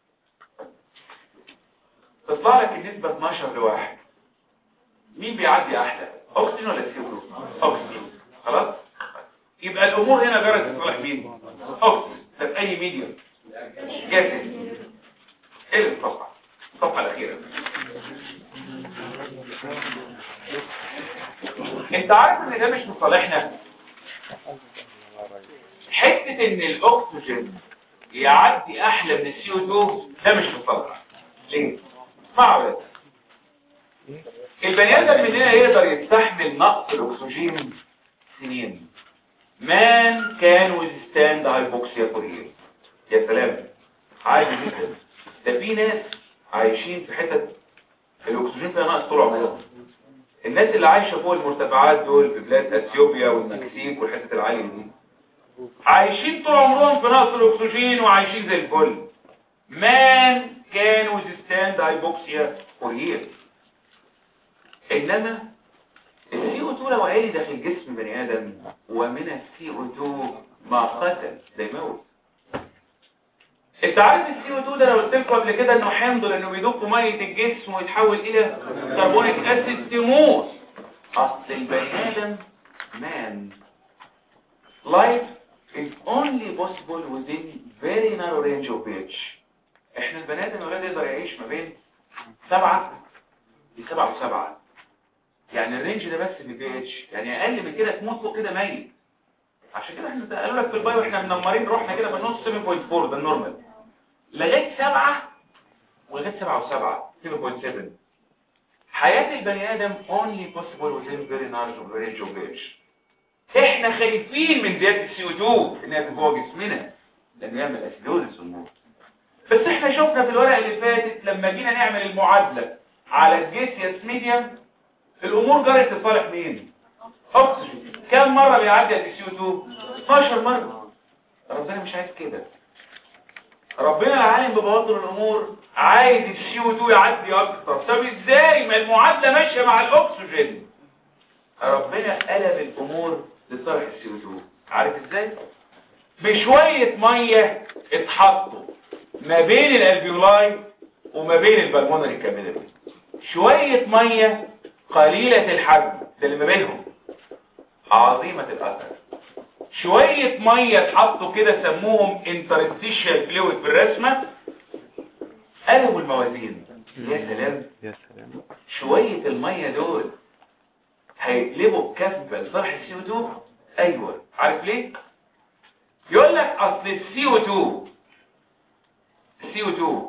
تطلع لك النسبه 12 لواحد مين بيعدي احلى اكسجين ولا سي او 2 اكسجين خلاص يبقى الامور هنا جرت لصالح مين اكسجين ده في اي ميديوم جاسد ايه الصفحه الصفحه الاخيره انت عارف ان ده مش مصالحنا حتة ان الاكسجين يعدي احلى من السي او 2 ده مش مصالح ليه؟ اسمعوا بس البني ادم مننا يقدر يستحمل نقص الاكسجين سنين man can withstand hypoxia for years يا سلام عادي جدا ده في ناس عايشين في حتت الاكسجين فيها ناقص طول عمرهم الناس اللي عايشه فوق المرتفعات دول في بلاد اثيوبيا والمكسيك والحتت العاليه دي عايشين طول عمرهم في نقص الاكسجين وعايشين زي الفل man can withstand hypoxia for years انما السي او 2 لو عالي داخل جسم بني ادم ومن السي او 2 ما قتل ده يموت انت عارف السي او 2 ده لو قلت لكم قبل كده انه حمض لانه بيدوب في ميه الجسم ويتحول الى كربونيك اسيد تموت اصل البني ادم مان life is only possible within very narrow range of age احنا البني ادم الولاد يقدر يعيش ما بين سبعة لسبعة وسبعة يعني الرينج ده بس في البي اتش يعني اقل من كده تموت فوق كده ميت عشان كده احنا قالوا لك في البايو احنا منمرين روحنا كده بالنص 7.4 ده النورمال لغايه 7 ولغايه 7 و7 7.7 حياه البني ادم only possible within very narrow range of age احنا خايفين من زياده السي او 2 انها تبقى جسمنا لانه يعمل اسيدوزس والموت بس احنا شفنا في الورقه اللي فاتت لما جينا نعمل المعادله على الجيسياس ميديم الامور جرت لصالح مين اكسجين كم مره بيعدي السي او 2 12 مره ربنا مش عايز كده ربنا العالم ببواطن الامور عايز السي او 2 يعدي اكتر طب ازاي ما المعادله ماشيه مع الاكسجين ربنا قلب الامور لصالح السي او 2 عارف ازاي بشويه ميه اتحطوا ما بين الالفيولاي وما بين البلمونري كابيلاري شويه ميه قليلة الحجم ده اللي ما بينهم عظيمة الأثر شوية مية اتحطوا كده سموهم interstitial fluid بالرسمة قلبوا الموازين يا سلام يا سلام شوية المية دول هيقلبوا الكفة لصالح السي او 2 ايوه عارف ليه يقول لك اصل السي او 2 السي او 2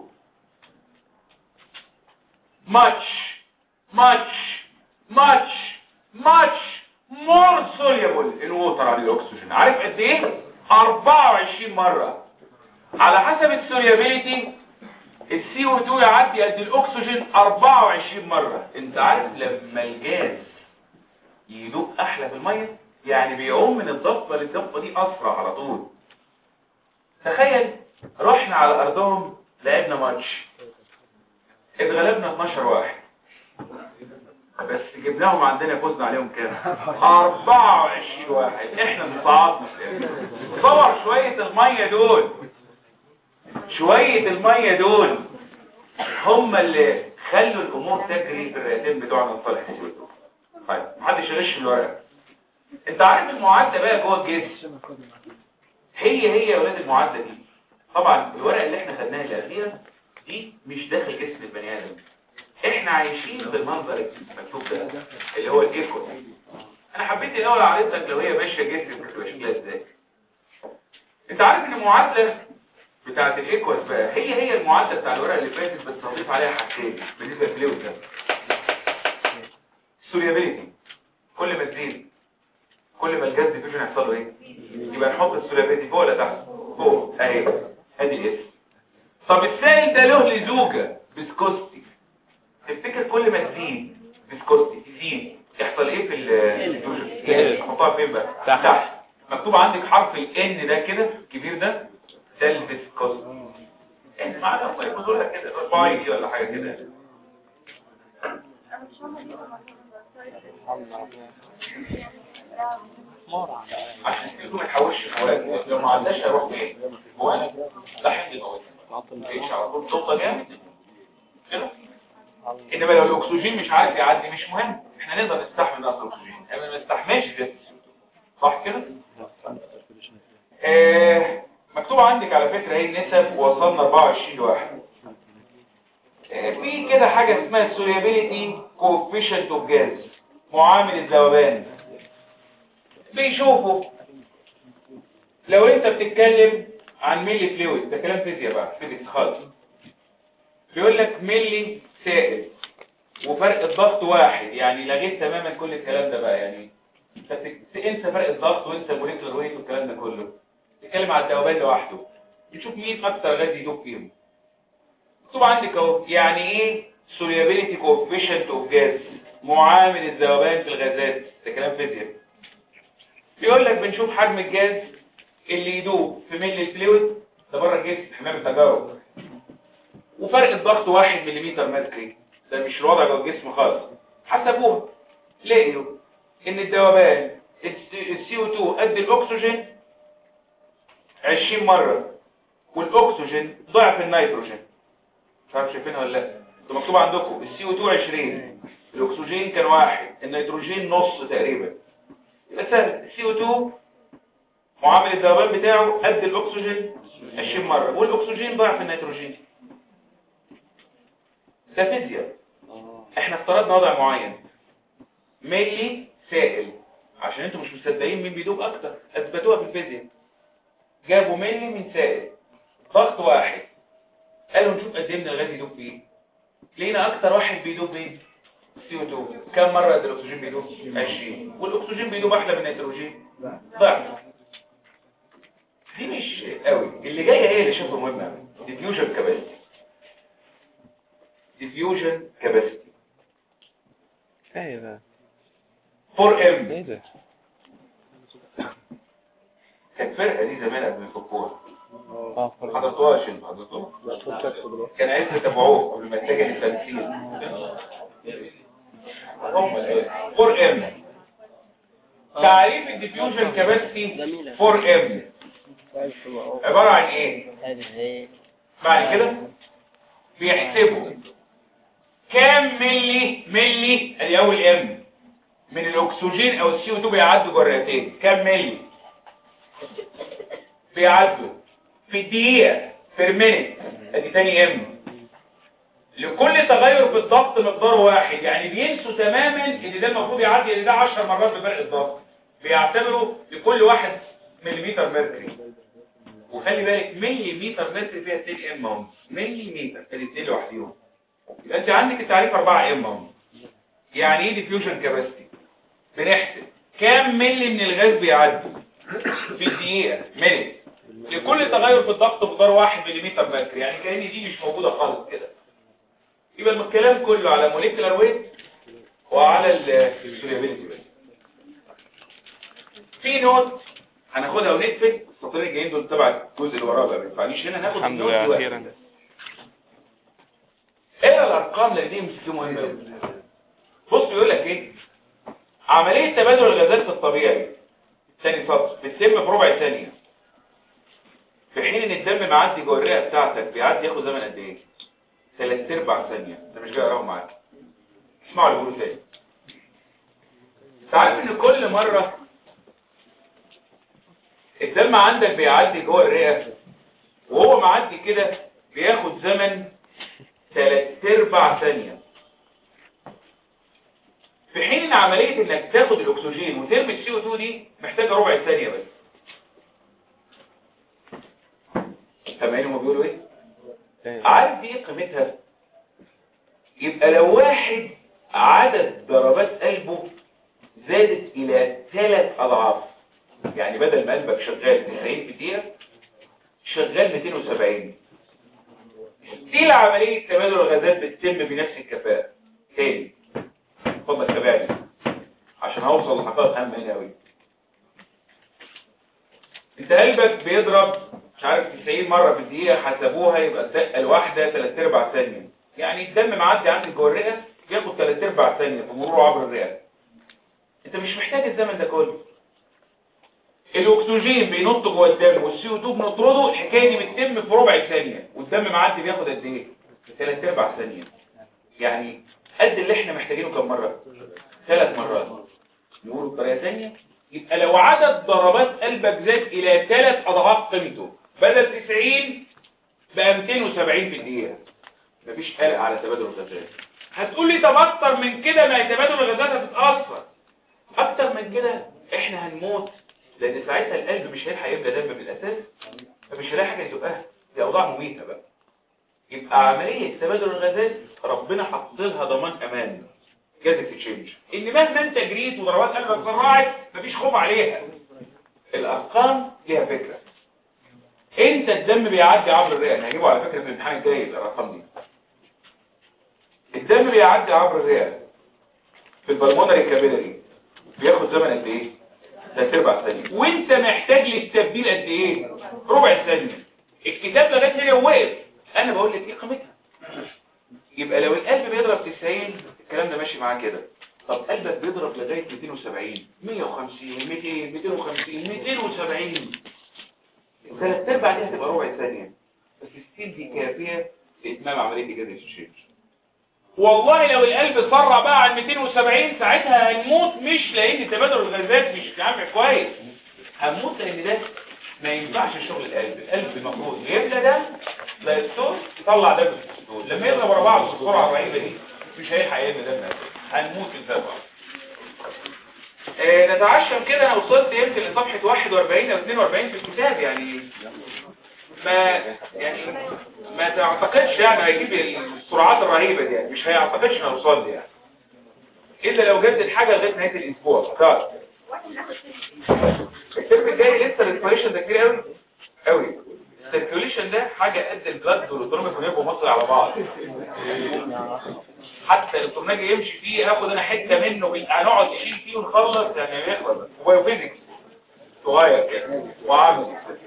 much much much much more soluble in water عن الاكسجين عارف قد ايه 24 مرة على حسب السوليابيليتي السي او 2 يعدي قد الاكسجين 24 مرة انت عارف لما الجاز يدوب احلى في المية يعني بيعوم من الضفة للضفة دي اسرع على طول تخيل رحنا على ارضهم لعبنا ماتش اتغلبنا 12 واحد بس جبناهم عندنا فزنا عليهم كام 24 واحد احنا اللي صعدنا تصور شوية المية دول شوية المية دول هم اللي خلوا الامور تجري في الرئتين بتوعنا لصالح السيوتو طيب محدش يغش الورقة انت عارف المعادلة بقى جوه الجسم هي هي يا ولاد المعادلة دي طبعا الورقة اللي احنا خدناها الاخيرة دي مش داخل جسم البني ادم احنا عايشين بالمنظر المكتوب ده اللي هو الايكو انا حبيت الاول اعرض لو هي ماشيه جسم بتبقى شكلها ازاي انت عارف ان المعادله بتاعه الايكوس بقى هي هي المعادله بتاع الورقه اللي فاتت بس هضيف عليها حاجتين بالنسبه للفلويد ده السوليابيليتي كل ما تزيد كل ما الجاز ديفيوجن يحصل له ايه يبقى نحط السوليابيليتي فوق ولا تحت فوق اهي ادي الاس طب السائل ده له لزوجه فيسكوستي تفتكر كل ما تزيد فيسكوستي تزيد يحصل ايه في الديفيوجن نحطها فين بقى تحت. تحت مكتوب عندك حرف الان ده كده الكبير ده ده الفيسكوستي يعني معنى هم يقولوا لها كده باي دي ولا حاجه كده عشان كده ما تحاولش جوان لو ما عداش هيروح فين جوان لحد المواد ايش على طول توصل جامد كده انما لو الاكسجين مش عارف يعدي مش مهم احنا نقدر نستحمل نقص الاكسجين احنا ما نستحملش ده صح كده آه مكتوب عندك على فكره ايه النسب وصلنا 24 لواحد آه في كده حاجه اسمها السوليابيليتي كوفيشنت اوف جاز معامل الذوبان بيشوفوا لو انت بتتكلم عن ملي فلويد ده كلام فيزياء بقى فيزيكس خالص بيقول لك ملي سائل وفرق الضغط واحد يعني لغيت تماما كل الكلام ده بقى يعني انت بت- انسى فرق الضغط وانسى موليكولر ويت والكلام ده كله تتكلم على الذوبان لوحده نشوف مين اكتر غاز يدوب فيهم مكتوب عندك اهو يعني ايه solubility coefficient of gas معامل الذوبان في الغازات ده كلام فيزياء بيقول لك بنشوف حجم الجاز اللي يدوب في ملي الفلويد ده بره الجسم حمام التجارب وفرق الضغط 1 ملم مركري ده مش الوضع جوه الجسم خالص حسبوها لقيوا ان الذوبان السي او 2 قد الاكسجين 20 مره والاكسجين ضعف النيتروجين مش عارف شايفينها ولا لا ده مكتوب عندكم السي او 2 20 الاكسجين كان واحد النيتروجين نص تقريبا يبقى سهل السي او 2 معامل الذوبان بتاعه قد الاكسجين 20 مره والاكسجين ضعف النيتروجين ده فيزياء احنا افترضنا وضع معين ملي سائل عشان انتوا مش مصدقين مين بيدوب اكتر اثبتوها في الفيزياء جابوا ملي من سائل ضغط واحد قالوا نشوف قد ايه من الغاز يدوب فيه لقينا اكتر واحد بيدوب مين سي او 2 كم مره قد الاكسجين بيدوب 20 والاكسجين بيدوب احلى من النيتروجين ضعف دي مش قوي اللي جايه هي اللي شبه مهمه ديفيوجن كاباسيتي ديفيوجن كاباسيتي ايه ده 4 ام ايه ده كانت فرقه دي زمان قبل ما يفكوها اه فرق. حضرتوهاش انتوا حضرتوها كان عايز تتابعوه قبل ما اتجه للتمثيل هم 4 ام تعريف الديفيوجن كاباسيتي جميلة 4 ام عباره عن ايه هذا ازاي بعد كده بيحسبوا كام ملي ملي ادي اول ام من الاكسجين او السي او 2 بيعدوا جوه الرئتين كام ملي بيعدوا في الدقيقه بير مينيت ادي تاني ام لكل تغير في الضغط مقداره واحد يعني بينسوا تماما ان ده المفروض يعدي ان ده 10 مرات بفرق الضغط بيعتبروا لكل واحد مليمتر ميركوري وخلي بالك ملي متر متر فيها 2 ام اهو ملي متر الاثنين لوحديهم يبقى انت عندك التعريف 4 ام اهو يعني ايه ديفيوجن كاباسيتي بنحسب كام ملي من الغاز بيعدي في الدقيقه ملي لكل تغير في الضغط مقدار 1 ملم متر يعني كأن دي مش موجوده خالص كده يبقى الكلام كله على موليكولار ويت وعلى السوليبيليتي بس في نوت هناخدها ونقفل السطرين الجايين دول تبع الجزء اللي وراه بقى ما ينفعنيش هنا ناخد الحمد النوت لله دلوقتي. اخيرا اقرا الارقام لان دي مش مهمه قوي بص بيقول لك ايه عمليه تبادل الغازات في الطبيعي ثاني سطر بتتم في ربع ثانيه في حين ان الدم معدي جوه الرئه بتاعتك بيعدي ياخد زمن قد ايه ثلاث ارباع ثانيه ده مش جاي اقراهم معاك اسمعوا اللي بيقولوا تاني انت عارف ان كل مره الدم عندك بيعدي جوه الرئه وهو معدي كده بياخد زمن ثلاث ارباع ثانية في حين ان عملية انك تاخد الاكسجين وترمي السي او 2 دي محتاجة ربع ثانية بس سامعين هما بيقولوا ايه تاني. عارف دي ايه قيمتها يبقى لو واحد عدد ضربات قلبه زادت الى ثلاث اضعاف يعني بدل ما قلبك شغال 90 في الدقيقة شغال 270 دي عملية تبادل الغازات بتتم بنفس الكفاءة تاني اتفضل تابعني عشان هوصل لحقائق اهم هنا قوي انت قلبك بيضرب مش عارف 90 مرة في الدقيقة حسبوها يبقى الدقة الواحدة 3 ارباع ثانية يعني الدم معدي عندك جوه الرئة بياخد 3 ارباع ثانية في مروره عبر الرئة انت مش محتاج الزمن ده كله الاكسجين بينط جوه الدم والسي او 2 بنطرده الحكايه دي بتتم في ربع ثانيه والدم معدي بياخد قد ايه ثلاث ارباع ثانيه يعني قد اللي احنا محتاجينه كم مره ثلاث مرات نقول بطريقه ثانيه يبقى لو عدد ضربات قلبك زاد الى ثلاث اضعاف قيمته بدل 90 بقى 270 في الدقيقه مفيش قلق على تبادل الغازات هتقول لي طب اكتر من كده ما تبادل الغازات هتتاثر اكتر من كده احنا هنموت لان ساعتها القلب مش هيلحق يملى دم بالاساس فمش هيلاقي حاجه يزقها دي اوضاع مميته بقى يبقى عمليه تبادل الغازات ربنا حط لها ضمان امان جازت تشينج ان مهما انت جريت وضربات قلبك سرعت مفيش خوف عليها الارقام ليها فكره انت الدم بيعدي عبر الرئه انا هجيبه على فكره في الامتحان الجاي الارقام دي الدم بيعدي عبر الرئه في البلمونري كابيلاري بياخد زمن قد ايه ده اربع ثانيه وانت محتاج للتبديل قد ايه ربع ثانيه الكتاب لغايه هنا وقف انا بقول لك ايه قيمتها يبقى لو القلب بيضرب 90 الكلام ده ماشي معاه كده طب قلبك بيضرب لغايه 270 150 200 250 270 ثلاث ارباع دي هتبقى ربع ثانيه بس الستيل دي كافيه لاتمام عمليه جذب الشيش والله لو القلب سرع بقى عن 270 ساعتها هنموت مش لان تبادل الغازات مش عامل كويس هنموت لان ده ما ينفعش شغل القلب القلب المفروض يملى دم لا يستور يطلع دم في الصدور لما يضرب ورا بعض بالسرعه الرهيبه دي مش هيلحق يملى دم هنموت الفرق آه نتعشم كده انا وصلت يمكن لصفحه 41 او 42 في الكتاب يعني ما يعني ما تعتقدش يعني هيجيب السرعات الرهيبه دي يعني مش هيعتقدش انه هيوصل لي يعني الا لو جدد حاجه لغايه نهايه الاسبوع خلاص الترم الجاي لسه الانسبيريشن ده كتير قوي قوي السيركيوليشن ده حاجه قد البلاد والاوتونوميك ونيرفو مصر على بعض حتى الدكتور يمشي فيه اخد انا حته منه هنقعد نشيل فيه ونخلص يعني يخلص هو فيزيكس صغير كده وعامل